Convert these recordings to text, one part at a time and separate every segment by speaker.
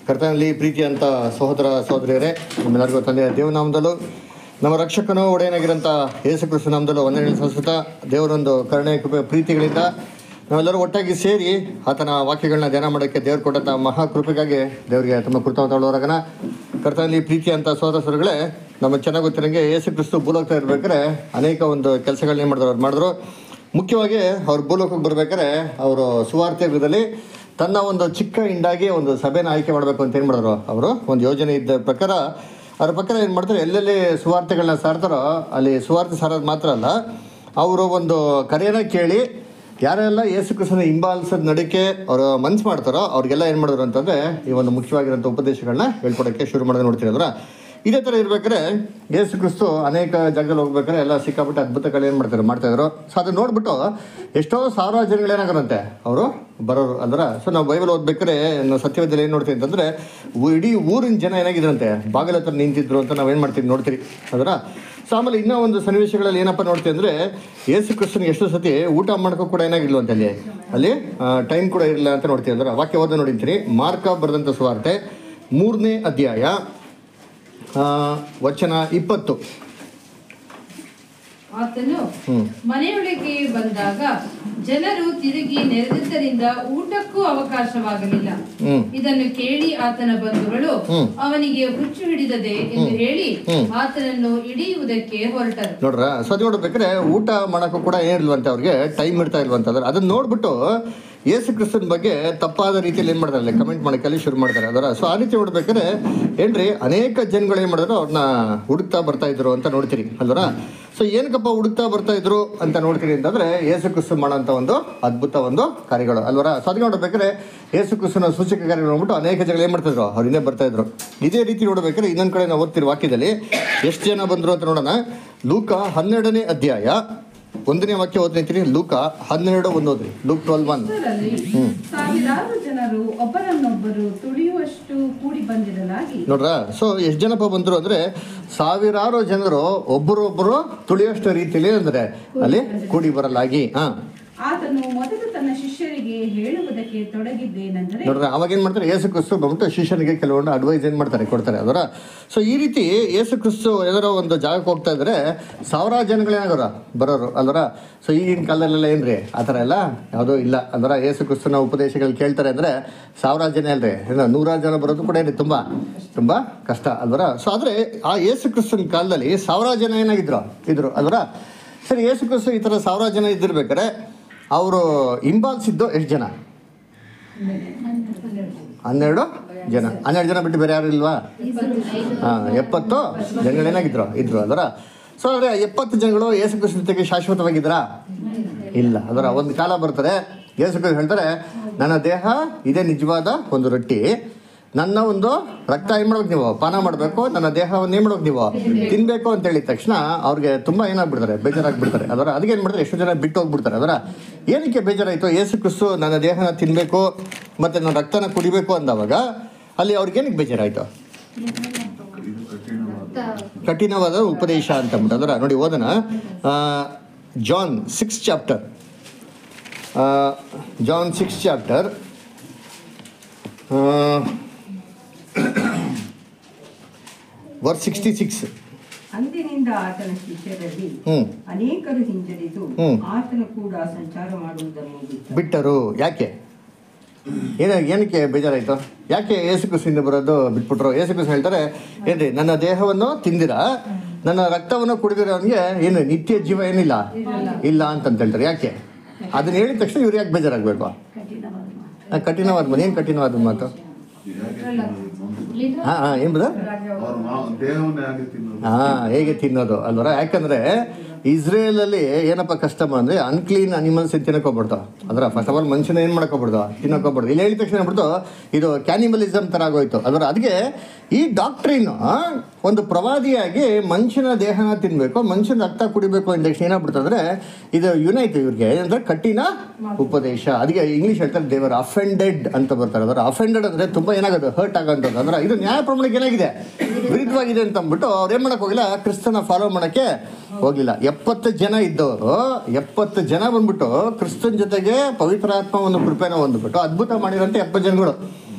Speaker 1: ಕರ್ತನಲ್ಲಿ ಪ್ರೀತಿ ಅಂತ ಸಹೋದರ ಸಹೋದರಿಯರೇ ನಿಮ್ಮೆಲ್ಲರಿಗೂ ತಂದೆಯ ದೇವನಾಮದಲ್ಲೂ ನಮ್ಮ ರಕ್ಷಕನು ಒಡೆಯನಾಗಿರೋಂಥ ಯೇಸು ಕ್ರಿಸ್ತು ನಾಮದಲ್ಲೂ ಒಂದನೇ ಸಂಸ್ಕೃತ ದೇವರೊಂದು ಕರುಣೆ ಕೃಪೆ ಪ್ರೀತಿಗಳಿಂದ ನಾವೆಲ್ಲರೂ ಒಟ್ಟಾಗಿ ಸೇರಿ ಆತನ ವಾಕ್ಯಗಳನ್ನ ಧ್ಯಾನ ಮಾಡೋಕ್ಕೆ ದೇವರು ಕೊಟ್ಟಂಥ ಮಹಾ ಕೃಪೆಗಾಗಿ ದೇವರಿಗೆ ತುಂಬ ಕೃತಜ್ಞತಾಳೋರಾಗನ ಕರ್ತನಲ್ಲಿ ಪ್ರೀತಿ ಅಂತ ಸಹೋದರ ಸಹೋದರಿಗಳೇ ನಮ್ಮ ಚೆನ್ನಾಗಿ ಗೊತ್ತಿರಂಗೆ ಯೇಸು ಕ್ರಿಸ್ತು ಭೂಲೋಕ್ತಾ ಇರ್ಬೇಕಾದ್ರೆ ಅನೇಕ ಒಂದು ಕೆಲಸಗಳನ್ನ ಏನು ಮಾಡಿದ್ರು ಅವ್ರು ಮಾಡಿದ್ರು ಮುಖ್ಯವಾಗಿ ಅವ್ರು ಭೂಲೋಕಕ್ಕೆ ಬರ್ಬೇಕಾದ್ರೆ ಅವರು ಸುವಾರ್ತೆ ಯುಗದಲ್ಲಿ ತನ್ನ ಒಂದು ಚಿಕ್ಕ ಹಿಂಡಾಗಿ ಒಂದು ಸಭೆನ ಆಯ್ಕೆ ಮಾಡಬೇಕು ಅಂತ ಏನು ಮಾಡಿದ್ರು ಅವರು ಒಂದು ಯೋಜನೆ ಇದ್ದ ಪ್ರಕಾರ ಅದ್ರ ಪ್ರಕಾರ ಏನು ಮಾಡ್ತಾರೆ ಎಲ್ಲೆಲ್ಲಿ ಸುವಾರ್ತೆಗಳನ್ನ ಸಾರ್ತಾರೋ ಅಲ್ಲಿ ಸುವಾರ್ತೆ ಸಾರೋದು ಮಾತ್ರ ಅಲ್ಲ ಅವರು ಒಂದು ಕರೆಯನ್ನ ಕೇಳಿ ಯಾರೆಲ್ಲ ಯೇಸು ಕ್ರಿಸ್ತನ ಹಿಂಬಾಲಿಸೋದು ನಡಿಕೆ ಅವರು ಮನ್ಸು ಮಾಡ್ತಾರೋ ಅವ್ರಿಗೆಲ್ಲ ಏನು ಮಾಡಿದ್ರು ಅಂತಂದರೆ ಈ ಒಂದು ಮುಖ್ಯವಾಗಿರೋಂಥ ಉಪದೇಶಗಳನ್ನ ಹೇಳ್ಕೊಡೋಕ್ಕೆ ಶುರು ಮಾಡೋದು ನೋಡ್ತೀವಿ ಅಂದ್ರೆ ಇದೇ ಥರ ಇರ್ಬೇಕಾದ್ರೆ ಯೇಸು ಕ್ರಿಸ್ತು ಅನೇಕ ಜಾಗದಲ್ಲಿ ಹೋಗ್ಬೇಕಾದ್ರೆ ಎಲ್ಲ ಸಿಕ್ಕಾಪಟ್ಟೆ ಅದ್ಭುತಗಳು ಏನು ಮಾಡ್ತಾರೆ ಮಾಡ್ತಾ ಇದ್ರು ಸೊ ಅದನ್ನ ನೋಡ್ಬಿಟ್ಟು ಎಷ್ಟೋ ಸಾವಿರಾರು ಜನಗಳು ಏನಾಗರಂತೆ ಅವರು ಬರೋರು ಅಂದ್ರೆ ಸೊ ನಾವು ಬೈಬಲ್ ಓದ್ಬೇಕಾದ್ರೆ ನಾವು ಸತ್ಯವೇದಲ್ಲಿ ಏನು ನೋಡ್ತೀವಿ ಅಂತಂದ್ರೆ ಊ- ಇಡೀ ಊರಿನ ಜನ ಏನಾಗಿದ್ರಂತೆ ಬಾಗಿಲ ಹತ್ರ ನಿಂತಿದ್ರು ಅಂತ ನಾವೇನು ಮಾಡ್ತೀವಿ ನೋಡ್ತೀರಿ ಅದರ ಸೊ ಆಮೇಲೆ ಇನ್ನೂ ಒಂದು ಸನ್ನಿವೇಶಗಳಲ್ಲಿ ಏನಪ್ಪ ನೋಡ್ತೀವಿ ಅಂದರೆ ಯೇಸು ಕ್ರಿಸ್ತನಿಗೆ ಎಷ್ಟು ಸತಿ ಊಟ ಮಾಡ್ಕೋ ಕೂಡ ಏನಾಗಿಲ್ವ ಅಂತ ಅಲ್ಲಿ ಅಲ್ಲಿ ಟೈಮ್ ಕೂಡ ಇರಲಿಲ್ಲ ಅಂತ ನೋಡ್ತೀವಿ ಅಂದ್ರೆ ವಾಕ್ಯ ಓದ ನೋಡಿರ್ತೀರಿ ಮಾರ್ಕ ಬರೆದಂಥ ಸುವಾರ್ತೆ ಮೂರನೇ ಅಧ್ಯಾಯ ಆ, ವಚನ ಇಪ್ಪತ್ತು
Speaker 2: ಆತನು
Speaker 1: ಹ್ಮ್.
Speaker 2: ಮನೆಯೊಳಗೆ ಬಂದಾಗ ಜನರು ತಿರುಗಿ ನೆರೆದಿದ್ದರಿಂದ ಊಟಕ್ಕೂ ಅವಕಾಶವಾಗಲಿಲ್ಲ
Speaker 1: ಹ್ಮ್.
Speaker 2: ಇದನ್ನು ಕೇಳಿ ಆತನ ಬಂಧುಗಳು
Speaker 1: ಹ್ಮ್.
Speaker 2: ಅವನಿಗೆ ಹುಚ್ಚು ಹಿಡಿದದೆ ಎಂದು ಹೇಳಿ
Speaker 1: ಹ್ಮ್.
Speaker 2: ಆತನನ್ನು ಹಿಡಿಯುವುದಕ್ಕೆ ಹೊರಟರು
Speaker 1: ನೋಡ್ರ ಸೊ ಅದು ನೋಡ್ಬೇಕಾದ್ರೆ ಊಟ ಮಾಡೋಕ್ಕೂ ಕೂಡ ಏನಿಲ್ವಂತೆ ಅವ್ರಿಗೆ ಟೈಮ್ ಇರ್ತಾ ಇಲ್ವಂತಂದ್ರೆ ಅದನ್ನ ನೋಡ್ಬಿಟ್ಟು ಯೇಸು ಕ್ರಿಸ್ತನ ಬಗ್ಗೆ ತಪ್ಪಾದ ರೀತಿಯಲ್ಲಿ ಏನು ಮಾಡ್ತಾರೆ ಕಮೆಂಟ್ ಮಾಡೋಕ್ಕಲ್ಲಿ ಶುರು ಮಾಡ್ತಾರೆ ಅದರ ಸೊ ಆ ರೀತಿ ನೋಡ್ಬೇಕಾದ್ರೆ ಏನ್ರಿ ಅನೇಕ ಜನಗಳು ಏನು ಮಾಡಿದ್ರು ಅವ್ರನ್ನ ಹುಡುಕ್ತಾ ಬರ್ತಾ ಇದ್ರು ಅಂತ ನೋಡ್ತೀರಿ ಅಲ್ವರ ಸೊ ಏನಕ್ಕಪ್ಪ ಹುಡುಕ್ತಾ ಬರ್ತಾ ಇದ್ರು ಅಂತ ನೋಡ್ತೀರಿ ಅಂತಂದ್ರೆ ಯೇಸು ಕ್ರಿಸ್ತು ಮಾಡೋಂಥ ಒಂದು ಅದ್ಭುತ ಒಂದು ಕಾರ್ಯಗಳು ಅಲ್ವರ ಸೊ ಅದಕ್ಕೆ ನೋಡ್ಬೇಕಾದ್ರೆ ಯೇಸು ಕ್ರಿಸ್ತನ ಸೂಚಕ ಕಾರ್ಯಗಳು ನೋಡ್ಬಿಟ್ಟು ಅನೇಕ ಜನಗಳು ಏನು ಮಾಡ್ತಿದ್ರು ಅವ್ರು ಹಿಂದೆ ಬರ್ತಾ ಇದ್ರು ಇದೇ ರೀತಿ ನೋಡ್ಬೇಕಾದ್ರೆ ಇನ್ನೊಂದು ಕಡೆ ನಾವು ಓದ್ತಿರೋ ವಾಕ್ಯದಲ್ಲಿ ಎಷ್ಟು ಜನ ಬಂದರು ಅಂತ ನೋಡೋಣ ಲೂಕ ಹನ್ನೆರಡನೇ ಅಧ್ಯಾಯ ಒಂದನೇ ವಾಕ್ಯ ಓದ್ತೀನಿ ಲೂಕ ಹನ್ನೆರಡು ಒಂದು ಓದ್ರಿ ಲೂಕ್ ಟ್ವೆಲ್ ಒನ್
Speaker 3: ಇದರಲ್ಲಿ ಸಾವಿರಾರು ಜನರು ಒಬ್ಬರನ್ನೊಬ್ಬರು ತುಳಿಯುವಷ್ಟು ಕೂಡಿ ಬಂದಿರಲಾಗಿ
Speaker 1: ನೋಡ್ರ ಸೊ ಎಷ್ಟು ಜನಪ್ಪ ಬಂದರು ಅಂದರೆ ಸಾವಿರಾರು ಜನರು ಒಬ್ಬರೊಬ್ಬರು ತುಳಿಯೋಷ್ಟು ರೀತಿಯಲ್ಲಿ ಅಂದರೆ ಅಲ್ಲಿ ಕೂಡಿ ಬರಲಾಗಿ ಹಾಂ
Speaker 3: ಆತನು ಮೊದಲು ತನ್ನ ಶಿಷ್ಯರಿಗೆ ಹೇಳುವುದಕ್ಕೆ ತೊಡಗಿದ್ದೇನೆಂದರೆ
Speaker 1: ನೋಡ್ರಿ ಅವಾಗ ಏನು ಮಾಡ್ತಾರೆ ಯೇಸು ಕ್ರಿಸ್ತು ಬಂದ್ಬಿಟ್ಟು ಶಿಷ್ಯನಿಗೆ ಕೆಲವೊಂದು ಅಡ್ವೈಸ್ ಏನು ಮಾಡ್ತಾರೆ ಕೊಡ್ತಾರೆ ಅದರ ಸೊ ಈ ರೀತಿ ಯೇಸು ಕ್ರಿಸ್ತು ಯಾವ್ದಾರ ಒಂದು ಜಾಗಕ್ಕೆ ಹೋಗ್ತಾ ಇದ್ರೆ ಸಾವಿರಾರು ಜನಗಳೇನಾಗೋರ ಬರೋರು ಅಲ್ವರ ಸೊ ಈಗಿನ ಕಾಲದಲ್ಲೆಲ್ಲ ಏನ್ರಿ ಆ ಥರ ಎಲ್ಲ ಯಾವುದೂ ಇಲ್ಲ ಅಲ್ವರ ಯೇಸು ಕ್ರಿಸ್ತನ ಉಪದೇಶಗಳು ಕೇಳ್ತಾರೆ ಅಂದರೆ ಸಾವಿರಾರು ಜನ ಅಲ್ರಿ ಏನೋ ನೂರಾರು ಜನ ಬರೋದು ಕೂಡ ಏನ್ರಿ ತುಂಬ ತುಂಬ ಕಷ್ಟ ಅಲ್ವರ ಸೊ ಆದರೆ ಆ ಯೇಸು ಕ್ರಿಸ್ತನ ಕಾಲದಲ್ಲಿ ಸಾವಿರಾರು ಜನ ಏನಾಗಿದ್ರು ಇದ್ರು ಅಲ್ವರ ಸರಿ ಯೇಸು ಕ್ರಿಸ್ತು ಈ ಥರ ಸಾವಿರಾರು ಜನ ಇದ್ದಿರ್ಬೇಕಾರೆ ಅವರು ಹಿಂಬಾಲಿಸಿದ್ದು ಎಷ್ಟು ಜನ ಹನ್ನೆರಡು ಜನ ಹನ್ನೆರಡು ಜನ ಬಿಟ್ಟು ಬೇರೆ ಯಾರು ಇಲ್ವಾ ಹಾಂ ಎಪ್ಪತ್ತು ಜನಗಳೇನಾಗಿದ್ರು ಇದ್ರು ಅದರ ಸೊ ಆದರೆ ಎಪ್ಪತ್ತು ಜನಗಳು ಯೇಸು ಕ್ರಿಸ್ತನ ಜೊತೆಗೆ ಶಾಶ್ವತವಾಗಿದ್ರಾ ಇಲ್ಲ ಅದರ ಒಂದು ಕಾಲ ಬರ್ತಾರೆ ಯೇಸು ಕ್ರಿಸ್ತ ಹೇಳ್ತಾರೆ ನನ್ನ ದೇಹ ಇದೇ ನಿಜವಾದ ಒಂದು ರೊಟ್ಟಿ ನನ್ನ ಒಂದು ರಕ್ತ ಏನು ಮಾಡ್ಬೇಕು ನೀವು ಪಾನ ಮಾಡಬೇಕು ನನ್ನ ದೇಹವನ್ನು ಏನು ಮಾಡ್ಬೇಕು ನೀವು ತಿನ್ನಬೇಕು ಅಂತ ಹೇಳಿದ ತಕ್ಷಣ ಅವ್ರಿಗೆ ತುಂಬ ಏನಾಗ್ಬಿಡ್ತಾರೆ ಬೇಜಾರಾಗ್ಬಿಡ್ತಾರೆ ಅದರ ಅದಕ್ಕೆ ಏನು ಮಾಡ್ತಾರೆ ಎಷ್ಟು ಜನ ಬಿಟ್ಟು ಹೋಗ್ಬಿಡ್ತಾರೆ ಅದರ ಏನಕ್ಕೆ ಬೇಜಾರಾಯಿತು ಯೇಸು ಕ್ರಿಸ್ತು ನನ್ನ ದೇಹನ ತಿನ್ನಬೇಕು ಮತ್ತು ನನ್ನ ರಕ್ತನ ಕುಡಿಬೇಕು ಅಂದವಾಗ ಅಲ್ಲಿ ಅವ್ರಿಗೇನಕ್ಕೆ ಬೇಜಾರಾಯಿತು ಕಠಿಣವಾದ ಉಪದೇಶ ಅಂತ ಅಂದ್ಬಿಟ್ಟು ಅದರ ನೋಡಿ ಓದೋಣ John six chapter John six chapter verse sixty six
Speaker 4: ಅಂದಿನಿಂದ ಆತನ ಶಿಷ್ಯರಲ್ಲಿ
Speaker 1: ಹ್ಞೂ
Speaker 4: ಅನೇಕರು ಹಿಂಜರಿದು
Speaker 1: ಹ್ಮ್.
Speaker 4: ಆತನು ಕೂಡ ಸಂಚಾರ ಮಾಡುವುದನ್ನು ಬಿಟ್ಟರು
Speaker 1: ಬಿಟ್ಟರು ಯಾಕೆ ಏನ ಏನಕ್ಕೆ ಬೇಜಾರಾಯಿತು ಯಾಕೆ ಏಸು ಕ್ರಿಸ್ತಿಂದ ಬರೋದು ಬಿಟ್ಬಿಟ್ರು ಏಸು ಕ್ರಿಸ್ತ ಹೇಳ್ತಾರೆ ಏನ್ರಿ ನನ್ನ ದೇಹವನ್ನು ತಿಂದಿರ ನನ್ನ ರಕ್ತವನ್ನು ಕುಡಿದಿರ ಅವನಿಗೆ ಏನು ನಿತ್ಯ ಜೀವ ಏನಿಲ್ಲ ಇಲ್ಲ ಅಂತಂತ ಹೇಳ್ತಾರೆ ಯಾಕೆ ಅದನ್ನ ಹೇಳಿದ ತಕ್ಷಣ ಇವ್ರು ಯಾಕೆ ಬೇಜಾರಾಗಬೇಕು ಕಠಿಣವಾದ ಮಾತು ಏನು ಕಠಿಣವಾದ ಮಾತು ಹಾಂ ಹಾಂ ಏನು ಬದ
Speaker 5: ಅವ್ರ ಮಾ ದೇಹವನ್ನೇ ಹಾಗೆ ತಿನ್ನೋದು
Speaker 1: ಹಾ ಹೇಗೆ ತಿನ್ನೋದು ಅಲ್ವರ ಯಾಕಂದ್ರೆ ಇಸ್ರೇಲ್ ಅಲ್ಲಿ ಏನಪ್ಪ ಕಷ್ಟ ಅಂದ್ರೆ ಅನ್ಕ್ಲೀನ್ ಅನಿಮಲ್ಸ್ ತಿನ್ನಕ್ ಹೋಗ್ಬಿಡ್ತು ಅದ್ರ ಫಸ್ಟ್ ಆಫ್ ಆಲ್ ಮನುಷ್ಯನ ಏನ್ ಮಾಡಕ್ ಹೋಗ್ಬಿಡ್ದು ತಿನ್ನಕ್ ಹೋಗ್ಬಿಡ್ದು ಇಲ್ಲಿ ಹೇಳಿದ ತಕ್ಷಣ ಏನ್ಬಿಡ್ತು ಇದು ಕ್ಯಾನಿಮಲಿಸಮ್ ತರ ಆಗೋಯ್ತು ಅದ್ರ ಅದಕ್ಕೆ ಈ ಡಾಕ್ಟ್ರಿನ್ ಒಂದು ಪ್ರವಾದಿಯಾಗಿ ಮನುಷ್ಯನ ದೇಹನ ತಿನ್ಬೇಕು ಮನುಷ್ಯನ ರಕ್ತ ಕುಡಿಬೇಕು ಅಂದ ತಕ್ಷಣ ಏನಾಗ್ಬಿಡ್ತು ಅಂದ್ರೆ ಇದು ಯುನೈಟ್ ಇವ್ರಿಗೆ ಏನಂದ್ರೆ ಕಠಿಣ ಉಪದೇಶ ಅದಕ್ಕೆ ಇಂಗ್ಲಿಷ್ ಹೇಳ್ತಾರೆ ದೇವರ್ ಅಫೆಂಡೆಡ್ ಅಂತ ಬರ್ತಾರೆ ಅದರ ಅಫೆಂಡೆಡ್ ಅಂದ್ರೆ ತುಂಬಾ ಏನಾಗೋದು ಹರ್ಟ್ ಆಗೋಂಥದ್ದು ಅಂದ್ರೆ ಇದು ನ್ಯಾಯ ಪ್ರಮಾಣಕ್ಕೆ ಏನಾಗಿದೆ ವಿರುದ್ಧವಾಗಿದೆ ಅಂತ ಅಂದ್ಬಿಟ್ಟು ಅವ್ರು ಏನ್ ಮಾಡಕ್ ಹೋಗಿಲ್ಲ ಕ್ರಿಸ್ತನ ಫಾಲೋ ಮಾಡಕ್ಕೆ ಹೋಗಿಲ್ಲ ಎಪ್ಪತ್ತು ಜನ ಇದ್ದವರು ಎಪ್ಪತ್ತು ಜನ ಬಂದ್ಬಿಟ್ಟು ಕ್ರಿಸ್ತನ್ ಜೊತೆಗೆ ಪವಿತ್ರಾತ್ಮ ಒಂದು ಕೃಪೆನ ಹೊಂದ್ಬಿಟ್ಟು ಅದ್ಭುತ ಮಾಡಿರೋಂಥ ಎಪ್ಪತ್ತು ಜನಗಳು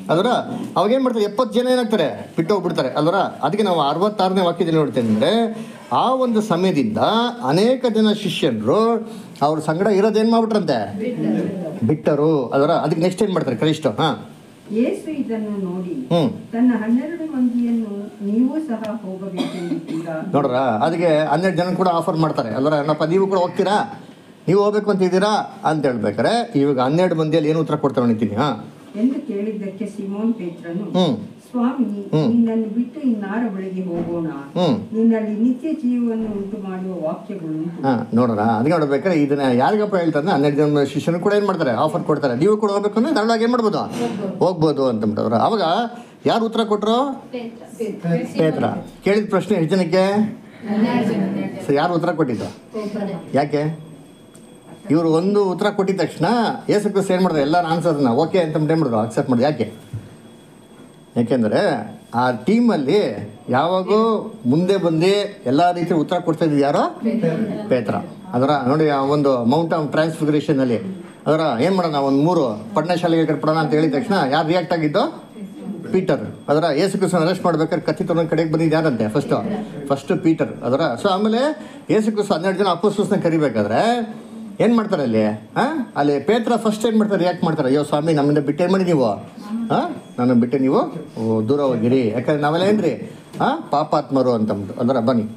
Speaker 1: ಅದರ ಅವಾಗ ಏನು ಮಾಡ್ತಾರೆ ಎಪ್ಪತ್ತು ಜನ ಏನಾಗ್ತಾರೆ ಬಿಟ್ಟು ಹೋಗ್ಬಿಡ್ತಾರೆ ಅಲ್ವರ ಅದಕ್ಕೆ ನಾವು ಅರವತ್ತಾರನೇ ವಾಕ್ಯದಲ್ಲಿ ನೋಡ್ತೇವೆ ಅಂದರೆ ಆ ಒಂದು ಸಮಯದಿಂದ ಅನೇಕ ಜನ ಶಿಷ್ಯರು ಅವ್ರ ಸಂಗಡ ಇರೋದೇನು ಮಾಡ್ಬಿಟ್ರಂತೆ ಬಿಟ್ಟರು ಅದರ ಅದಕ್ಕೆ ನೆಕ್ಸ್ಟ್ ಏನು ಮಾಡ್ತಾರೆ ಕ್ರೈಸ್ತ ಹಾಂ
Speaker 4: ಯೇಸು ಇದನ್ನು ನೋಡಿ
Speaker 1: ಹ್ಞೂ
Speaker 4: ತನ್ನ ಹನ್ನೆರಡು ಮಂದಿಯನ್ನು ನೀವು ಸಹ ಹೋಗಬೇಕೆಂದಿದ್ದೀರಾ
Speaker 1: ನೋಡ್ರ ಅದಕ್ಕೆ ಹನ್ನೆರಡು ಜನ ಕೂಡ ಆಫರ್ ಮಾಡ್ತಾರೆ ಅಲ್ವರ ಏನಪ್ಪ ನೀವು ಕೂಡ ಹೋಗ್ತೀರಾ ನೀವು ಹೋಗ್ಬೇಕು ಅಂತಿದ್ದೀರಾ ಅಂತ ಹೇಳ್ಬೇಕಾರೆ ಇವಾಗ ಹನ್ನೆರಡು ಮಂದಿಯಲ್ಲಿ ಏನು ಉತ್ತರ ಕೊಡ್ತಾರೆ ನಿಂತೀನಿ ಹಾಂ
Speaker 4: ಎಂದು ಕೇಳಿದ್ದಕ್ಕೆ ಸಿಮೋನ್ ಪೇತ್ರನು
Speaker 1: ಹ್ಞೂ
Speaker 4: ಸ್ವಾಮಿ
Speaker 1: ಹ್ಮ್.
Speaker 4: ನಿನ್ನನ್ನು ಬಿಟ್ಟು ಇನ್ನಾರ ಬಳಿಗೆ ಹೋಗೋಣ
Speaker 1: ಹ್ಞೂ
Speaker 4: ನಿನ್ನಲ್ಲಿ ನಿತ್ಯ ಜೀವವನ್ನು ಉಂಟು ಮಾಡುವ ವಾಕ್ಯಗಳುಂಟು
Speaker 1: ಹಾಂ ನೋಡೋಣ ಅದಕ್ಕೆ ನೋಡ್ಬೇಕಾದ್ರೆ ಇದನ್ನ ಯಾರಿಗಪ್ಪ ಹೇಳ್ತಾರೆ ಹನ್ನೆರಡು ಜನ ಶಿಷ್ಯನು ಕೂಡ ಏನು ಮಾಡ್ತಾರೆ ಆಫರ್ ಕೊಡ್ತಾರೆ ನೀವು ಕೂಡ ಹೋಗ್ಬೇಕು ಅಂದ್ರೆ ಧಾರಾಳವಾಗಿ ಏನು ಮಾಡ್ಬೋದು ಹೋಗ್ಬೋದು ಅಂತಂಬಿಟ್ಟವ್ರು ಅವಾಗ ಯಾರು ಉತ್ತರ ಕೊಟ್ಟರು ಪೇತ್ರ ಕೇಳಿದ ಪ್ರಶ್ನೆ ಎಷ್ಟು ಜನಕ್ಕೆ ಸೊ ಯಾರು ಉತ್ತರ ಕೊಟ್ಟಿದ್ದು ಯಾಕೆ ಇವರು ಒಂದು ಉತ್ತರ ಕೊಟ್ಟಿದ ತಕ್ಷಣ ಏಸು ಕ್ರಿಸ್ತ ಏನು ಮಾಡಿದ್ರು ಎಲ್ಲ ಆನ್ಸರ್ನ ಓಕೆ ಅಂತ ಏನು ಮಾಡಿದ್ರು ಅಕ್ಸೆಪ್ಟ್ ಮಾಡಿದ್ರು ಯಾಕೆ ಯಾಕೆಂದರೆ ಆ ಟೀಮಲ್ಲಿ ಯಾವಾಗೂ ಮುಂದೆ ಬಂದು ಎಲ್ಲ ರೀತಿ ಉತ್ತರ ಕೊಡ್ತಾ ಇದ್ದು ಯಾರೋ ಪೇತ್ರ ಅದರ ನೋಡಿ ಆ ಒಂದು ಮೌಂಟ್ ಆಫ್ ಟ್ರಾನ್ಸ್ಫಿಗರೇಷನಲ್ಲಿ ಅದರ ಏನು ಮಾಡೋಣ ಒಂದು ಮೂರು ಪಟ್ಟಣಶಾಲೆಗೆ ಕಟ್ಬಿಡೋಣ ಅಂತ ಹೇಳಿದ ತಕ್ಷಣ ಯಾರು ರಿಯಾಕ್ಟ್ ಆಗಿದ್ದು ಪೀಟರ್ ಅದರ ಏಸು ಕ್ರಿಸ್ತನ ಅರೆಸ್ಟ್ ಮಾಡ್ಬೇಕಾದ್ರೆ ಕತ್ತಿ ತೊಗೊಂಡು ಕಡೆಗೆ ಬಂದಿದ್ದು ಯಾರಂತೆ ಫಸ್ಟು ಫಸ್ಟ್ ಪೀಟರ್ ಅದರ ಸೊ ಆಮೇಲೆ ಏಸು ಕ್ರಿಸ್ತ ಹನ್ನೆರಡು ಜನ ಅಪೋಸ್ತಸ್ನ ಕರಿಬೇಕಾದ್ರೆ ಏನು ಮಾಡ್ತಾರೆ ಅಲ್ಲಿ ಹಾಂ ಅಲ್ಲಿ ಪೇತ್ರ ಫಸ್ಟ್ ಏನು ಮಾಡ್ತಾರೆ ರಿಯಾಕ್ಟ್ ಮಾಡ್ತಾರೆ ಅಯ್ಯೋ ಸ್ವಾಮಿ ನಮ್ಮಿಂದ ಬಿಟ್ಟೇನು ಮಾಡಿ ನೀವು ಹಾಂ ನನ್ನ ಬಿಟ್ಟು ನೀವು ಓ, ದೂರ ಹೋಗಿರಿ ಯಾಕಂದ್ರೆ ನಾವೆಲ್ಲ ಏನ್ರಿ ಹಾಂ ಪಾಪಾತ್ಮರು ಅಂತಂದ್ಬಿಟ್ಟು ಅದರ ಬನ್ನಿ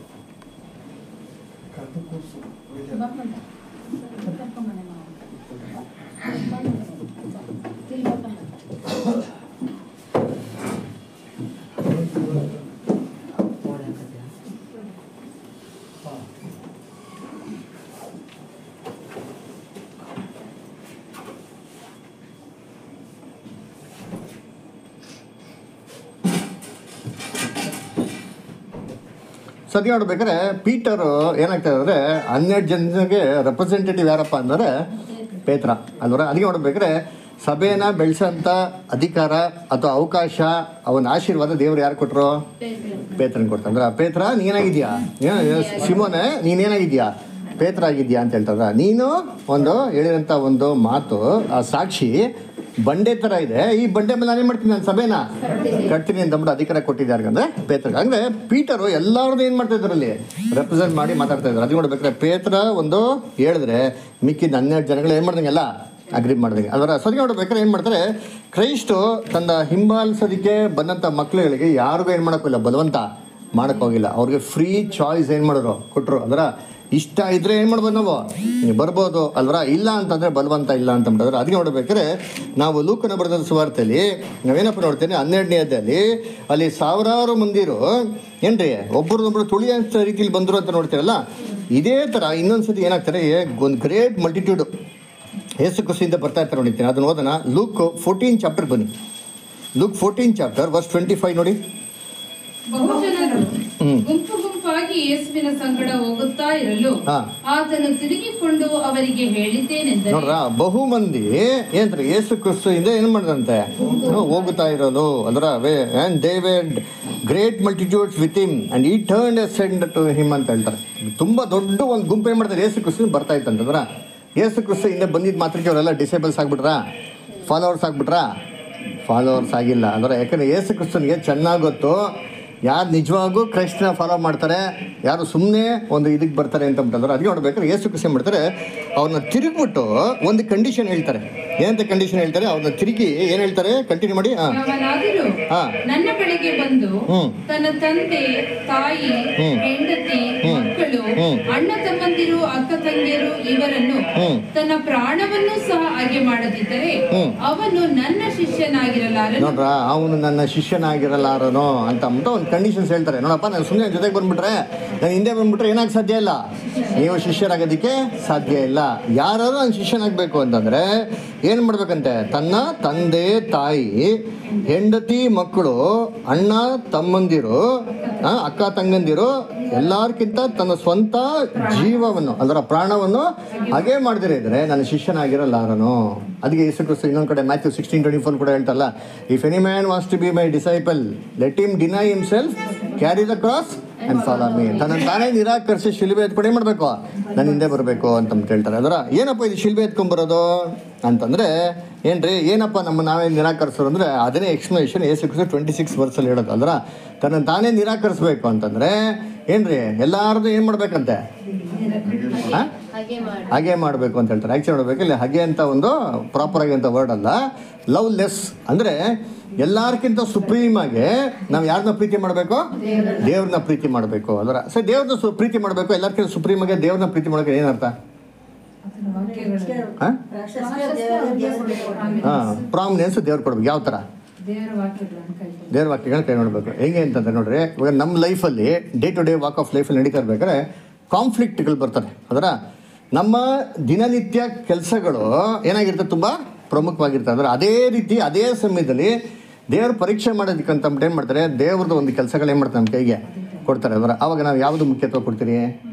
Speaker 1: ಸದ್ಯ ನೋಡ್ಬೇಕಾದ್ರೆ ಪೀಟರ್ ಏನಾಗ್ತದೆ ಅಂದರೆ ಹನ್ನೆರಡು ಜನರಿಗೆ ರೆಪ್ರೆಸೆಂಟೇಟಿವ್ ಯಾರಪ್ಪ ಅಂದರೆ ಪೇತ್ರ ಅಲ್ವರ ಅದಕ್ಕೆ ನೋಡ್ಬೇಕಾದ್ರೆ ಸಭೆನ ಬೆಳೆಸೋಂಥ ಅಧಿಕಾರ ಅಥವಾ ಅವಕಾಶ ಅವನ ಆಶೀರ್ವಾದ ದೇವ್ರು ಯಾರು ಕೊಟ್ಟರು ಪೇತ್ರನ್ ಕೊಡ್ತಾರೆ ಅಂದ್ರೆ ಪೇತ್ರ ನೀನಾಗಿದ್ಯಾ ಏ- ಸಿಮೋನೆ ನೀನೇನಾಗಿದ್ಯಾ ಪೇತ್ರ ಆಗಿದ್ಯಾ ಅಂತ ಹೇಳ್ತಾರ ನೀನು ಒಂದು ಹೇಳಿರೋಂಥ ಒಂದು ಮಾತು ಆ ಸಾಕ್ಷಿ ಬಂಡೆ ಥರ ಇದೆ ಈ ಬಂಡೆ ಮೇಲೆ ನಾನೇನು ಮಾಡ್ತೀನಿ ನಾನು ಸಭೆನ ಕಟ್ತೀನಿ ಅಂತ ಅಂದ್ಬಿಟ್ಟು ಅಧಿಕಾರ ಕೊಟ್ಟಿದ್ದಾರೆ ಅಂದ್ರೆ ಪೇತ್ರ ಅಂದ್ರೆ ಪೀಟರು ಎಲ್ಲರದ್ದು ಏನು ಮಾಡ್ತಾ ಇದ್ದಾರೆ ಅಲ್ಲಿ ರೆಪ್ರೆಸೆಂಟ್ ಮಾಡಿ ಮಾತಾಡ್ತಾ ಇದ್ದಾರೆ ಅದು ನೋಡ್ಬೇಕಾದ್ರೆ ಪೇತ್ರ ಒಂದು ಹೇಳಿದ್ರೆ ಮಿಕ್ಕಿದ ಹನ್ನೆರಡು ಜನಗಳು ಏನು ಮಾಡ್ದಂಗೆಲ್ಲ ಅಗ್ರಿ ಮಾಡ್ದಂಗೆ ಅದರ ಸದ್ಯ ನೋಡ್ಬೇಕಾದ್ರೆ ಏನು ಮಾಡ್ತಾರೆ ಕ್ರೈಸ್ಟು ತನ್ನ ಹಿಂಬಾಲಿಸೋದಕ್ಕೆ ಬಂದಂಥ ಮಕ್ಳುಗಳಿಗೆ ಯಾರಿಗೂ ಏನು ಮಾಡೋಕ್ಕಿಲ್ಲ ಬಲವಂತ ಮಾಡೋಕ್ಕೋಗಿಲ್ಲ ಅವ್ರಿಗೆ ಫ್ರೀ ಚಾಯ್ಸ್ ಏನು ಮಾಡಿದ್ರು ಕೊಟ್ಟರು ಅದರ ಇಷ್ಟ ಇದ್ರೆ ಏನು ಮಾಡ್ಬೋದು ನಾವು ನೀವು ಬರ್ಬೋದು ಅಲ್ವರ ಇಲ್ಲ ಅಂತಂದ್ರೆ ಬಲವಂತ ಇಲ್ಲ ಅಂತ ಮಾಡಿದ್ರೆ ಅದಕ್ಕೆ ನೋಡ್ಬೇಕಾದ್ರೆ ನಾವು ಲೂಕನ ಬರೆದ ಸುವಾರ್ತೆಯಲ್ಲಿ ನಾವೇನಪ್ಪ ನೋಡ್ತೇನೆ ಹನ್ನೆರಡನೇದಲ್ಲಿ ಅಲ್ಲಿ ಸಾವಿರಾರು ಮಂದಿರು ಏನ್ರಿ ಒಬ್ಬರನ್ನೊಬ್ರು ತುಳಿಯಂಥ ರೀತಿಯಲ್ಲಿ ಬಂದರು ಅಂತ ನೋಡ್ತೀರಲ್ಲ ಇದೇ ಥರ ಇನ್ನೊಂದ್ಸತಿ ಏನಾಗ್ತಾರೆ ಒಂದು ಗ್ರೇಟ್ ಮಲ್ಟಿಟ್ಯೂಡು ಏಸು ಕುಸಿಯಿಂದ ಬರ್ತಾ ಇರ್ತಾರೆ ನೋಡಿದ್ದೀನಿ ಅದನ್ನ ಓದೋಣ ಲೂಕ್ ಫೋರ್ಟೀನ್ ಚಾಪ್ಟರ್ ಬನ್ನಿ Luke fourteen chapter verse twenty five ನೋಡಿ
Speaker 2: ಬಹುಜನರು
Speaker 1: ಹ್ಮ್.
Speaker 2: ಗುಂಪು ಗುಂಪಾಗಿ ಯೇಸುವಿನ ಸಂಗಡ ಹೋಗುತ್ತಾ ಇರಲು
Speaker 1: ಹಾ. ಆತನು
Speaker 2: ತಿರುಗಿಕೊಂಡು ಅವರಿಗೆ ಹೇಳಿದ್ದೇನೆಂದರೆ
Speaker 1: ನೋಡ್ರ ಬಹು ಮಂದಿ ಏನ್ರಿ ಯೇಸು ಕ್ರಿಸ್ತು ಇಂದ ಏನು ಮಾಡಿದಂತೆ ಹೋಗುತ್ತಾ ಇರೋದು ಅದರ way and they were great multitudes with him and he turn ಎ ಸೆಂಡ್ ಟು ಹಿಮ್ ಅಂತ ಹೇಳ್ತಾರೆ ತುಂಬ ದೊಡ್ಡ ಒಂದು ಗುಂಪು ಏನು ಮಾಡ್ತಾರೆ ಯೇಸು ಕ್ರಿಸ್ತು ಬರ್ತಾ ಇತ್ತಂತಂದ್ರ ಯೇಸು ಕ್ರಿಸ್ತು ಹಿಂದೆ ಬಂದಿದ್ದ ಮಾತ್ರಕ್ಕೆ ಅವರೆಲ್ಲ ಡಿಸೇಬಲ್ಸ್ ಆಗ್ಬಿಟ್ರಾ ಫಾಲೋವರ್ಸ್ ಆಗ್ಬಿಟ್ರಾ ಫಾಲೋವರ್ಸ್ ಆಗಿಲ್ಲ ಅಂದರೆ ಯಾಕಂದರೆ ಯೇಸು ಕ್ರಿಸ್ತನಿಗೆ ಚೆನ್ನಾಗಿ ಗೊತ್ತು ಯಾರು ನಿಜವಾಗೂ ಕ್ರೈಸ್ತನ ಫಾಲೋ ಮಾಡ್ತಾರೆ ಯಾರು ಸುಮ್ಮನೆ ಒಂದು ಇದಕ್ಕೆ ಬರ್ತಾರೆ ಅಂತ ಅಂತಂದ್ರೆ ಅದಕ್ಕೆ ನೋಡ್ಬೇಕಾದ್ರೆ ಯೇಸು ಕ್ರಿಸ್ತ ಏನ್ ಮಾಡ್ತಾರೆ ಅವ್ರನ್ನ ತಿರುಗ್ಬಿಟ್ಟು ಒಂದು ಕಂಡೀಷನ್ ಹೇಳ್ತಾರೆ ಏನಂತ ಕಂಡೀಷನ್ ಹೇಳ್ತಾರೆ ಅವ್ರನ್ನ ತಿರುಗಿ ಏನು ಹೇಳ್ತಾರೆ ಕಂಟಿನ್ಯೂ ಮಾಡಿ ಹಾಂ
Speaker 2: ಯಾವನಾದರೂ
Speaker 1: ಹಾ.
Speaker 2: ನನ್ನ ಬಳಿಗೆ ಬಂದು
Speaker 1: ಹ್ಮ್.
Speaker 2: ತನ್ನ ತಂದೆ ತಾಯಿ
Speaker 1: ಹ್ಮ್.
Speaker 2: ಹೆಂಡತಿ
Speaker 1: ಹ್ಮ್.
Speaker 2: ಮಕ್ಕಳು
Speaker 1: ಹ್ಮ್.
Speaker 2: ಅಣ್ಣ ತಮ್ಮಂದಿರು ಅಕ್ಕ ತಂಗಿಯರು ಇವರನ್ನು
Speaker 1: ಹ್ಮ್.
Speaker 2: ತನ್ನ ಪ್ರಾಣವನ್ನು ಸಹ ಹಾಗೆ ಮಾಡದಿದ್ದರೆ
Speaker 1: ಹ್ಮ್.
Speaker 2: ಅವನು ನನ್ನ ಶಿಷ್ಯನಾಗಿರಲಾರನು
Speaker 1: ನೋಡ್ರ ಅವನು ನನ್ನ ಶಿಷ್ಯನಾಗಿರಲಾರನು ಅಂತ ಅಂದ್ಬಿಟ್ಟು ಒಂದು ಕಂಡೀಷನ್ಸ್ ಹೇಳ್ತಾರೆ ನೋಡಪ್ಪ ನಾನು ಸುಮ್ಮನೆ ಜೊತೆಗೆ ಬಂದ್ಬಿಟ್ರೆ ನಾನು ಹಿಂದೆ ಬಂದ್ಬಿಟ್ರೆ ಏನಾಗ ಸಾಧ್ಯ ಇಲ್ಲ ನೀವು ಶಿಷ್ಯರಾಗೋದಕ್ಕೆ ಸಾಧ್ಯ ಇಲ್ಲ ಯಾರಾದ್ರೂ ನಾನು ಶಿಷ್ಯನಾಗಬೇಕು ಅಂತಂದ್ರೆ ಏನು ಮಾಡ್ಬೇಕಂತೆ ತನ್ನ ತಂದೆ ತಾಯಿ ಹೆಂಡತಿ ಮಕ್ಕಳು ಅಣ್ಣ ತಮ್ಮಂದಿರು ಆ, ಅಕ್ಕ ತಂಗಂದಿರು ಎಲ್ಲಾರ್ಕಿಂತ ತನ್ನ ಸ್ವಂತ ಜೀವವನ್ನು ಅದರ ಪ್ರಾಣವನ್ನು ಹಾಗೆ ಮಾಡದಿರ ಇದ್ರೆ ನನ್ನ ಶಿಷ್ಯನಾಗಿರಲಾರನು ಅದಕ್ಕೆ ಯೇಸು ಕ್ರಿಸ್ತು ಇನ್ನೊಂದು ಕಡೆ ಮ್ಯಾಥ್ಯೂ ಸಿಕ್ಸ್ಟೀನ್ ಟ್ವೆಂಟಿ ಫೋರ್ ಕೂಡ ಹೇಳ್ತಲ್ಲ if any man was to be my disciple let him deny himself carry the cross and follow me ತನ್ನ ತಾನೇ ನಿರಾಕರಿಸಿ ಶಿಲ್ಬೆ ಎತ್ಕೊಂಡು ಏನು ಮಾಡಬೇಕು ನನ್ನ ಹಿಂದೆ ಬರಬೇಕು ಅಂತ ಹೇಳ್ತಾರೆ ಅದರ ಏನಪ್ಪ ಇದು ಶಿಲ್ಬೆ ಎತ್ಕೊಂಡ್ಬರೋದು ಅಂತಂದರೆ ಏನ್ರಿ ಏನಪ್ಪ ನಮ್ಮ ನಾವೇ ನಿರಾಕರಿಸೋರು ಅಂದರೆ ಅದನ್ನೇ ಎಕ್ಸ್ಪ್ಲನೇಷನ್ ಏಸು ಕ್ರಿಸ್ತು ಟ್ವೆಂಟಿ ಸಿಕ್ಸ್ ವರ್ಸಲ್ಲಿ ಹೇಳೋದು ಅಲ್ರ ತನ್ನ ತಾನೇ ನಿರಾಕರಿಸ್ಬೇಕು ಅಂತಂದರೆ ಏನ್ರಿ ಎಲ್ಲಾರ್ದು ಏನು ಮಾಡ್ಬೇಕಂತೆ ಹಾಂ ಹಾಗೆ ಮಾಡಬೇಕು ಅಂತ ಹೇಳ್ತಾರೆ ಆ್ಯಕ್ಚುಲಿ ನೋಡ್ಬೇಕು ಇಲ್ಲಿ ಹಾಗೆ ಅಂತ ಒಂದು ಪ್ರಾಪರ್ ಆಗಿ ಅಂತ ವರ್ಡ್ ಅಲ್ಲ ಲವ್ ಲೆಸ್ ಅಂದರೆ ಎಲ್ಲಾರ್ಕಿಂತ ಸುಪ್ರೀಮ್ ಆಗಿ ನಾವು ಯಾರನ್ನ ಪ್ರೀತಿ ಮಾಡಬೇಕು ದೇವ್ರನ್ನ ಪ್ರೀತಿ ಮಾಡಬೇಕು ಅದರ ಸರಿ ದೇವ್ರನ್ನ ಸು ಪ್ರೀತಿ ಮಾಡಬೇಕು ಎಲ್ಲರಿಗಿಂತ ಸುಪ್ರೀಮ್ ಆಗಿ ದೇವ್ರನ್ನ ಪ್ರೀತಿ ಮಾಡೋಕೆ ಏನರ್ಥ ಹಾಂ ಹಾಂ ಪ್ರಾಮಿನೆನ್ಸ್ ದೇವ್ರು ಕೊಡ್ಬೇಕು ಯಾವ ಥರ ದೇವ್ರ ವಾಕ್ಯಗಳನ್ನ ಕೈ ನೋಡಬೇಕು ಹೆಂಗೆ ಅಂತಂದ್ರೆ ನೋಡ್ರಿ ಇವಾಗ ನಮ್ಮ ಲೈಫಲ್ಲಿ day to day walk of ಲೈಫಲ್ಲಿ ನಡೀತಾ ಇರ್ಬೇಕಾದ್ರೆ ಕಾನ್ಫ್ಲಿಕ್ಟ್ಗಳು ಬರ್ತದೆ ಅದರ ನಮ್ಮ ದಿನನಿತ್ಯ ಕೆಲಸಗಳು ಏನಾಗಿರ್ತದೆ ತುಂಬ ಪ್ರಮುಖವಾಗಿರ್ತದೆ ಅಂದ್ರೆ ಅದೇ ರೀತಿ ಅದೇ ಸಮಯದಲ್ಲಿ ದೇವ್ರ ಪರೀಕ್ಷೆ ಮಾಡೋದಕ್ಕಂತ ಅಂದ್ಬಿಟ್ಟು ಏನು ಮಾಡ್ತಾರೆ ದೇವ್ರದ್ದು ಒಂದು ಕೆಲಸಗಳು ಏನು ಮಾಡ್ತಾರೆ ನಮ್ಮ ಕೈಗೆ ಕೊಡ್ತಾರೆ ಅದರ ಅವಾಗ ನಾವು ಯಾವುದು ಮುಖ್ಯತ್ವ ಕೊಡ್ತೀರಿ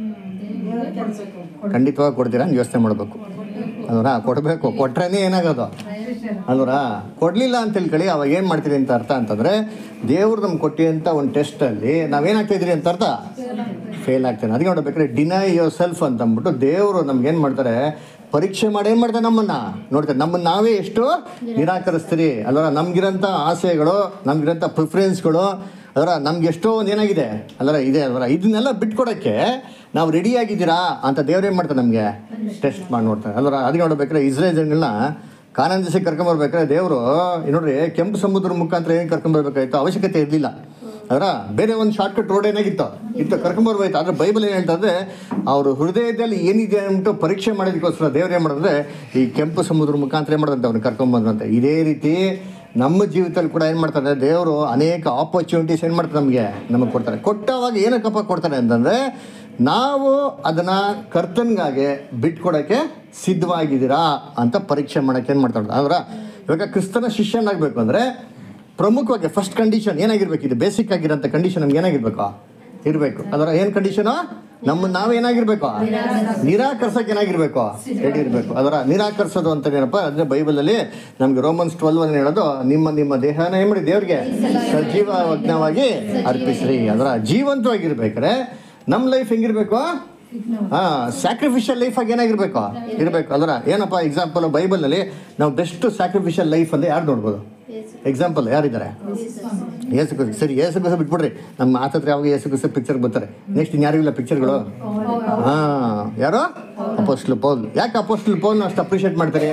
Speaker 1: ಖಂಡಿತವಾಗಿ ಕೊಡ್ತೀರಾ ಅಂತ ಯೋಚನೆ ಮಾಡಬೇಕು ಅದರ ಕೊಡಬೇಕು ಕೊಟ್ರೇನೆ ಏನಾಗೋದು ಅಲ್ವರ ಕೊಡಲಿಲ್ಲ ಅಂತ ತಿಳ್ಕೊಳ್ಳಿ ಅವಾಗ ಏನು ಮಾಡ್ತೀರಿ ಅಂತ ಅರ್ಥ ಅಂತಂದರೆ ದೇವ್ರು ನಮ್ಗೆ ಕೊಟ್ಟಿದಂಥ ಒಂದು ಟೆಸ್ಟಲ್ಲಿ ನಾವೇನಾಗ್ತಾ ಇದ್ರಿ ಅಂತ ಅರ್ಥ ಫೇಲ್ ಆಗ್ತೇನೆ ಅದಕ್ಕೆ ನೋಡ್ಬೇಕಾದ್ರೆ ಡಿನೈ ಯೋರ್ ಸೆಲ್ಫ್ ಅಂತ ಅಂದ್ಬಿಟ್ಟು ದೇವರು ನಮ್ಗೆ ಏನು ಮಾಡ್ತಾರೆ ಪರೀಕ್ಷೆ ಮಾಡಿ ಏನು ಮಾಡ್ತಾರೆ ನಮ್ಮನ್ನ ನೋಡ್ತಾರೆ ನಮ್ಮನ್ನ ನಾವೇ ಎಷ್ಟು ನಿರಾಕರಿಸ್ತೀರಿ ಅಲ್ವರ ನಮ್ಗಿರೋಂಥ ಆಸೆಗಳು ನಮ್ಗಿರೋಂಥ ಪ್ರಿಫರೆನ್ಸ್ಗಳು ಅದರ ನಮ್ಗೆ ಎಷ್ಟೋ ಒಂದು ಏನಾಗಿದೆ ಅಲ್ಲರ ಇದೆ ಅಲ್ವರ ಇದನ್ನೆಲ್ಲ ಬಿಟ್ಕೊಡೋಕ್ಕೆ ನಾವು ರೆಡಿ ಆಗಿದ್ದೀರಾ ಅಂತ ದೇವ್ರು ಏನು ಮಾಡ್ತಾರೆ ನಮಗೆ ಟೆಸ್ಟ್ ಮಾಡಿ ನೋಡ್ತಾರೆ ಅಲ್ವರ ಅದಕ್ಕೆ ನೋಡ್ಬೇಕಾದ್ರೆ ಇಸ್ರೇಲ್ ಜನಗಳನ್ನ ಕಾನೂನು ದಿವಸ ಕರ್ಕೊಂಬರ್ಬೇಕಾದ್ರೆ ದೇವರು ನೋಡ್ರಿ ಕೆಂಪು ಸಮುದ್ರ ಮುಖಾಂತರ ಏನು ಕರ್ಕೊಂಬರ್ಬೇಕಾಯ್ತು ಅವಶ್ಯಕತೆ ಇರಲಿಲ್ಲ ಅದರ ಬೇರೆ ಒಂದು ಶಾರ್ಟ್ಕಟ್ ರೋಡ್ ಏನಾಗಿತ್ತು ಇತ್ತು ಕರ್ಕೊಂಬರ್ಬೋಯ್ತು ಆದರೆ ಬೈಬಲ್ ಏನು ಹೇಳ್ತಂದ್ರೆ ಅವರು ಹೃದಯದಲ್ಲಿ ಏನಿದೆ ಅಂದ್ಬಿಟ್ಟು ಪರೀಕ್ಷೆ ಮಾಡೋದಕ್ಕೋಸ್ಕರ ದೇವ್ರು ಏನು ಮಾಡಿದ್ರೆ ಈ ಕೆಂಪು ಸಮುದ್ರ ಮುಖಾಂತರ ಏನು ಮಾಡೋದಂತೆ ಅವ್ನು ಕರ್ಕೊಂಬಂದ್ರಂತೆ ಇದೇ ರೀತಿ ನಮ್ಮ ಜೀವಿತದಲ್ಲಿ ಕೂಡ ಏನು ಮಾಡ್ತಾರೆ ದೇವರು ಅನೇಕ ಆಪರ್ಚುನಿಟೀಸ್ ಏನು ಮಾಡ್ತಾರೆ ನಮಗೆ ನಮಗೆ ಕೊಡ್ತಾರೆ ಕೊಟ್ಟವಾಗ ಏನಕ್ಕಪ್ಪ ಕೊಡ್ತಾರೆ ಅಂತಂದರೆ ನಾವು ಅದನ್ನು ಕರ್ತನ್ಗಾಗೆ ಬಿಟ್ಕೊಡೋಕ್ಕೆ ಸಿದ್ಧವಾಗಿದ್ದೀರಾ ಅಂತ ಪರೀಕ್ಷೆ ಮಾಡೋಕ್ಕೆ ಏನು ಮಾಡ್ತಾರೆ ಅಂದ್ರೆ ಇವಾಗ ಕ್ರಿಸ್ತನ ಶಿಷ್ಯನಾಗಬೇಕು ಅಂದರೆ ಪ್ರಮುಖವಾಗಿ ಫಸ್ಟ್ ಕಂಡೀಷನ್ ಏನಾಗಿರ್ಬೇಕು ಇದು ಬೇಸಿಕ್ ಆಗಿರೋಂಥ ಕಂಡೀಷನ್ ನಮ್ಗೆ ಏನಾಗಿರ್ಬೇಕು ಇರಬೇಕು ಅದರ ಏನು ಕಂಡೀಷನು ನಮ್ಮ ನಾವೇನಾಗಿರ್ಬೇಕು ನಿರಾಕರ್ಸಕ್ಕೆ ಏನಾಗಿರ್ಬೇಕು ರೆಡಿ ಇರಬೇಕು ಅದರ ನಿರಾಕರಿಸೋದು ಅಂತ ಏನಪ್ಪ ಅಂದರೆ ಬೈಬಲಲ್ಲಿ ನಮಗೆ ರೋಮನ್ಸ್ ಟ್ವೆಲ್ವ್ ಅನ್ನು ಹೇಳೋದು ನಿಮ್ಮ ನಿಮ್ಮ ದೇಹನ ಏನು ಮಾಡಿ ದೇವ್ರಿಗೆ ಸಜೀವ ಯಜ್ಞವಾಗಿ ಅರ್ಪಿಸ್ರಿ ಅದರ ಜೀವಂತವಾಗಿರ್ಬೇಕಾದ್ರೆ ನಮ್ಮ ಲೈಫ್ ಹೆಂಗಿರ್ಬೇಕು ಹಾಂ ಸ್ಯಾಕ್ರಿಫಿಷಿಯಲ್ ಲೈಫ್ ಆಗಿ ಏನಾಗಿರ್ಬೇಕು ಇರಬೇಕು ಅದರ ಏನಪ್ಪ ಎಕ್ಸಾಂಪಲ್ ಬೈಬಲ್ನಲ್ಲಿ ನಾವು ಬೆಸ್ಟ್ ಸ್ಯಾಕ್ರಿಫಿಷಿಯಲ್ ಲೈಫ್ ಅಂದರೆ ಯಾರು ನೋಡ್ಬೋದು ಎಕ್ಸಾಂಪಲ್ ಯಾರಿದ್ದಾರೆ ಏಸು ಕ್ರಿಸ್ತ ಸರಿ ಏಸು ಕ್ರಿಸ್ತ ಬಿಟ್ಬಿಡ್ರಿ ನಮ್ಮ ಮಾತತ್ರ ಯಾವಾಗ ಏಸು ಕ್ರಿಸ್ತ ಪಿಕ್ಚರ್ ಬರ್ತಾರೆ ನೆಕ್ಸ್ಟ್ ಇನ್ಯಾರಿಗೂ ಇಲ್ಲ ಪಿಕ್ಚರ್ಗಳು ಹಾಂ ಯಾರು ಅಪೋಸ್ಟ್ಲು ಪೌಲ್ ಯಾಕೆ ಅಪೋಸ್ಟ್ಲು ಪೌಲ್ನ ಅಷ್ಟು ಅಪ್ರಿಷಿಯೇಟ್ ಮಾಡ್ತಾರೆ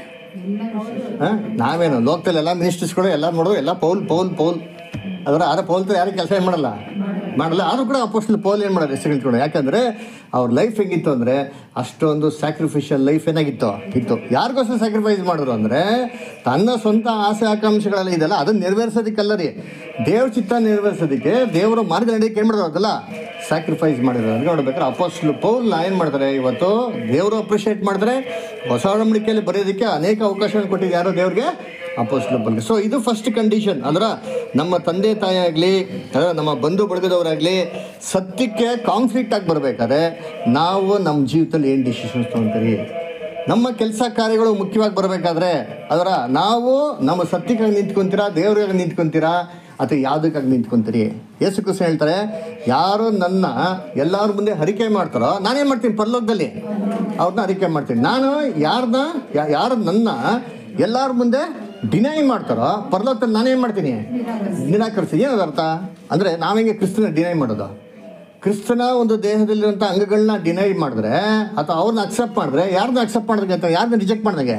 Speaker 1: ಹಾಂ ನಾವೇನು ಲೋಕದಲ್ಲಿ ಎಲ್ಲ ಮಿನಿಸ್ಟರ್ಸ್ಗಳು ಎಲ್ಲ ನೋಡೋದು ಎಲ್ಲ ಪೌಲ್ ಪೌಲ್ ಪೌಲ್ ಅದರ ಆದ್ರೆ ಪೌಲ್ ತರ ಯಾರು ಕೆಲಸ ಏನು ಮಾಡಲ್ಲ ಮಾಡಲ್ಲ ಆದರೂ ಕೂಡ ಅಪೋಸ್ಟ್ಲ್ ಪೌಲ್ ಏನು ಮಾಡೋದು ಹೆಸರು ಇಟ್ಕೊಂಡು ಯಾಕಂದರೆ ಅವ್ರ ಲೈಫ್ ಹೆಂಗಿತ್ತು ಅಂದರೆ ಅಷ್ಟೊಂದು ಸ್ಯಾಕ್ರಿಫಿಷಿಯಲ್ ಲೈಫ್ ಏನಾಗಿತ್ತು ಇತ್ತು ಯಾರಿಗೋಸ್ಕರ ಸ್ಯಾಕ್ರಿಫೈಸ್ ಮಾಡಿದ್ರು ಅಂದರೆ ತನ್ನ ಸ್ವಂತ ಆಸೆ ಆಕಾಂಕ್ಷೆಗಳೆಲ್ಲ ಇದೆಲ್ಲ ಅದನ್ನು ನೆರವೇರಿಸೋದಕ್ಕಲ್ಲ ರೀ ದೇವ್ರ ಚಿತ್ತ ನೆರವೇರಿಸೋದಕ್ಕೆ ದೇವರ ಮಾರ್ಗ ನಡೆಯಕ್ಕೆ ಏನು ಮಾಡಿದ್ರು ಅದಲ್ಲ ಸ್ಯಾಕ್ರಿಫೈಸ್ ಮಾಡಿದ್ರು ಅದಕ್ಕೆ ನೋಡ್ಬೇಕಾದ್ರೆ ಅಪೋಸ್ಟ್ಲ್ ಪೌಲ್ನ ಏನು ಮಾಡ್ತಾರೆ ಇವತ್ತು ದೇವರು ಅಪ್ರಿಷಿಯೇಟ್ ಮಾಡಿದ್ರೆ ಹೊಸ ಒಡಂಬಡಿಕೆಯಲ್ಲಿ ಬರೆಯೋದಕ್ಕೆ ಅನೇಕ ಅವಕಾಶಗಳನ್ನು ಕೊಟ್ಟಿದ್ದು ಯಾರೋ ದೇವ್ರಿಗೆ ಅಪೋಸ್ಟ್ಲ್ ಪೌಲ್ ಸೊ ಇದು ಫಸ್ಟ್ ಕಂಡೀಷನ್ ಅಂದ್ರೆ ನಮ್ಮ ತಂದೆ ತಾಯಿ ಆಗಲಿ ನಮ್ಮ ಬಂಧು ಬಳಗದವರಾಗಲಿ ಸತ್ಯಕ್ಕೆ ಕಾನ್ಫ್ಲಿಕ್ಟ್ ಆಗಿ ಬರಬೇಕಾದ್ರೆ ನಾವು ನಮ್ಮ ಜೀವಿತದಲ್ಲಿ ಏನು ಡಿಸಿಷನ್ಸ್ ತೊಗೊತೀರಿ ನಮ್ಮ ಕೆಲಸ ಕಾರ್ಯಗಳು ಮುಖ್ಯವಾಗಿ ಬರಬೇಕಾದ್ರೆ ಅದರ ನಾವು ನಮ್ಮ ಸತ್ಯಕ್ಕಾಗಿ ನಿಂತ್ಕೊಂತೀರಾ ದೇವ್ರಿಗಾಗಿ ನಿಂತ್ಕೊಂತೀರಾ ಅಥವಾ ಯಾವುದಕ್ಕಾಗಿ ನಿಂತ್ಕೊಂತೀರಿ ಯೇಸು ಕೃಷ್ಣ ಹೇಳ್ತಾರೆ ಯಾರು ನನ್ನ ಎಲ್ಲರ ಮುಂದೆ ಹರಿಕೆ ಮಾಡ್ತಾರೋ ನಾನೇನು ಮಾಡ್ತೀನಿ ಪರಲೋಕದಲ್ಲಿ ಅವ್ರನ್ನ ಹರಿಕೆ ಮಾಡ್ತೀನಿ ನಾನು ಯಾರನ್ನ ಯಾರು ನನ್ನ ಎಲ್ಲರ ಮುಂದೆ ಡಿನೈ ಮಾಡ್ತಾರೋ ಪರಲೋಕದಲ್ಲಿ ನಾನೇನು ಮಾಡ್ತೀನಿ ನಿರಾಕರಿಸ್ತೀನಿ ಏನದು ಅರ್ಥ ಅಂದರೆ ನಾವೆಂಗೆ ಕ್ರಿಸ್ತನ ಡಿನೈ ಮಾಡೋದು ಕ್ರಿಸ್ತನ ಒಂದು ದೇಹದಲ್ಲಿರುವಂಥ ಅಂಗಗಳನ್ನ ಡಿನೈ ಮಾಡಿದ್ರೆ ಅಥವಾ ಅವ್ರನ್ನ ಅಕ್ಸೆಪ್ಟ್ ಮಾಡಿದ್ರೆ ಯಾರನ್ನ ಅಕ್ಸೆಪ್ಟ್ ಮಾಡಿದಂಗೆ ಅಥವಾ ಯಾರನ್ನ ರಿಜೆಕ್ಟ್ ಮಾಡ್ದಂಗೆ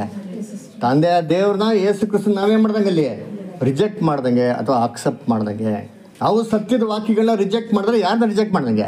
Speaker 1: ತಂದೆ ದೇವ್ರನ್ನ ಏಸು ಕ್ರಿಸ್ತನ ನಾವೇನು ಮಾಡ್ದಂಗೆ ಅಲ್ಲಿ ರಿಜೆಕ್ಟ್ ಮಾಡ್ದಂಗೆ ಅಥವಾ ಅಕ್ಸೆಪ್ಟ್ ಮಾಡ್ದಂಗೆ ಅವು ಸತ್ಯದ ವಾಕ್ಯಗಳನ್ನ ರಿಜೆಕ್ಟ್ ಮಾಡಿದ್ರೆ ಯಾರನ್ನ ರಿಜೆಕ್ಟ್ ಮಾಡ್ದಂಗೆ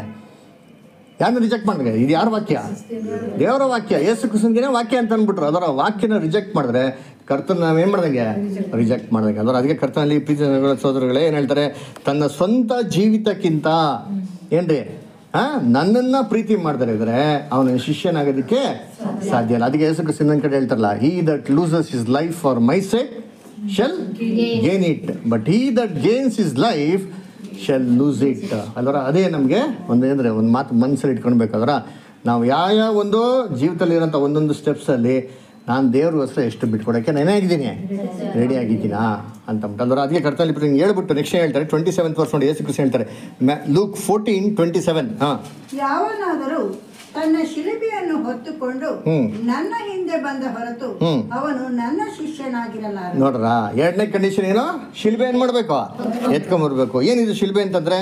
Speaker 1: ಯಾರನ್ನ ರಿಜೆಕ್ಟ್ ಮಾಡಿದ್ರೆ ಇದು ಯಾರ ವಾಕ್ಯ ದೇವರ ವಾಕ್ಯ ಯೇಸು ಕ್ರಿಸ್ತನ್ಗೆ ವಾಕ್ಯ ಅಂತ ಅಂದ್ಬಿಟ್ರು ಅದರ ವಾಕ್ಯನ ರಿಜೆಕ್ಟ್ ಮಾಡಿದ್ರೆ ಕರ್ತನ ನಾವೇನು ಮಾಡ್ದಂಗೆ ರಿಜೆಕ್ಟ್ ಮಾಡ್ದಂಗೆ ಅದರ ಅದಕ್ಕೆ ಕರ್ತನಲ್ಲಿ ಪ್ರೀತಿ ಸೋದರಗಳೇ ಏನು ಹೇಳ್ತಾರೆ ತನ್ನ ಸ್ವಂತ ಜೀವಿತಕ್ಕಿಂತ ಏನ್ರಿ ಆ ನನ್ನನ್ನ ಪ್ರೀತಿ ಮಾಡ್ತಾರೆ ಇದ್ರೆ ಅವನ ಶಿಷ್ಯನಾಗೋದಕ್ಕೆ ಸಾಧ್ಯ ಇಲ್ಲ ಅದಕ್ಕೆ ಯೇಸು ಕ್ರಿಸ್ತ ಇನ್ನೊಂದ್ ಕಡೆ ಹೇಳ್ತಾರಲ್ಲ he that loses his life for my sake shall gain it but he that gains his life shall lose it ಅಲ್ವರ ಅದೇ ನಮಗೆ ಒಂದು ಅಂದರೆ ಒಂದು ಮಾತು ಮನಸ್ಸಲ್ಲಿ ಇಟ್ಕೊಳ್ಬೇಕಾದ್ರ ನಾವು ಯಾವ ಯಾವ ಒಂದು ಜೀವಿತದಲ್ಲಿರೋಂಥ ಒಂದೊಂದು ಸ್ಟೆಪ್ಸಲ್ಲಿ ನಾನು ದೇವ್ರಿಗೋಸ್ಕರ ಎಷ್ಟು ಬಿಟ್ಕೊಡೋಕ್ಕೆ ನಾನೇನಾಗಿದ್ದೀನಿ ರೆಡಿ ಆಗಿದ್ದೀನಾ ಅಂತ ಅಲ್ವರ ಅದಕ್ಕೆ ಕರ್ತಲ್ಲಿ ಹಿಂಗೆ ಹೇಳ್ಬಿಟ್ಟು ನೆಕ್ಸ್ಟ್ ಹೇಳ್ತಾರೆ ಟ್ವೆಂಟಿ ಸೆವೆಂತ್ ವರ್ಷ ನೋಡಿ ಏಸು ಕೃಷ್ಣ ಹೇಳ್ತಾರೆ ಲೂಕ್ ಫೋರ್ಟೀನ್ ಟ್ವೆಂಟಿ ಸೆವೆನ್ ಹಾಂ
Speaker 6: ಯಾವನಾದರೂ ತನ್ನ ಶಿಲುಬೆಯನ್ನು ಹೊತ್ತುಕೊಂಡು
Speaker 1: ಹ್ಮ್.
Speaker 6: ನನ್ನ ಹಿಂದೆ ಬಂದ ಹೊರತು
Speaker 1: ಹ್ಮ್.
Speaker 6: ಅವನು ನನ್ನ ಶಿಷ್ಯನಾಗಿರಲಾರ
Speaker 1: ನೋಡ್ರ ಎರಡನೇ ಕಂಡೀಷನ್ ಏನು ಶಿಲ್ಬೆ ಏನು ಮಾಡಬೇಕು ಎತ್ಕೊಂಬರ್ಬೇಕು ಏನಿದು ಶಿಲ್ಬೆ ಅಂತಂದ್ರೆ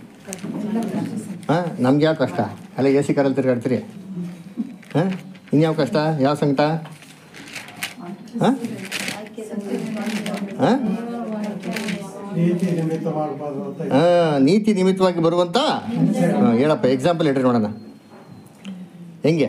Speaker 1: ಹಾಂ ನಮ್ಗೆ ಯಾವ ಕಷ್ಟ ಅಲ್ಲ ಎ ಸಿ ಕಾರಲ್ಲಿ ತಿರ್ಗಾಡ್ತೀರಿ ಹಾಂ ಇನ್ಯಾವ ಕಷ್ಟ ಯಾವ ಸಂಕಟ ಹಾಂ ಹಾಂ
Speaker 7: ನೀತಿ ನಿಮಿತ್ತವಾಗಬಾರ್ದು ಅಂತ
Speaker 1: ಹಾಂ ನೀತಿ ನಿಮಿತ್ತವಾಗಿ ಬರುವಂತ ಹಾಂ, ಹೇಳಪ್ಪ ಎಕ್ಸಾಂಪಲ್ ಹೇಳ್ರಿ ನೋಡೋಣ ಹೆಂಗೆ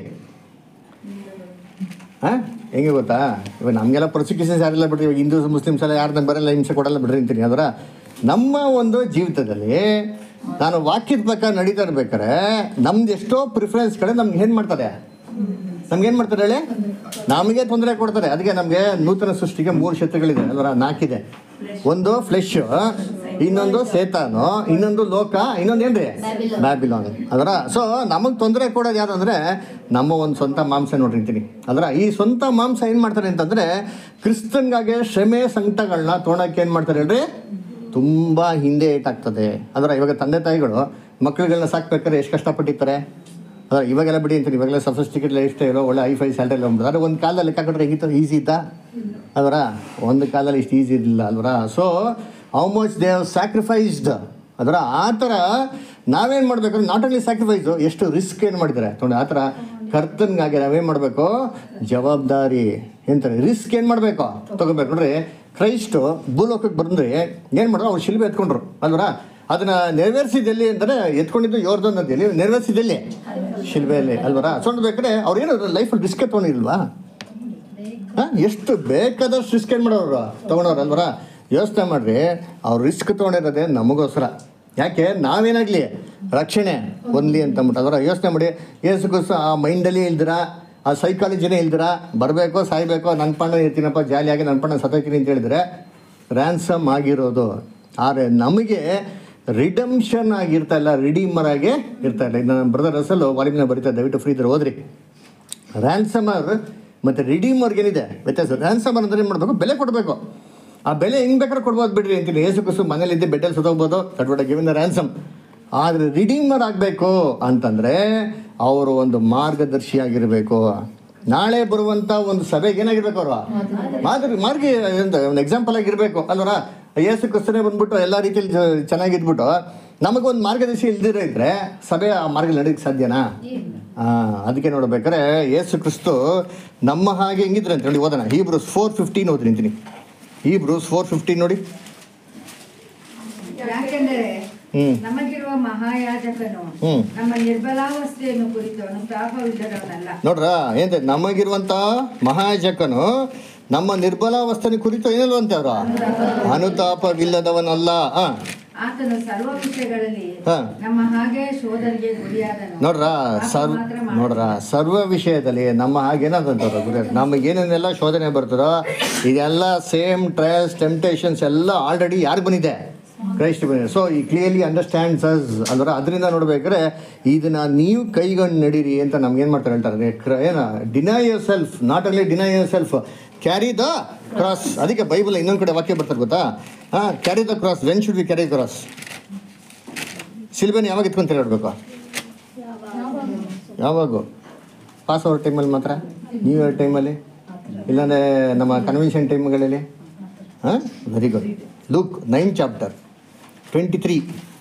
Speaker 1: ಹಾಂ ಹೆಂಗೆ ಗೊತ್ತಾ ಇವಾಗ ನಮಗೆಲ್ಲ ಪ್ರಾಸಿಕ್ಯೂಷನ್ಸ್ ಯಾರೆಲ್ಲ ಬಿಡ್ರಿ ಇವಾಗ ಹಿಂದೂಸ್ ಮುಸ್ಲಿಮ್ಸ್ ಎಲ್ಲ ಯಾರು ನಂಗೆ ಬರಲ್ಲ ಹಿಂಸೆ ಕೊಡಲ್ಲ ಬಿಡ್ರಿ ಅಂತೀನಿ ಅದರ ನಮ್ಮ ಒಂದು ಜೀವಿತದಲ್ಲಿ ನಾನು ವಾಕ್ಯದ ಪ್ರಕಾರ ನಡೀತಾ ಇರ್ಬೇಕಾರೆ ನಮ್ದು ಎಷ್ಟೋ ಪ್ರಿಫರೆನ್ಸ್ ಕಡೆ ನಮ್ಗೆ ಏನು ಮಾಡ್ತಾರೆ ನಮ್ಗೆ ಏನು ಮಾಡ್ತಾರೆ ಹೇಳಿ ನಮಗೆ ತೊಂದರೆ ಕೊಡ್ತಾರೆ ಅದಕ್ಕೆ ನಮಗೆ ನೂತನ ಸೃಷ್ಟಿಗೆ ಮೂರು ಶತ್ರುಗಳಿದೆ ಅಲ್ವರ ನಾಲ್ಕಿದೆ ಒಂದು ಫ್ಲೆಶ್ ಇನ್ನೊಂದು ಸೇತಾನು ಇನ್ನೊಂದು ಲೋಕ ಇನ್ನೊಂದು ಏನ್ರಿ ಬ್ಯಾಬಿಲಾನ್ ಅದರ ಸೊ ನಮಗೆ ತೊಂದರೆ ಕೊಡೋದು ಯಾರು ಅಂದರೆ ನಮ್ಮ ಒಂದು ಸ್ವಂತ ಮಾಂಸ ನೋಡಿರ್ತೀನಿ ಅದರ ಈ ಸ್ವಂತ ಮಾಂಸ ಏನು ಮಾಡ್ತಾರೆ ಅಂತಂದರೆ ಕ್ರಿಸ್ತನ್ಗಾಗೆ ಶ್ರಮೆ ಸಂಕಟಗಳನ್ನ ತೊಗೊಳಕ್ಕೆ ಏನು ಮಾಡ್ತಾರೆ ಹೇಳ್ರಿ ತುಂಬ ಹಿಂದೆ ಏಟಾಗ್ತದೆ ಅದರ ಇವಾಗ ತಂದೆ ತಾಯಿಗಳು ಮಕ್ಕಳುಗಳನ್ನ ಸಾಕ್ಬೇಕಾದ್ರೆ ಎಷ್ಟು ಕಷ್ಟಪಟ್ಟಿರ್ತಾರೆ ಅದರ ಇವಾಗೆಲ್ಲ ಬಿಡಿ ಅಂತೀನಿ ಇವಾಗೆಲ್ಲ ಸಫಿಸ್ಟಿಕೇಟ್ ಲೈಫ್ ಸ್ಟೈಲು ಒಳ್ಳೆ ಐ ಫೈ ಸ್ಯಾಲ್ರಿ ಎಲ್ಲ ಉಂಟು ಆದರೆ ಒಂದು ಕಾಲದಲ್ಲಿ ಲೆಕ್ಕ ಕಟ್ಟರೆ ಹೆಂಗಿತ್ತು ಈಸಿ ಇತ್ತಾ ಅದರ ಒಂದು ಕಾಲದಲ್ಲಿ ಇಷ್ಟು ಈಸಿ ಇರಲಿಲ್ಲ ಅಲ್ವರ so how much they have sacrificed ಅದರ ಆ ಥರ ನಾವೇನು ಮಾಡಬೇಕು ನಾಟ್ ಓನ್ಲಿ ಸ್ಯಾಕ್ರಿಫೈಸು ಎಷ್ಟು ರಿಸ್ಕ್ ಏನು ಮಾಡಿದ್ದಾರೆ ತೊಗೊಂಡು ಆ ಥರ ಕರ್ತನ್ಗಾಗಿ ನಾವೇನು ಮಾಡಬೇಕು ಜವಾಬ್ದಾರಿ ಎಂತಾರೆ ರಿಸ್ಕ್ ಏನು ಮಾಡಬೇಕು ತೊಗೋಬೇಕು ನೋಡ್ರಿ ಕ್ರೈಸ್ಟು ಭೂಲೋಕಕ್ಕೆ ಬಂದ್ರೆ ಏನು ಮಾಡಿದ್ರು ಅವ್ರು ಶಿಲ್ಬೆ ಎತ್ಕೊಂಡ್ರು ಅಲ್ವರ ಅದನ್ನ ನೆರವೇರಿಸಿದಲ್ಲಿ ಅಂದರೆ ಎತ್ಕೊಂಡಿದ್ದು ಯೋರ್ದು ನದಿಯಲ್ಲಿ ನೆರವೇರಿಸಿದಲ್ಲಿ ಶಿಲ್ಬೆಯಲ್ಲಿ ಅಲ್ವರ ಸೊ ಬೇಕಾದ್ರೆ ಅವ್ರು ಏನು ಲೈಫಲ್ಲಿ ರಿಸ್ಕ್ ತೊಗೊಂಡಿಲ್ವಾ ಹಾಂ ಎಷ್ಟು ಬೇಕಾದಷ್ಟು ರಿಸ್ಕ್ ಏನು ಮಾಡೋರು ತೊಗೊಂಡವ್ರು ಅಲ್ವರ ಯೋಚನೆ ಮಾಡ್ರಿ ಅವ್ರು ರಿಸ್ಕ್ ತೊಗೊಂಡಿರೋದೇ ನಮಗೋಸ್ಕರ ಯಾಕೆ ನಾವೇನಾಗಲಿ ರಕ್ಷಣೆ ಹೊಂದಲಿ ಅಂತ ಅಂದ್ಬಿಟ್ಟು ಅದರ ಯೋಚನೆ ಮಾಡಿ ಏಸುಗೋಸ ಆ ಮೈಂಡಲ್ಲಿ ಇಲ್ದಿರ ಆ ಸೈಕಾಲಜಿನೇ ಇಲ್ದಿರ ಬರಬೇಕು ಸಾಯ್ಬೇಕು ನನ್ನ ಪಣ್ಣ ಇರ್ತೀನಪ್ಪ ಜಾಲಿಯಾಗಿ ನನ್ನ ಪಣ್ಣ ಸತ್ತೋಯ್ತೀನಿ ಅಂತ ಹೇಳಿದ್ರೆ ರ್ಯಾನ್ಸಮ್ ಆಗಿರೋದು ಆದರೆ ನಮಗೆ ರಿಡಮ್ಷನ್ ಆಗಿರ್ತಾ ಇಲ್ಲ ರಿಡೀಮರ್ ಆಗಿ ಇರ್ತಾ ಇಲ್ಲ ನನ್ನ ಬ್ರದರ್ ಅಸಲು ವಾಲಿಮ್ನ ಬರೀತಾ ದಯವಿಟ್ಟು ಫ್ರೀ ಇದ್ರೆ ಹೋದ್ರಿ ರ್ಯಾನ್ಸಮರ್ ಮತ್ತು ರಿಡೀಮರ್ಗೆ ಏನಿದೆ ವ್ಯತ್ಯಾಸ ರ್ಯಾನ್ಸಮರ್ ಅಂದರೆ ಏನು ಮಾಡಬೇಕು ಬೆಲೆ ಕೊಡಬೇಕು ಆ ಬೆಲೆ ಹೆಂಗೆ ಬೇಕಾದ್ರೆ ಕೊಡ್ಬೋದು ಬಿಡ್ರಿ ಅಂತೀನಿ ಏಸು ಕುಸು ಮನೇಲಿದ್ದೆ ಬೆಡ್ಡಲ್ಲಿ ಸುತ್ತೋಗ್ಬೋದು ಕಟ್ಬಿಡ ಗಿವಿಂದ ರ್ಯಾನ್ಸಮ್ ಆದರೆ ರಿಡೀಮರ್ ಆಗಬೇಕು ಅಂತಂದರೆ ಅವರು ಒಂದು ಮಾರ್ಗದರ್ಶಿಯಾಗಿರಬೇಕು ನಾಳೆ ಬರುವಂಥ ಒಂದು ಸಭೆಗೆ ಏನಾಗಿರ್ಬೇಕು ಅವರು ಮಾದರಿ ಮಾರ್ಗ ಎಂತ ಒಂದು ಎಕ್ಸಾಂಪಲ್ ಆಗಿರಬೇಕು ಅಲ್ವರ ಏಸು ಕ್ರಿಸ್ತನೇ ಬಂದ್ಬಿಟ್ಟು ಎಲ್ಲ ರೀತಿಯಲ್ಲಿ ಜ- ಚೆನ್ನಾಗಿದ್ಬಿಟ್ಟು ನಮಗೊಂದು ಮಾರ್ಗದರ್ಶಿ ಇಲ್ದಿರ ಇದ್ರೆ ಸಭೆ ಆ ಮಾರ್ಗ ನಡೆಯಕ್ಕೆ ಸಾಧ್ಯನಾ ಆ, ಅದಕ್ಕೆ ನೋಡ್ಬೇಕಾದ್ರೆ ಯೇಸು ಕ್ರಿಸ್ತು ನಮ್ಮ ಹಾಗೆ ಹೆಂಗಿದ್ರೆ ಅಂತ ಹೇಳಿ ಓದೋಣ ಈ ಬ್ರೂಸ್ ಫೋರ್ ಫಿಫ್ಟೀನ್ ಓದಿ ನಿಂತೀನಿ ಈ ಬ್ರೂಸ್ ಫೋರ್ ಫಿಫ್ಟೀನ್ ನೋಡಿ
Speaker 8: ಯಾಕೆಂದರೆ
Speaker 1: ಹ್ಮ್.
Speaker 8: ನಮಗಿರುವ ಮಹಾಯಾಜಕನು
Speaker 1: ಹ್ಮ್.
Speaker 8: ನಮ್ಮ ನಿರ್ಬಲಾವಸ್ಥೆಯನ್ನು ಕುರಿತು ಅನುತಾಪವಿಲ್ಲದವನಲ್ಲ
Speaker 1: ನೋಡ್ರ ಏನ್ರಿ ನಮಗಿರುವಂತ ಮಹಾಜಕನು ನಮ್ಮ ನಿರ್ಬಲಾವಸ್ಥೆನ ಕುರಿತು ಏನಲ್ವಂತೆ ಅವರು ಅನುತಾಪವಿಲ್ಲದವನಲ್ಲ ಆ
Speaker 8: ಆತನು ಸರ್ವ ವಿಷಯಗಳಲ್ಲಿ
Speaker 1: ಹಾ.
Speaker 8: ನಮ್ಮ ಹಾಗೆ ಶೋಧನೆಗೆ ಗುರಿಯಾದನು
Speaker 1: ನೋಡ್ರ
Speaker 8: ಪಾಪ
Speaker 1: ಸರ್ವ
Speaker 8: ಮಾತ್ರ ಮಾಡಿದ.
Speaker 1: ನೋಡ್ರ ಸರ್ವ ವಿಷಯದಲ್ಲಿ ನಮ್ಮ ಹಾಗೇನಂತವ್ರ ಗುರು ನಮಗೆ ಏನೇನೆಲ್ಲ ಶೋಧನೆ ಬರ್ತದೋ ಇದೆಲ್ಲ ಸೇಮ್ ಟ್ರಯಲ್ಸ್ ಟೆಂಪ್ಟೇಷನ್ಸ್ ಎಲ್ಲ ಆಲ್ರೆಡಿ ಯಾರು ಬಂದಿದೆ ಕ್ರೈಸ್ಟ್ ಬಂದಿದೆ ಸೊ ಈ ಕ್ಲಿಯರ್ಲಿ ಅಂಡರ್ಸ್ಟ್ಯಾಂಡ್ಸ್ ಅಸ್ ಅಲ್ವರ ಅದರಿಂದ ನೋಡ್ಬೇಕಾದ್ರೆ ಇದನ್ನ ನೀವು ಕೈಗೊಂಡು ನಡೀರಿ ಅಂತ ನಮ್ಗೆ ಏನು ಮಾಡ್ತಾರೆ ಹೇಳ್ತಾರೆ ಕ್ರ- ಏನ deny yourself not only deny yourself carry the cross ಅದಕ್ಕೆ ಬೈಬಲ್ ಇನ್ನೊಂದು ಕಡೆ ವಾಕ್ಯ ಬರ್ತಾರೆ ಗೊತ್ತಾ ಹಾಂ carry the cross when should we carry cross ಸಿಲ್ಬೆನ್ ಯಾವಾಗ ಇಟ್ಕೊಂತ ಹೇಳ್ಬೇಕು ಯಾವಾಗ ಪಾಸ್ ಓವರ್ ಟೈಮಲ್ಲಿ ಮಾತ್ರ ನ್ಯೂ ಇಯರ್ ಟೈಮಲ್ಲಿ ಇಲ್ಲಾಂದರೆ ನಮ್ಮ ಕನ್ವೆನ್ಷನ್ ಟೈಮ್ಗಳಲ್ಲಿ ಹಾಂ very good Luke nine chapter twenty three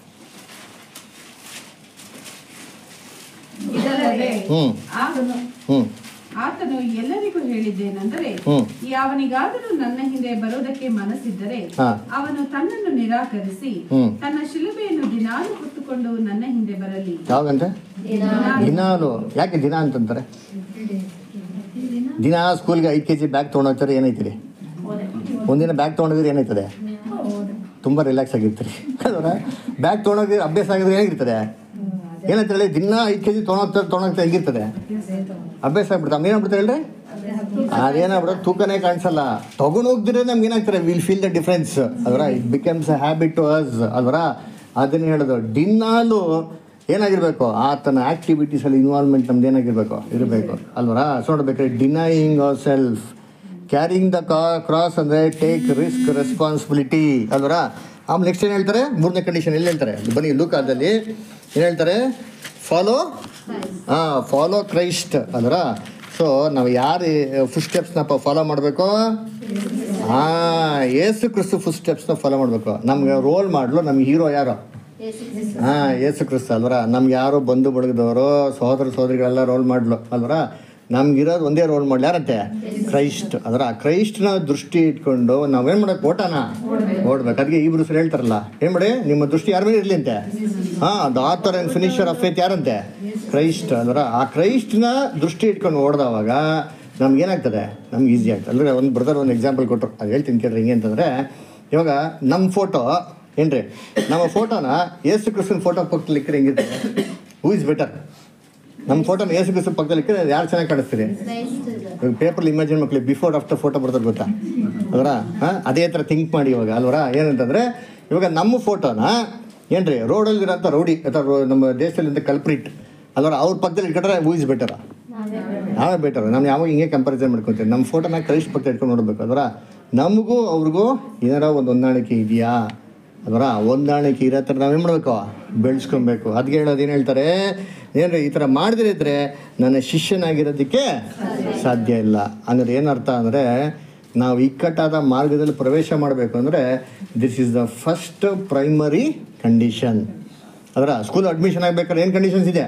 Speaker 3: ಇದಲ್ಲದೆ
Speaker 1: ಹ್ಞೂ
Speaker 3: ಆತನು
Speaker 1: ಹ್ಞೂ
Speaker 3: ಆತನು ಎಲ್ಲರಿಗೂ ಹೇಳಿದ್ದೇನೆಂದರೆ
Speaker 1: ಹ್ಮ್.
Speaker 3: ಯಾವನಿಗಾದರೂ ನನ್ನ ಹಿಂದೆ ಬರೋದಕ್ಕೆ ಮನಸ್ಸಿದ್ದರೆ
Speaker 1: ಹಾ.
Speaker 3: ಅವನು ತನ್ನನ್ನು ನಿರಾಕರಿಸಿ
Speaker 1: ಹ್ಮ್.
Speaker 3: ತನ್ನ ಶಿಲುಬೆಯನ್ನು ದಿನಾಲು ಹೊತ್ತುಕೊಂಡು ನನ್ನ ಹಿಂದೆ ಬರಲಿ
Speaker 1: ಯಾವಾಗಂತೆ ದಿನಾಲು ಯಾಕೆ ದಿನ ಅಂತಂತಾರೆ ದಿನ ಸ್ಕೂಲ್ಗೆ ಐದು ಕೆ ಜಿ ಬ್ಯಾಗ್ ತೊಗೊಂಡೋಗ್ತಾರೆ ಏನೈತಿರಿ ಒಂದಿನ ಬ್ಯಾಗ್ ತೊಗೊಂಡೋಗಿದ್ರೆ ಏನಾಯ್ತದೆ ತುಂಬ ರಿಲ್ಯಾಕ್ಸ್ ಆಗಿರ್ತೀರಿ ಅದರ ಬ್ಯಾಗ್ ತೊಗೊಂಡೋಗಿ ಅಭ್ಯಾಸ ಆಗಿದ್ರೆ ಏನಾಗಿರ್ತದೆ ಏನಂತ ಹೇಳಿ ದಿನ ಐದು ಕೆ ಜಿ ತೊಗೊಂಡೋಗ್ತಾರೆ ತೊಗೊಂಡೋಗ್ತಾ ಹೆಂಗಿರ್ತದೆ ಅಭ್ಯಾಸ ಆಗ್ಬಿಡ್ತಾ ಏನಾಗ್ಬಿಡ್ತಾರೆ ಹೇಳ್ರಿ ಅದೇನಾಗ್ಬಿಡೋ ತೂಕನೇ ಕಾಣಿಸಲ್ಲ ತಗೊಂಡು ಹೋಗ್ದಿದ್ರೆ ನಮ್ಗೆ ಏನಾಗ್ತಾರೆ ವಿಲ್ ಫೀಲ್ ದ ಡಿಫ್ರೆನ್ಸ್ ಅದರ it becomes a habit to us ಅದರ ಅದನ್ನ ಹೇಳೋದು ದಿನಾಲು ಏನಾಗಿರ್ಬೇಕು ಆತನ ಆಕ್ಟಿವಿಟೀಸಲ್ಲಿ ಇನ್ವಾಲ್ವ್ಮೆಂಟ್ ನಮ್ದು ಏನಾಗಿರ್ಬೇಕು ಇರಬೇಕು ಅಲ್ವರ ಸೊ ನೋಡ್ಬೇಕಾದ್ರೆ denying our self carrying the ಕಾ ಕ್ರಾಸ್ ಅಂದರೆ ಟೇಕ್ ರಿಸ್ಕ್ ರೆಸ್ಪಾನ್ಸಿಬಿಲಿಟಿ ಅಲ್ವರ ಆಮೇಲೆ ನೆಕ್ಸ್ಟ್ ಏನು ಹೇಳ್ತಾರೆ ಮೂರನೇ ಕಂಡೀಷನ್ ಎಲ್ಲಿ ಹೇಳ್ತಾರೆ ಬನ್ನಿ ಲೂಕಾದಲ್ಲಿ ಏನು ಹೇಳ್ತಾರೆ ಫಾಲೋ ಹಾಂ ಫಾಲೋ ಕ್ರೈಸ್ಟ್ ಅದರ ಸೊ ನಾವು ಯಾರು ಫುಡ್ ಸ್ಟೆಪ್ಸ್ನಪ್ಪ ಫಾಲೋ ಮಾಡಬೇಕು ಹಾಂ ಏಸು ಕ್ರಿಸ್ತು ಫುಡ್ ಸ್ಟೆಪ್ಸ್ನ ಫಾಲೋ ಮಾಡಬೇಕು ನಮ್ಗೆ ರೋಲ್ ಮಾಡಲು ನಮ್ಗೆ ಹೀರೋ ಯಾರು ಹಾಂ ಏಸು ಕ್ರಿಸ್ತ ಅಲ್ವರ ನಮ್ಗೆ ಯಾರು ಬಂಧು ಬಳಗದವರು ಸಹೋದರ ಸಹೋದರಿಗಳೆಲ್ಲ ರೋಲ್ ಮಾಡಲು ಅಲ್ವರ ನಮ್ಗಿರೋದು ಒಂದೇ ರೋಲ್ ಮಾಡಲಿ ಯಾರಂತೆ ಕ್ರೈಸ್ಟ್ ಅದರ ಕ್ರೈಸ್ಟ್ನ ದೃಷ್ಟಿ ಇಟ್ಕೊಂಡು ನಾವೇನು ಮಾಡೋಕೆ ಓಟನ ಓಡ್ಬೇಕು ಅದಕ್ಕೆ ಇಬ್ರು ಸರ್ ಹೇಳ್ತಾರಲ್ಲ ಏನು ಮಾಡಿ ನಿಮ್ಮ ದೃಷ್ಟಿ ಯಾರ ಮೇಲೆ ಇರಲಿ ಅಂತೆ ಹಾಂ the author and finisher of faith ಯಾರಂತೆ ಕ್ರೈಸ್ಟ್ ಅದರ ಆ ಕ್ರೈಸ್ಟ್ನ ದೃಷ್ಟಿ ಇಟ್ಕೊಂಡು ಓಡ್ದವಾಗ ನಮ್ಗೆ ಏನಾಗ್ತದೆ ನಮ್ಗೆ ಈಸಿ ಆಗ್ತದೆ ಅಂದರೆ ಒಂದು ಬ್ರದರ್ ಒಂದು ಎಕ್ಸಾಂಪಲ್ ಕೊಟ್ಟರು ಅದು ಹೇಳ್ತೀನಿ ಕೇಳ್ರಿ ಹಿಂಗೆ ಅಂತಂದರೆ ಇವಾಗ ನಮ್ಮ ಫೋಟೋ ಏನ್ರಿ ನಮ್ಮ ಫೋಟೋನ ಏಸು ಕ್ರಿಸ್ತನ ಫೋಟೋ ಪಕ್ಕದಲ್ಲಿ ಇಕ್ಕರೆ ಹೆಂಗಿರ್ತದೆ ಹೂ ಇಸ್ ಬೆಟರ್ ನಮ್ಮ ಫೋಟೋನ ಏಸು ಕ್ರಿಸ್ತನ ಪಕ್ಕದಲ್ಲಿ ಇಕ್ಕರೆ ಯಾರು ಚೆನ್ನಾಗಿ ಕಾಣಿಸ್ತೀರಿ ಪೇಪರ್ ಇಮ್ಯಾಜಿನ್ ಮಕ್ಳಿಗೆ ಬಿಫೋರ್ ಆಫ್ಟರ್ ಫೋಟೋ ಬರ್ತಾರೆ ಗೊತ್ತಾ ಅದರ ಹಾಂ ಅದೇ ಥರ ಥಿಂಕ್ ಮಾಡಿ ಇವಾಗ ಅಲ್ವರ ಏನಂತಂದರೆ ಇವಾಗ ನಮ್ಮ ಫೋಟೋನ ಏನ್ರಿ ರೋಡಲ್ಲಿರೋಂಥ ರೌಡಿ ಅಥವಾ ರೋ- ನಮ್ಮ ದೇಶದಲ್ಲಿಂದ ಕಲ್ಪ್ರಿಟ್ ಅಲ್ವರ ಅವ್ರ ಪಕ್ಕದಲ್ಲಿ ಇಟ್ಕೊಂಡ್ರೆ ಹೂ ಇಸ್ ಬೆಟರ್ ನಾವೇ ಬೆಟರ್ ನಾವು ಯಾವಾಗ ಹಿಂಗೆ ಕಂಪಾರಿಸನ್ ಮಾಡ್ಕೊತೀವಿ ನಮ್ಮ ಫೋಟೋನ ಕ್ರೈಸ್ಟ್ ಪಕ್ಕ ಇಟ್ಕೊಂಡು ನೋಡ್ಬೇಕು ಅದರ ನಮಗೂ ಅವ್ರಿಗೂ ಏನಾರ ಒಂದು ಹೊಂದಾಣಿಕೆ ಇದೆಯಾ ಅದರ ಹೊಂದಾಣಿಕೆ ಇರೋ ಥರ ನಾವೇನು ಮಾಡಬೇಕು ಬೆಳೆಸ್ಕೊಬೇಕು ಅದಕ್ಕೆ ಹೇಳೋದು ಏನು ಹೇಳ್ತಾರೆ ಏನ್ರಿ ಈ ಥರ ಮಾಡದಿರಿದ್ರೆ ನನ್ನ ಶಿಷ್ಯನಾಗಿರೋದಕ್ಕೆ ಸಾಧ್ಯ ಇಲ್ಲ ಅಂದರೆ ಏನರ್ಥ ಅಂದರೆ ನಾವು ಇಕ್ಕಟ್ಟಾದ ಮಾರ್ಗದಲ್ಲಿ ಪ್ರವೇಶ ಮಾಡಬೇಕು ಅಂದರೆ this is the first primary condition ಅದರ ಸ್ಕೂಲ್ ಅಡ್ಮಿಷನ್ ಆಗಬೇಕಾದ್ರೆ ಏನು ಕಂಡೀಷನ್ಸ್ ಇದೆ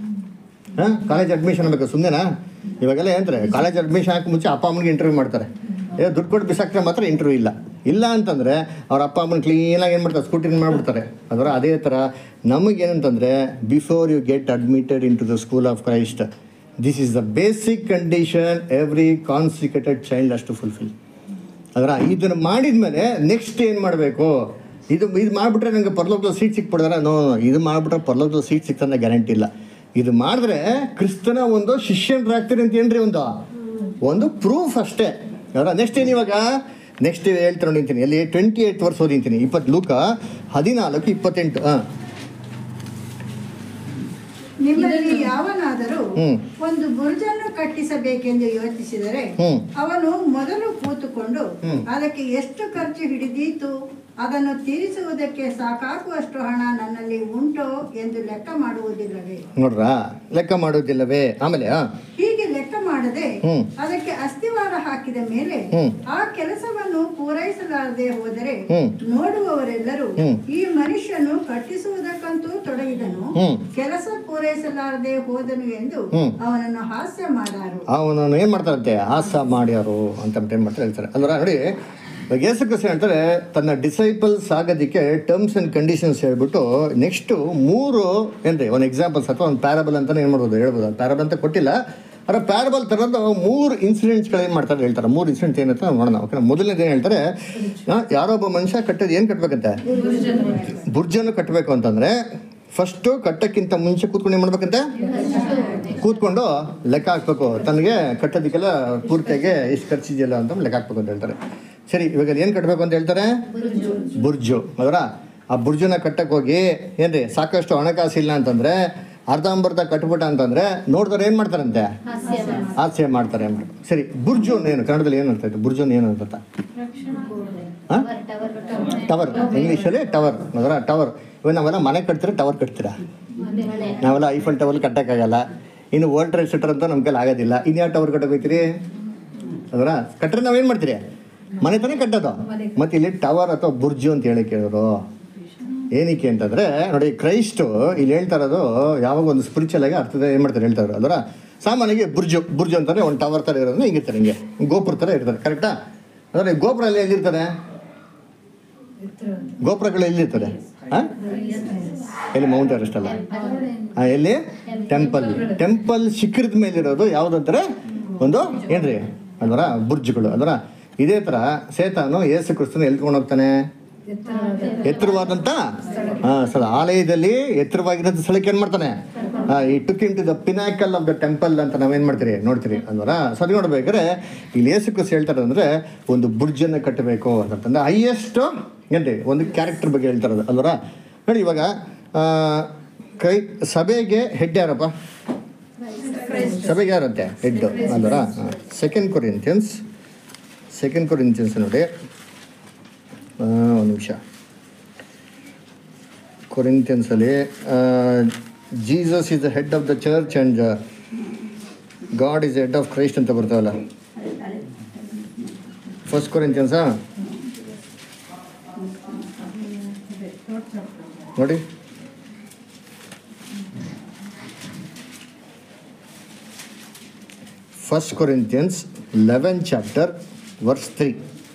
Speaker 1: ಹಾಂ ಕಾಲೇಜ್ ಅಡ್ಮಿಷನ್ ಬೇಕು ಸುಮ್ಮನೆನಾ ಇವಾಗೆಲ್ಲ ಏನಂತಾರೆ ಕಾಲೇಜ್ ಅಡ್ಮಿಷನ್ ಹಾಕಿ ಮುಂಚೆ ಅಪ್ಪ ಅಮ್ಮನಿಗೆ ಇಂಟರ್ವ್ಯೂ ಮಾಡ್ತಾರೆ ಏ ದುಡ್ಡು ಕೊಟ್ಟು ಬಿಸಾಕ್ರೆ ಮಾತ್ರ ಇಂಟರ್ವ್ಯೂ ಇಲ್ಲ ಇಲ್ಲ ಅಂತಂದರೆ ಅವ್ರ ಅಪ್ಪ ಅಮ್ಮನ ಕ್ಲೀನಾಗಿ ಏನು ಮಾಡ್ತಾರೆ ಸ್ಕೂಟಿನ ಮಾಡಿಬಿಡ್ತಾರೆ ಅದರ ಅದೇ ಥರ ನಮಗೇನಂತಂದರೆ before you get admitted into the school of Christ this is the basic condition every consecrated child ಅಷ್ಟು ಫುಲ್ಫಿಲ್ ಅದರ ಇದನ್ನು ಮಾಡಿದ ಮೇಲೆ ನೆಕ್ಸ್ಟ್ ಏನು ಮಾಡಬೇಕು ಇದು ಇದು ಮಾಡಿಬಿಟ್ರೆ ನನಗೆ ಪರ್ಲೋಕದಲ್ಲಿ ಸೀಟ್ ಸಿಕ್ಬಿಡ್ದಾರ ನೋ ಇದು ಮಾಡಿಬಿಟ್ರೆ ಪರ್ಲೋಕದಲ್ಲಿ ಸೀಟ್ ಸಿಗ್ತಾನೆ ಗ್ಯಾರಂಟಿ ಇಲ್ಲ ಇದು ಮಾಡಿದ್ರೆ ಕ್ರಿಸ್ತನ ಒಂದು ಶಿಷ್ಯನರಾಗ್ತೀರಿ ಅಂತ ಏನ್ರಿ ಒಂದು ಒಂದು ಪ್ರೂಫ್ ಅಷ್ಟೇ ಅವರ ನೆಕ್ಸ್ಟ್ ಏನು ಇವಾಗ ನೆಕ್ಸ್ಟ್ ಹೇಳ್ತಾರೆ ನಿಂತೀನಿ ಎಲ್ಲಿ ಟ್ವೆಂಟಿ ಏಯ್ಟ್ ವರ್ಷ ಓದಿಂತೀನಿ ಇಪ್ಪತ್ತು ಲೂಕ ಹದಿನಾಲ್ಕು ಇಪ್ಪತ್ತೆಂಟು ಹಾಂ
Speaker 6: ನಿಮ್ಮಲ್ಲಿ ಯಾವನಾದರೂ
Speaker 1: ಹ್ಮ್.
Speaker 6: ಒಂದು ಬುರ್ಜನ್ನು ಕಟ್ಟಿಸಬೇಕೆಂದು ಯೋಚಿಸಿದರೆ
Speaker 1: ಹ್ಮ್.
Speaker 6: ಅವನು ಮೊದಲು ಕೂತುಕೊಂಡು
Speaker 1: ಹ್ಮ್.
Speaker 6: ಅದಕ್ಕೆ ಎಷ್ಟು ಖರ್ಚು ಹಿಡಿದೀತು ಅದನ್ನು ತೀರಿಸುವುದಕ್ಕೆ ಸಾಕಾಗುವಷ್ಟು ಹಣ ನನ್ನಲ್ಲಿ ಉಂಟೋ ಎಂದು ಲೆಕ್ಕ ಮಾಡುವುದಿಲ್ಲವೇ
Speaker 1: ನೋಡ್ರಾ ಲೆಕ್ಕ ಮಾಡೋದಿಲ್ಲವೇ ಆಮೇಲೆ ಹಾಂ
Speaker 6: ಹೀಗೆ ಲೆಕ್ಕ ಮಾಡದೆ
Speaker 1: ಹ್ಮ್.
Speaker 6: ಅದಕ್ಕೆ ಅಸ್ಥಿವಾರ ಹಾಕಿದ ಮೇಲೆ
Speaker 1: ಹ್ಮ್.
Speaker 6: ಆ ಕೆಲಸವನ್ನು ಪೂರೈಸಲಾರದೆ ಹೋದರೆ
Speaker 1: ಹ್ಮ್.
Speaker 6: ನೋಡುವವರೆಲ್ಲರೂ
Speaker 1: ಹ್ಮ್.
Speaker 6: ಈ ಮನುಷ್ಯನು ಕಟ್ಟಿಸುವುದಕ್ಕಂತೂ ತೊಡಗಿದನು
Speaker 1: ಹ್ಮ್.
Speaker 6: ಕೆಲಸ ಪೂರೈಸಲಾರದೆ ಹೋದನು ಎಂದು
Speaker 1: ಹ್ಮ್.
Speaker 6: ಅವನನ್ನು ಹಾಸ್ಯ ಮಾಡಾರು
Speaker 1: ಅವನನ್ನು ಏನು ಮಾಡ್ತಾರಂತೆ ಆಸ ಮಾಡ್ಯಾರು ಅಂತ ಏನು ಮಾಡ್ತಾರೆ ಹೇಳ್ತಾರೆ ಅಲ್ವರ ನೋಡಿ ಇವಾಗ ಯೇಸು ಕ್ರಿಸ್ತ ಹೇಳ್ತಾರೆ ತನ್ನ ಡಿಸೈಪಲ್ಸ್ ಆಗೋದಕ್ಕೆ ಟರ್ಮ್ಸ್ ಆ್ಯಂಡ್ ಕಂಡೀಷನ್ಸ್ ಹೇಳ್ಬಿಟ್ಟು ನೆಕ್ಸ್ಟು ಮೂರು ಏನ್ರಿ ಒಂದು ಎಕ್ಸಾಂಪಲ್ಸ್ ಅಥವಾ ಒಂದು ಪ್ಯಾರಬಲ್ ಅಂತಲೇ ಏನು ಮಾಡ್ಬೋದು ಹೇಳ್ಬೋದು ಪ್ಯಾರಬಲ್ ಅಂತ ಕೊಟ್ಟಿಲ್ಲ ಅದರ ಪ್ಯಾರಬಲ್ ಥರದ ಮೂರು ಇನ್ಸಿಡೆಂಟ್ಸ್ಗಳು ಏನು ಮಾಡ್ತಾರೆ ಹೇಳ್ತಾರೆ ಮೂರು ಇನ್ಸಿಡೆಂಟ್ ಏನಂತ ನಾವು ನೋಡೋಣ ಓಕೆ ಮೊದಲನೇದು ಏನು ಹೇಳ್ತಾರೆ ಆ, ಯಾರೊಬ್ಬ ಮನುಷ್ಯ ಕಟ್ಟೋದು ಏನು ಕಟ್ಟಬೇಕಂತೆ ಬುರ್ಜನ್ನು ಕಟ್ಟಬೇಕು ಅಂತಂದರೆ ಫಸ್ಟು ಕಟ್ಟಕ್ಕಿಂತ ಮುಂಚೆ ಕೂತ್ಕೊಂಡು ಏನು ಮಾಡ್ಬೇಕಂತೆ ಕೂತ್ಕೊಂಡು ಲೆಕ್ಕ ಹಾಕ್ಬೇಕು ತನಗೆ ಕಟ್ಟೋದಕ್ಕೆಲ್ಲ ಪೂರ್ತಿಯಾಗಿ ಎಷ್ಟು ಖರ್ಚಿದೆಯಲ್ಲ ಅಂತ ಲೆಕ್ಕ ಹಾಕ್ಬೇಕು ಅಂತ ಹೇಳ್ತಾರೆ ಸರಿ ಇವಾಗ ಏನು ಕಟ್ಟಬೇಕು ಅಂತ ಹೇಳ್ತಾರೆ ಬುರ್ಜು ಅದರ ಆ ಬುರ್ಜುನ ಕಟ್ಟಕ್ಕೆ ಹೋಗಿ ಏನ್ರಿ ಸಾಕಷ್ಟು ಹಣಕಾಸು ಇಲ್ಲ ಅಂತಂದ್ರೆ ಅರ್ಧಂಬರ್ಧ ಕಟ್ಬಿಟ್ಟ ಅಂತಂದ್ರೆ ನೋಡಿದ್ರೆ ಏನು ಮಾಡ್ತಾರಂತೆ ಹಾಸ್ಯ ಮಾಡ್ತಾರೆ ಅಂದ್ಬಿಟ್ಟು ಸರಿ ಬುರ್ಜು ಏನು ಕನ್ನಡದಲ್ಲಿ ಏನು ಅಂತ ಬುರ್ಜುನ್ ಏನು ಅಂತ ಹಾಂ ಟವರ್ ಇಂಗ್ಲೀಷಲ್ಲಿ ಟವರ್ ಅದರ ಟವರ್ ಇವಾಗ ನಾವೆಲ್ಲ ಮನೆ ಕಟ್ತೀರಾ ಟವರ್ ಕಟ್ತೀರಾ ನಾವೆಲ್ಲ ಐಫಲ್ ಟವರ್ ಕಟ್ಟಕ್ಕಾಗಲ್ಲ ಇನ್ನು ವರ್ಲ್ಡ್ ಟ್ರೇಡ್ ಸೆಂಟರ್ ಅಂತ ನಮ್ಮ ಕೈಲಿ ಆಗೋದಿಲ್ಲ ಇನ್ಯಾವ ಟವರ್ ಕಟ್ಟಬೇಕ್ರಿ ಅದರ ಕಟ್ಟರೆ ನಾವೇನು ಮಾಡ್ತೀರಿ ಮನೆ ತಾನೇ ಕಟ್ಟೋದು ಮತ್ತು ಇಲ್ಲಿ ಟವರ್ ಅಥವಾ ಬುರ್ಜು ಅಂತ ಹೇಳಿ ಕೇಳಿದ್ರು ಏನಕ್ಕೆ ಅಂತಂದರೆ ನೋಡಿ ಕ್ರೈಸ್ಟು ಇಲ್ಲಿ ಹೇಳ್ತಾ ಇರೋದು ಯಾವಾಗ ಒಂದು ಸ್ಪಿರಿಚುವಲ್ ಆಗಿ ಅರ್ಥದ ಏನು ಮಾಡ್ತಾರೆ ಹೇಳ್ತಾ ಇದ್ರು ಅದರ ಸಾಮಾನ್ಯವಾಗಿ ಬುರ್ಜು ಬುರ್ಜು ಅಂತಾರೆ ಒಂದು ಟವರ್ ಥರ ಇರೋದು ಹಿಂಗಿರ್ತಾರೆ ಹಿಂಗೆ ಗೋಪುರ ಥರ ಇರ್ತಾರೆ ಕರೆಕ್ಟಾ ಅಂದರೆ ಗೋಪುರ ಎಲ್ಲ ಎಲ್ಲಿರ್ತಾರೆ ಗೋಪುರಗಳು ಎಲ್ಲಿರ್ತದೆ ಹಾಂ ಎಲ್ಲಿ ಮೌಂಟ್ ಎವರೆಸ್ಟ್ ಅಲ್ಲ ಹಾಂ ಎಲ್ಲಿ ಟೆಂಪಲ್ ಟೆಂಪಲ್ ಶಿಖರದ ಮೇಲಿರೋದು ಯಾವುದಂತಾರೆ ಒಂದು ಏನ್ರಿ ಅಲ್ವರ ಬುರ್ಜುಗಳು ಅಲ್ವರ ಇದೇ ಥರ ಸೇತಾನು ಏಸು ಕ್ರಿಸ್ತನ ಎಲ್ಲಿ ತಗೊಂಡು ಹೋಗ್ತಾನೆ ಎತ್ತರವಾದಂಥ ಹಾಂ ಸ್ಥಳ ಆಲಯದಲ್ಲಿ ಎತ್ತರವಾಗಿರೋಂಥ ಸ್ಥಳಕ್ಕೆ ಏನು ಮಾಡ್ತಾನೆ ಆ, he took into the pinnacle of the temple ಅಂತ ನಾವೇನು ಮಾಡ್ತೀರಿ ನೋಡ್ತೀರಿ ಅಲ್ವರ ಸರಿ ನೋಡ್ಬೇಕಾದ್ರೆ ಇಲ್ಲಿ ಏಸು ಕ್ರಿಸ್ತ ಹೇಳ್ತಾರೆ ಅಂದರೆ ಒಂದು ಬುರ್ಜನ್ನು ಕಟ್ಟಬೇಕು ಅಂತಂದ್ರೆ ಹೈಯೆಸ್ಟ್ ಏನ್ರಿ ಒಂದು ಕ್ಯಾರೆಕ್ಟರ್ ಬಗ್ಗೆ ಹೇಳ್ತಾರದು ಅಲ್ವರ ನೋಡಿ ಇವಾಗ ಆ, ಕೈ ಸಭೆಗೆ ಹೆಡ್ ಯಾರಪ್ಪ ಸಭೆಗೆ ಯಾರಂತೆ ಹೆಡ್ ಅಲ್ವರ ಸೆಕೆಂಡ್ ಕೊರಿಯಂತಿಯನ್ಸ್ ಸೆಕೆಂಡ್ ಕೊರಿಯಂತಿಯನ್ಸ್ ನೋಡಿ ಆ, ಒಂದು ನಿಮಿಷ ಕೊರಿಂತಿಯನ್ಸಲ್ಲಿ Jesus is the head of the church and God is head of Christ ಅಂತ ಬರ್ತಾವಲ್ಲ ಫಸ್ಟ್ ಕೊರಿಂತಿಯನ್ಸಾ ನೋಡಿ first Corinthians eleven chapter verse three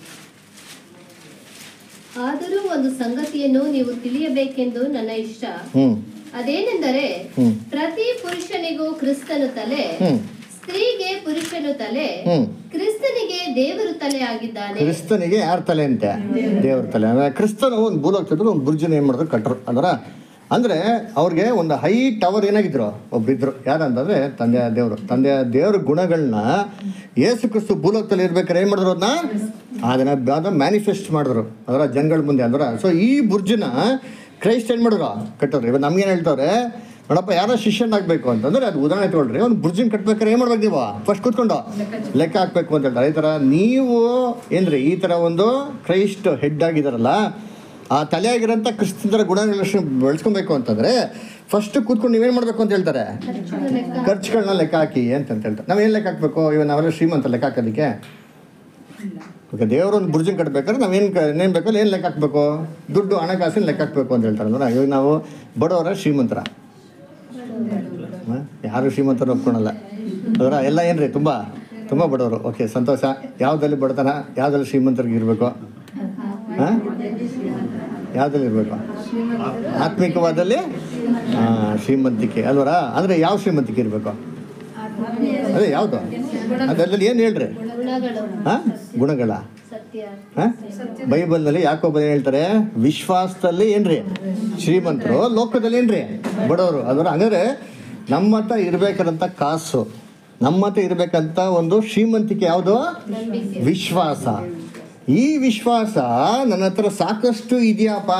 Speaker 9: ಆದರೂ ಒಂದು ಸಂಗತಿಯನ್ನು ನೀವು ತಿಳಿಯಬೇಕೆಂದು ನನ್ನ ಇಷ್ಟ
Speaker 1: ಹ್ಞೂ
Speaker 9: ಅದೇನೆಂದರೆ
Speaker 1: ಹ್ಮ್.
Speaker 9: ಪ್ರತಿ ಪುರುಷನಿಗೂ ಕ್ರಿಸ್ತನು ತಲೆ
Speaker 1: ಹ್ಮ್.
Speaker 9: ಸ್ತ್ರೀಗೆ ಪುರುಷನು ತಲೆ
Speaker 1: ಹ್ಮ್.
Speaker 9: ಕ್ರಿಸ್ತನಿಗೆ ದೇವರು ತಲೆ ಆಗಿದ್ದಾನೆ
Speaker 1: ಕ್ರಿಸ್ತನಿಗೆ ಯಾರ ತಲೆ ಅಂತೆ ದೇವ್ರ ತಲೆ ಅಂದ್ರೆ ಕ್ರಿಸ್ತನು ಒಂದು ಭೂಲೋಕದಲ್ಲಿ ಒಂದು ಬುರ್ಜನ ಏನು ಮಾಡಿದ್ರು ಕಟ್ರು ಅಂದ್ರ ಅಂದರೆ ಅವ್ರಿಗೆ ಒಂದು ಹೈ ಟವರ್ ಏನಾಗಿದ್ರು ಒಬ್ರಿದ್ರು ಯಾರಂತಂದ್ರೆ ತಂದೆಯ ದೇವರು ತಂದೆಯ ದೇವ್ರ ಗುಣಗಳನ್ನ ಯೇಸು ಕ್ರಿಸ್ತು ಭೂಲೋಕದಲ್ಲಿ ಇರ್ಬೇಕಾದ್ರೆ ಏನು ಮಾಡಿದ್ರು ಅದನ್ನ ಅದನ್ನ ಅದನ್ನ ಮ್ಯಾನಿಫೆಸ್ಟ್ ಮಾಡಿದ್ರು ಅದರ ಜನಗಳ ಮುಂದೆ ಅಂದ್ರ ಸೊ ಈ ಬುರ್ಜನ ಕ್ರೈಸ್ಟ್ ಏನು ಮಾಡಿದ್ರು ಕಟ್ಟೋರು ಇವಾಗ ನಮ್ಗೇನು ಹೇಳ್ತವ್ರೆ ನೋಡಪ್ಪ ಯಾರೋ ಶಿಷ್ಯನಾಗಬೇಕು ಅಂತಂದ್ರೆ ಅದು ಉದಾಹರಣೆ ತಗೊಳ್ರಿ ಒಂದು ಬುರ್ಜಿನ್ ಕಟ್ಬೇಕಾದ್ರೆ ಏನು ಮಾಡ್ಬೇಕು ನೀವು ಫಸ್ಟ್ ಕೂತ್ಕೊಂಡು ಲೆಕ್ಕ ಹಾಕ್ಬೇಕು ಅಂತ ಹೇಳ್ತಾರೆ ಈ ಥರ ನೀವು ಏನ್ರಿ ಈ ಥರ ಒಂದು ಕ್ರೈಸ್ಟ್ ಹೆಡ್ ಆಗಿದಾರಲ್ಲ ಆ ತಲೆಯಾಗಿರೋಂಥ ಕ್ರಿಸ್ತಂತರ ಗುಣಗಳನ್ನ ಬೆಳೆಸ್ಕೊಬೇಕು ಅಂತಂದ್ರೆ ಫಸ್ಟ್ ಕೂತ್ಕೊಂಡು ನೀವೇನು ಮಾಡಬೇಕು ಅಂತ ಹೇಳ್ತಾರೆ ಖರ್ಚುಗಳನ್ನ ಲೆಕ್ಕ ಹಾಕಿ ಅಂತ ಅಂತ ಹೇಳ್ತಾರೆ ನಾವೇನು ಲೆಕ್ಕ ಹಾಕ್ಬೇಕು ಇವಾಗ ನಾವೆಲ್ಲ ಶ್ರೀಮಂತ ಲೆಕ್ಕ ಹಾಕೋದಕ್ಕೆ ಈಗ ದೇವರು ಒಂದು ಬುರ್ಜಿನ್ ಕಟ್ಬೇಕಾದ್ರೆ ನಾವೇನು ಏನೇನು ಬೇಕಲ್ಲ ಏನು ಲೆಕ್ಕ ಹಾಕ್ಬೇಕು ದುಡ್ಡು ಹಣಕಾಸಿನ ಲೆಕ್ಕ ಹಾಕ್ಬೇಕು ಅಂತ ಹೇಳ್ತಾರೆ ಅಂದ್ರೆ ಇವಾಗ ನಾವು ಬಡವರ ಶ್ರೀಮಂತರ ಹ? ಯಾರು ಶ್ರೀಮಂತರು ಒಪ್ಕೊಳಲ್ಲ ಅದರ ಎಲ್ಲ ಏನ್ರಿ ತುಂಬ ತುಂಬ ಬಡವರು ಓಕೆ ಸಂತೋಷ ಯಾವುದಲ್ಲಿ ಬಡತನ ಯಾವುದಲ್ಲಿ ಶ್ರೀಮಂತರಿಗೆ ಇರಬೇಕು ಹಾಂ ಯಾವುದಲ್ಲಿ ಇರಬೇಕು ಆತ್ಮಿಕವಾದಲ್ಲಿ ಆ, ಶ್ರೀಮಂತಿಕೆ ಅಲ್ವರ ಅಂದರೆ ಯಾವ ಶ್ರೀಮಂತಿಕೆ ಇರಬೇಕು ಅದೇ ಯಾವುದು ಅದರಲ್ಲಿ ಏನು ಹೇಳ್ರಿ
Speaker 9: ಗುಣಗಳು
Speaker 1: ಹಾಂ ಗುಣಗಳ
Speaker 9: ಸತ್ಯ
Speaker 1: ಹ? ಬೈಬಲ್ನಲ್ಲಿ ಯಾಕೊಬ್ಬ ಏನ್ ಹೇಳ್ತಾರೆ ವಿಶ್ವಾಸದಲ್ಲಿ ಏನ್ರಿ ಶ್ರೀಮಂತರು ಲೋಕದಲ್ಲಿ ಏನ್ರಿ ಬಡವರು ಅದರ ಹಂಗಾದ್ರೆ ನಮ್ಮ ಹತ್ರ ಇರ್ಬೇಕಾದಂಥ ಕಾಸು ನಮ್ಮ ಹತ್ರ ಇರ್ಬೇಕಂತ ಒಂದು ಶ್ರೀಮಂತಿಕೆ ಯಾವುದು ವಿಶ್ವಾಸ ಈ ವಿಶ್ವಾಸ ನನ್ನ ಹತ್ರ ಸಾಕಷ್ಟು ಇದೆಯಪ್ಪ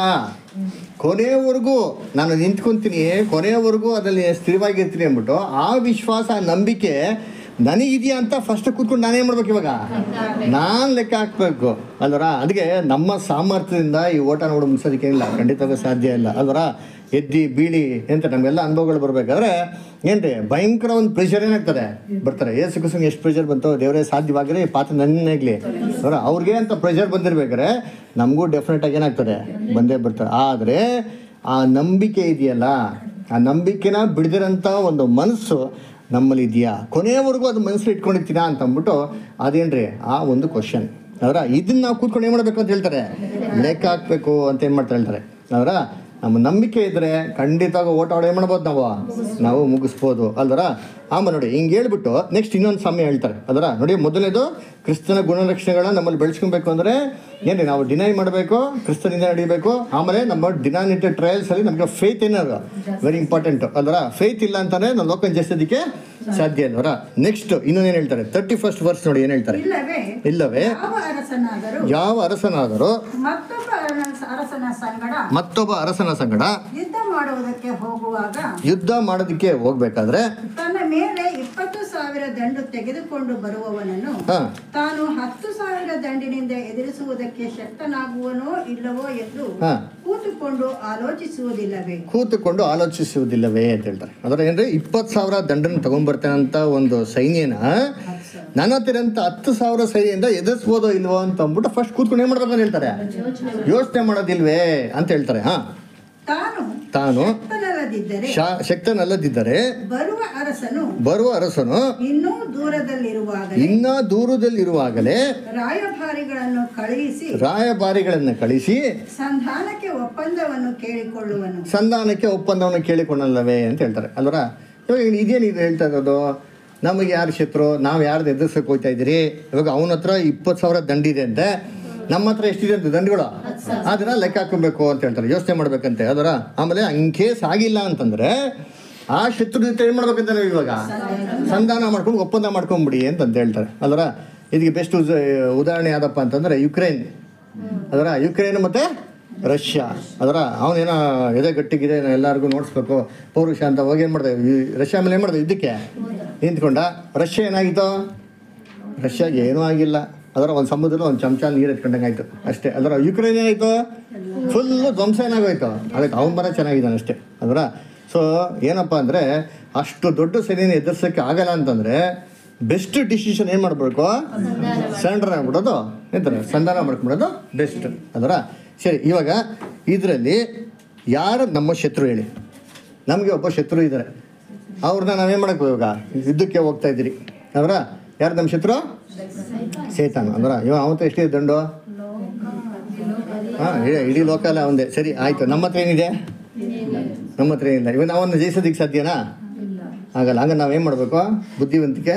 Speaker 1: ಕೊನೆಯವರೆಗೂ ನಾನು ನಿಂತ್ಕೊಂತೀನಿ ಕೊನೆಯವರೆಗೂ ಅದರಲ್ಲಿ ಸ್ಥಿರವಾಗಿರ್ತೀನಿ ಅಂದ್ಬಿಟ್ಟು ಆ ವಿಶ್ವಾಸ ಆ ನಂಬಿಕೆ ನನಗಿದೆಯಾ ಅಂತ ಫಸ್ಟ್ ಕೂತ್ಕೊಂಡು ನಾನೇನು ಮಾಡ್ಬೇಕು ಇವಾಗ ನಾನು ಲೆಕ್ಕ ಹಾಕ್ಬೇಕು ಅಲ್ವರ ಅದಕ್ಕೆ ನಮ್ಮ ಸಾಮರ್ಥ್ಯದಿಂದ ಈ ಓಟ ನೋಡಿ ಮುಗಿಸೋದಕ್ಕೆ ಏನಿಲ್ಲ ಖಂಡಿತವಾಗಿ ಸಾಧ್ಯ ಇಲ್ಲ ಅಲ್ವರ ಎದ್ದಿ ಬೀಳಿ ಅಂತ ನಮಗೆಲ್ಲ ಅನುಭವಗಳು ಬರಬೇಕಾದ್ರೆ ಏನ್ರಿ ಭಯಂಕರ ಒಂದು ಪ್ರೆಷರ್ ಏನಾಗ್ತದೆ ಬರ್ತಾರೆ ಏಸು ಕುಸುಮ್ ಎಷ್ಟು ಪ್ರೆಷರ್ ಬಂತು ದೇವರೇ ಸಾಧ್ಯವಾಗಿದ್ರೆ ಈ ಪಾತ್ರ ನನ್ನಾಗಲಿ ಅವರ ಅವ್ರಿಗೆ ಅಂತ ಪ್ರೆಷರ್ ಬಂದಿರ್ಬೇಕಾದ್ರೆ ನಮಗೂ ಡೆಫಿನೆಟ್ ಆಗಿ ಏನಾಗ್ತದೆ ಬಂದೇ ಬರ್ತಾರೆ ಆದರೆ ಆ ನಂಬಿಕೆ ಇದೆಯಲ್ಲ ಆ ನಂಬಿಕೆನ ಬಿಡದಿರೋಂಥ ಒಂದು ಮನಸ್ಸು ನಮ್ಮಲ್ಲಿ ಇದೆಯಾ ಕೊನೆಯವರೆಗೂ ಅದು ಮನಸ್ಸಲ್ಲಿ ಇಟ್ಕೊಂಡಿರ್ತೀರಾ ಅಂತ ಅಂದ್ಬಿಟ್ಟು ಅದೇನ್ರಿ ಆ ಒಂದು ಕ್ವಶನ್ ಅವರ ಇದನ್ನ ನಾವು ಕೂತ್ಕೊಂಡು ಏನು ಮಾಡಬೇಕು ಅಂತ ಹೇಳ್ತಾರೆ ಲೆಕ್ಕ ಹಾಕಬೇಕು ಅಂತ ಏನು ಮಾಡ್ತಾರೆ ಹೇಳ್ತಾರೆ ಅವರ ನಮ್ಮ ನಂಬಿಕೆ ಇದ್ದರೆ ಖಂಡಿತವಾಗಿ ಓಟ ಏನು ಮಾಡ್ಬೋದು ನಾವು ನಾವು ಮುಗಿಸ್ಬೋದು ಅಲ್ದರ ಆಮೇಲೆ ನೋಡಿ ಹಿಂಗೆ ಹೇಳ್ಬಿಟ್ಟು ನೆಕ್ಸ್ಟ್ ಇನ್ನೊಂದು ಸಮಯ ಹೇಳ್ತಾರೆ ಅದರ ನೋಡಿ ಮೊದಲನೇದು ಕ್ರಿಸ್ತನ ಗುಣಲಕ್ಷಣಗಳನ್ನ ನಮ್ಮಲ್ಲಿ ಬೆಳೆಸ್ಕೊಬೇಕು ಅಂದರೆ ಏನ್ರಿ ನಾವು ಡಿನೈ ಮಾಡಬೇಕು ಕ್ರಿಸ್ತನಿಂದ ನಡಿಬೇಕು ಆಮೇಲೆ ನಮ್ಮ ಡಿನಾನಿಟೆಡ್ ಟ್ರಯಲ್ಸಲ್ಲಿ ನಮಗೆ ಫೇತ್ ಏನಾದ್ರು ವೆರಿ ಇಂಪಾರ್ಟೆಂಟ್ ಅಲ್ವರ ಫೇತ್ ಇಲ್ಲ ಅಂತಾನೆ ನಾವು ಲೋಕ ಜಯಿಸೋದಕ್ಕೆ ಸಾಧ್ಯ ಅಲ್ವರ ನೆಕ್ಸ್ಟ್ ಇನ್ನೊಂದೇನು ಹೇಳ್ತಾರೆ ತರ್ಟಿ ಫಸ್ಟ್ ವರ್ಸ್ ನೋಡಿ ಏನು ಹೇಳ್ತಾರೆ
Speaker 6: ಇಲ್ಲವೇ
Speaker 1: ಇಲ್ಲವೇ
Speaker 6: ಯಾವ ಅರಸನಾದರೂ
Speaker 1: ಯಾವ ಅರಸನಾದರೂ
Speaker 6: ಮತ್ತೊಬ್ಬ ಅರಸ- ಅರಸನ ಸಂಗಡ
Speaker 1: ಮತ್ತೊಬ್ಬ ಅರಸನ ಸಂಗಡ
Speaker 6: ಯುದ್ಧ ಮಾಡುವುದಕ್ಕೆ ಹೋಗುವಾಗ
Speaker 1: ಯುದ್ಧ ಮಾಡೋದಕ್ಕೆ ಹೋಗ್ಬೇಕಾದ್ರೆ
Speaker 6: ತನ್ನ ಮೇಲೆ ಇಪ್ಪತ್ತು ಸಾವಿರ ದಂಡು ತೆಗೆದುಕೊಂಡು ಬರುವವನನ್ನು
Speaker 1: ಹಾ
Speaker 6: ತಾನು ಹತ್ತು ಸಾವಿರ ದಂಡಿನಿಂದ ಎದುರಿಸುವುದಕ್ಕೆ ಶಕ್ತನಾಗುವನೋ ಇಲ್ಲವೋ ಎಂದು
Speaker 1: ಹಾ.
Speaker 6: ಕೂತುಕೊಂಡು ಆಲೋಚಿಸುವುದಿಲ್ಲವೇ
Speaker 1: ಕೂತುಕೊಂಡು ಆಲೋಚಿಸುವುದಿಲ್ಲವೇ ಅಂತ ಹೇಳ್ತಾರೆ ಅಂದ್ರೆ ಏನ್ರಿ ಇಪ್ಪತ್ತು ಸಾವಿರ ದಂಡನ ತಗೊಂಡ್ಬರ್ತೇನಂತ ಒಂದು ಸೈನ್ಯನ ನನ್ನ ಹತ್ತಿರ ಅಂತ ಹತ್ತು ಸಾವಿರ ಸೈನ್ಯದಿಂದ ಎದುರಿಸ್ಬೋದೋ ಇಲ್ವೋ ಅಂತ ಅಂದ್ಬಿಟ್ಟು ಫಸ್ಟ್ ಕೂತ್ಕೊಂಡು ಏನು ಮಾಡ್ಬೇಕು ಅಂತ ಹೇಳ್ತಾರೆ ಯೋಚನೆ ಮಾಡೋದಿಲ್ವೇ ಅಂತ ಹೇಳ್ತಾರೆ ಹಾ
Speaker 6: ತಾನು
Speaker 1: ತಾನು
Speaker 6: ಶಕ್ತನಲ್ಲದಿದ್ದರೆ
Speaker 1: ಶಾ ಶಕ್ತನಲ್ಲದಿದ್ದರೆ
Speaker 6: ಬರುವ ಅರಸನು
Speaker 1: ಬರುವ ಅರಸನು
Speaker 6: ಇನ್ನೂ ದೂರದಲ್ಲಿರುವಾಗಲೇ
Speaker 1: ಇನ್ನ ದೂರದಲ್ಲಿರುವಾಗಲೇ
Speaker 6: ರಾಯಭಾರಿಗಳನ್ನು ಕಳುಹಿಸಿ
Speaker 1: ರಾಯಭಾರಿಗಳನ್ನು ಕಳಿಸಿ
Speaker 6: ಸಂಧಾನಕ್ಕೆ ಒಪ್ಪಂದವನ್ನು ಕೇಳಿಕೊಳ್ಳುವನು
Speaker 1: ಸಂಧಾನಕ್ಕೆ ಒಪ್ಪಂದವನ್ನು ಕೇಳಿಕೊಂಡಲ್ಲವೇ ಅಂತ ಹೇಳ್ತಾರೆ ಅಲ್ವರ ಇವಾಗ ಇದೇನು ಇದು ಹೇಳ್ತಾ ಇರೋದು ನಮಗೆ ಯಾರು ಶತ್ರು ನಾವು ಯಾರ್ದು ಎದುರ್ಸಕ್ಕೆ ಹೋಗ್ತಾ ಇದ್ದೀರಿ ಇವಾಗ ಅವನ ಹತ್ರ ಇಪ್ಪತ್ತು ಸಾವಿರ ದಂಡಿದೆ ಅಂತೆ ನಮ್ಮ ಹತ್ರ ಎಷ್ಟಿದೆ ಅಂತ ದಂಡುಗಳು ಅದನ್ನ ಲೆಕ್ಕ ಹಾಕೊಬೇಕು ಅಂತ ಹೇಳ್ತಾರೆ ಯೋಚನೆ ಮಾಡ್ಬೇಕಂತೆ ಅದರ ಆಮೇಲೆ ಇನ್ ಕೇಸ್ ಆಗಿಲ್ಲ ಅಂತಂದ್ರೆ ಆ ಶತ್ರು ಜೊತೆ ಏನು ಮಾಡ್ಬೇಕಂತ ನಾವು ಇವಾಗ ಸಂಧಾನ ಮಾಡ್ಕೊಂಡು ಒಪ್ಪಂದ ಮಾಡ್ಕೊಂಬಿಡಿ ಅಂತ ಅಂತ ಹೇಳ್ತಾರೆ ಅಲ್ವರ ಇದಕ್ಕೆ ಬೆಸ್ಟ್ ಉದಾಹರಣೆ ಯಾವ್ದಪ್ಪ ಅಂತಂದ್ರೆ ಯುಕ್ರೇನ್ ಅದರ ಯುಕ್ರೇನ್ ಮತ್ತೆ ರಷ್ಯಾ ಅದರ ಅವನೇನೋ ಎದೆ ಗಟ್ಟಿಗಿದೆ ನಾನು ಎಲ್ಲರಿಗೂ ನೋಡಿಸ್ಬೇಕು ಪೌರುಷ ಅಂತ ಹೋಗಿ ಏನು ಮಾಡಿದೆ ಈ ರಷ್ಯಾ ಮೇಲೆ ಏನು ಮಾಡಿದೆ ಯುದ್ಧಕ್ಕೆ ನಿಂತ್ಕೊಂಡ ರಷ್ಯಾ ಏನಾಗಿತ್ತು ರಷ್ಯಾಗೆ ಏನೂ ಆಗಿಲ್ಲ ಅದರ ಒಂದು ಸಮುದ್ರದ ಒಂದು ಚಮಚ ನೀರು ಎತ್ಕೊಂಡಂಗೆ ಆಯಿತು ಅಷ್ಟೇ ಅದರ ಯುಕ್ರೇನ್ ಏನಾಯಿತು ಫುಲ್ಲು ಧ್ವಂಸ ಏನಾಗೋಯ್ತು ಅದಕ್ಕೆ ಅವನ ಬರ ಚೆನ್ನಾಗಿದ್ದಾನೆ ಅಷ್ಟೇ ಅದರ ಸೊ ಏನಪ್ಪ ಅಂದರೆ ಅಷ್ಟು ದೊಡ್ಡ ಸೇನೆಯನ್ನು ಎದುರಿಸೋಕ್ಕೆ ಆಗಲ್ಲ ಅಂತಂದರೆ ಬೆಸ್ಟ್ ಡಿಸಿಷನ್ ಏನು ಮಾಡಬೇಕು ಸರೆಂಡರ್ ಆಗ್ಬಿಡೋದು ಎಂತಾರೆ ಸಂಧಾನ ಮಾಡ್ಕೊಂಬಿಡೋದು ಬೆಸ್ಟ್ ಅದರ ಸರಿ ಇವಾಗ ಇದರಲ್ಲಿ ಯಾರು ನಮ್ಮ ಶತ್ರು ಹೇಳಿ ನಮಗೆ ಒಬ್ಬ ಶತ್ರು ಇದ್ದಾರೆ ಅವ್ರನ್ನ ನಾವೇನು ಮಾಡಬೇಕು ಇವಾಗ ಯುದ್ಧಕ್ಕೆ ಹೋಗ್ತಾ ಇದ್ದೀರಿ ಅವರ ಯಾರು ನಮ್ಮ ಶತ್ರು ಸೇತಾನ ಅಂದ್ರ ಇವ ಅವತ್ತು ಎಷ್ಟಿದೆ ದಂಡು ಹಾಂ ಇಡೀ ಲೋಕಲ್ಲ ಒಂದೇ ಸರಿ ಆಯಿತು ನಮ್ಮ ಹತ್ರ ಏನಿದೆ ನಮ್ಮ ಹತ್ರ ಏನಿಲ್ಲ ಇವಾಗ ನಾವನ್ನು ಜಯಿಸೋದಕ್ಕೆ ಸಾಧ್ಯನಾ ಆಗಲ್ಲ ಹಂಗ ನಾವೇನು ಮಾಡಬೇಕು ಬುದ್ಧಿವಂತಿಕೆ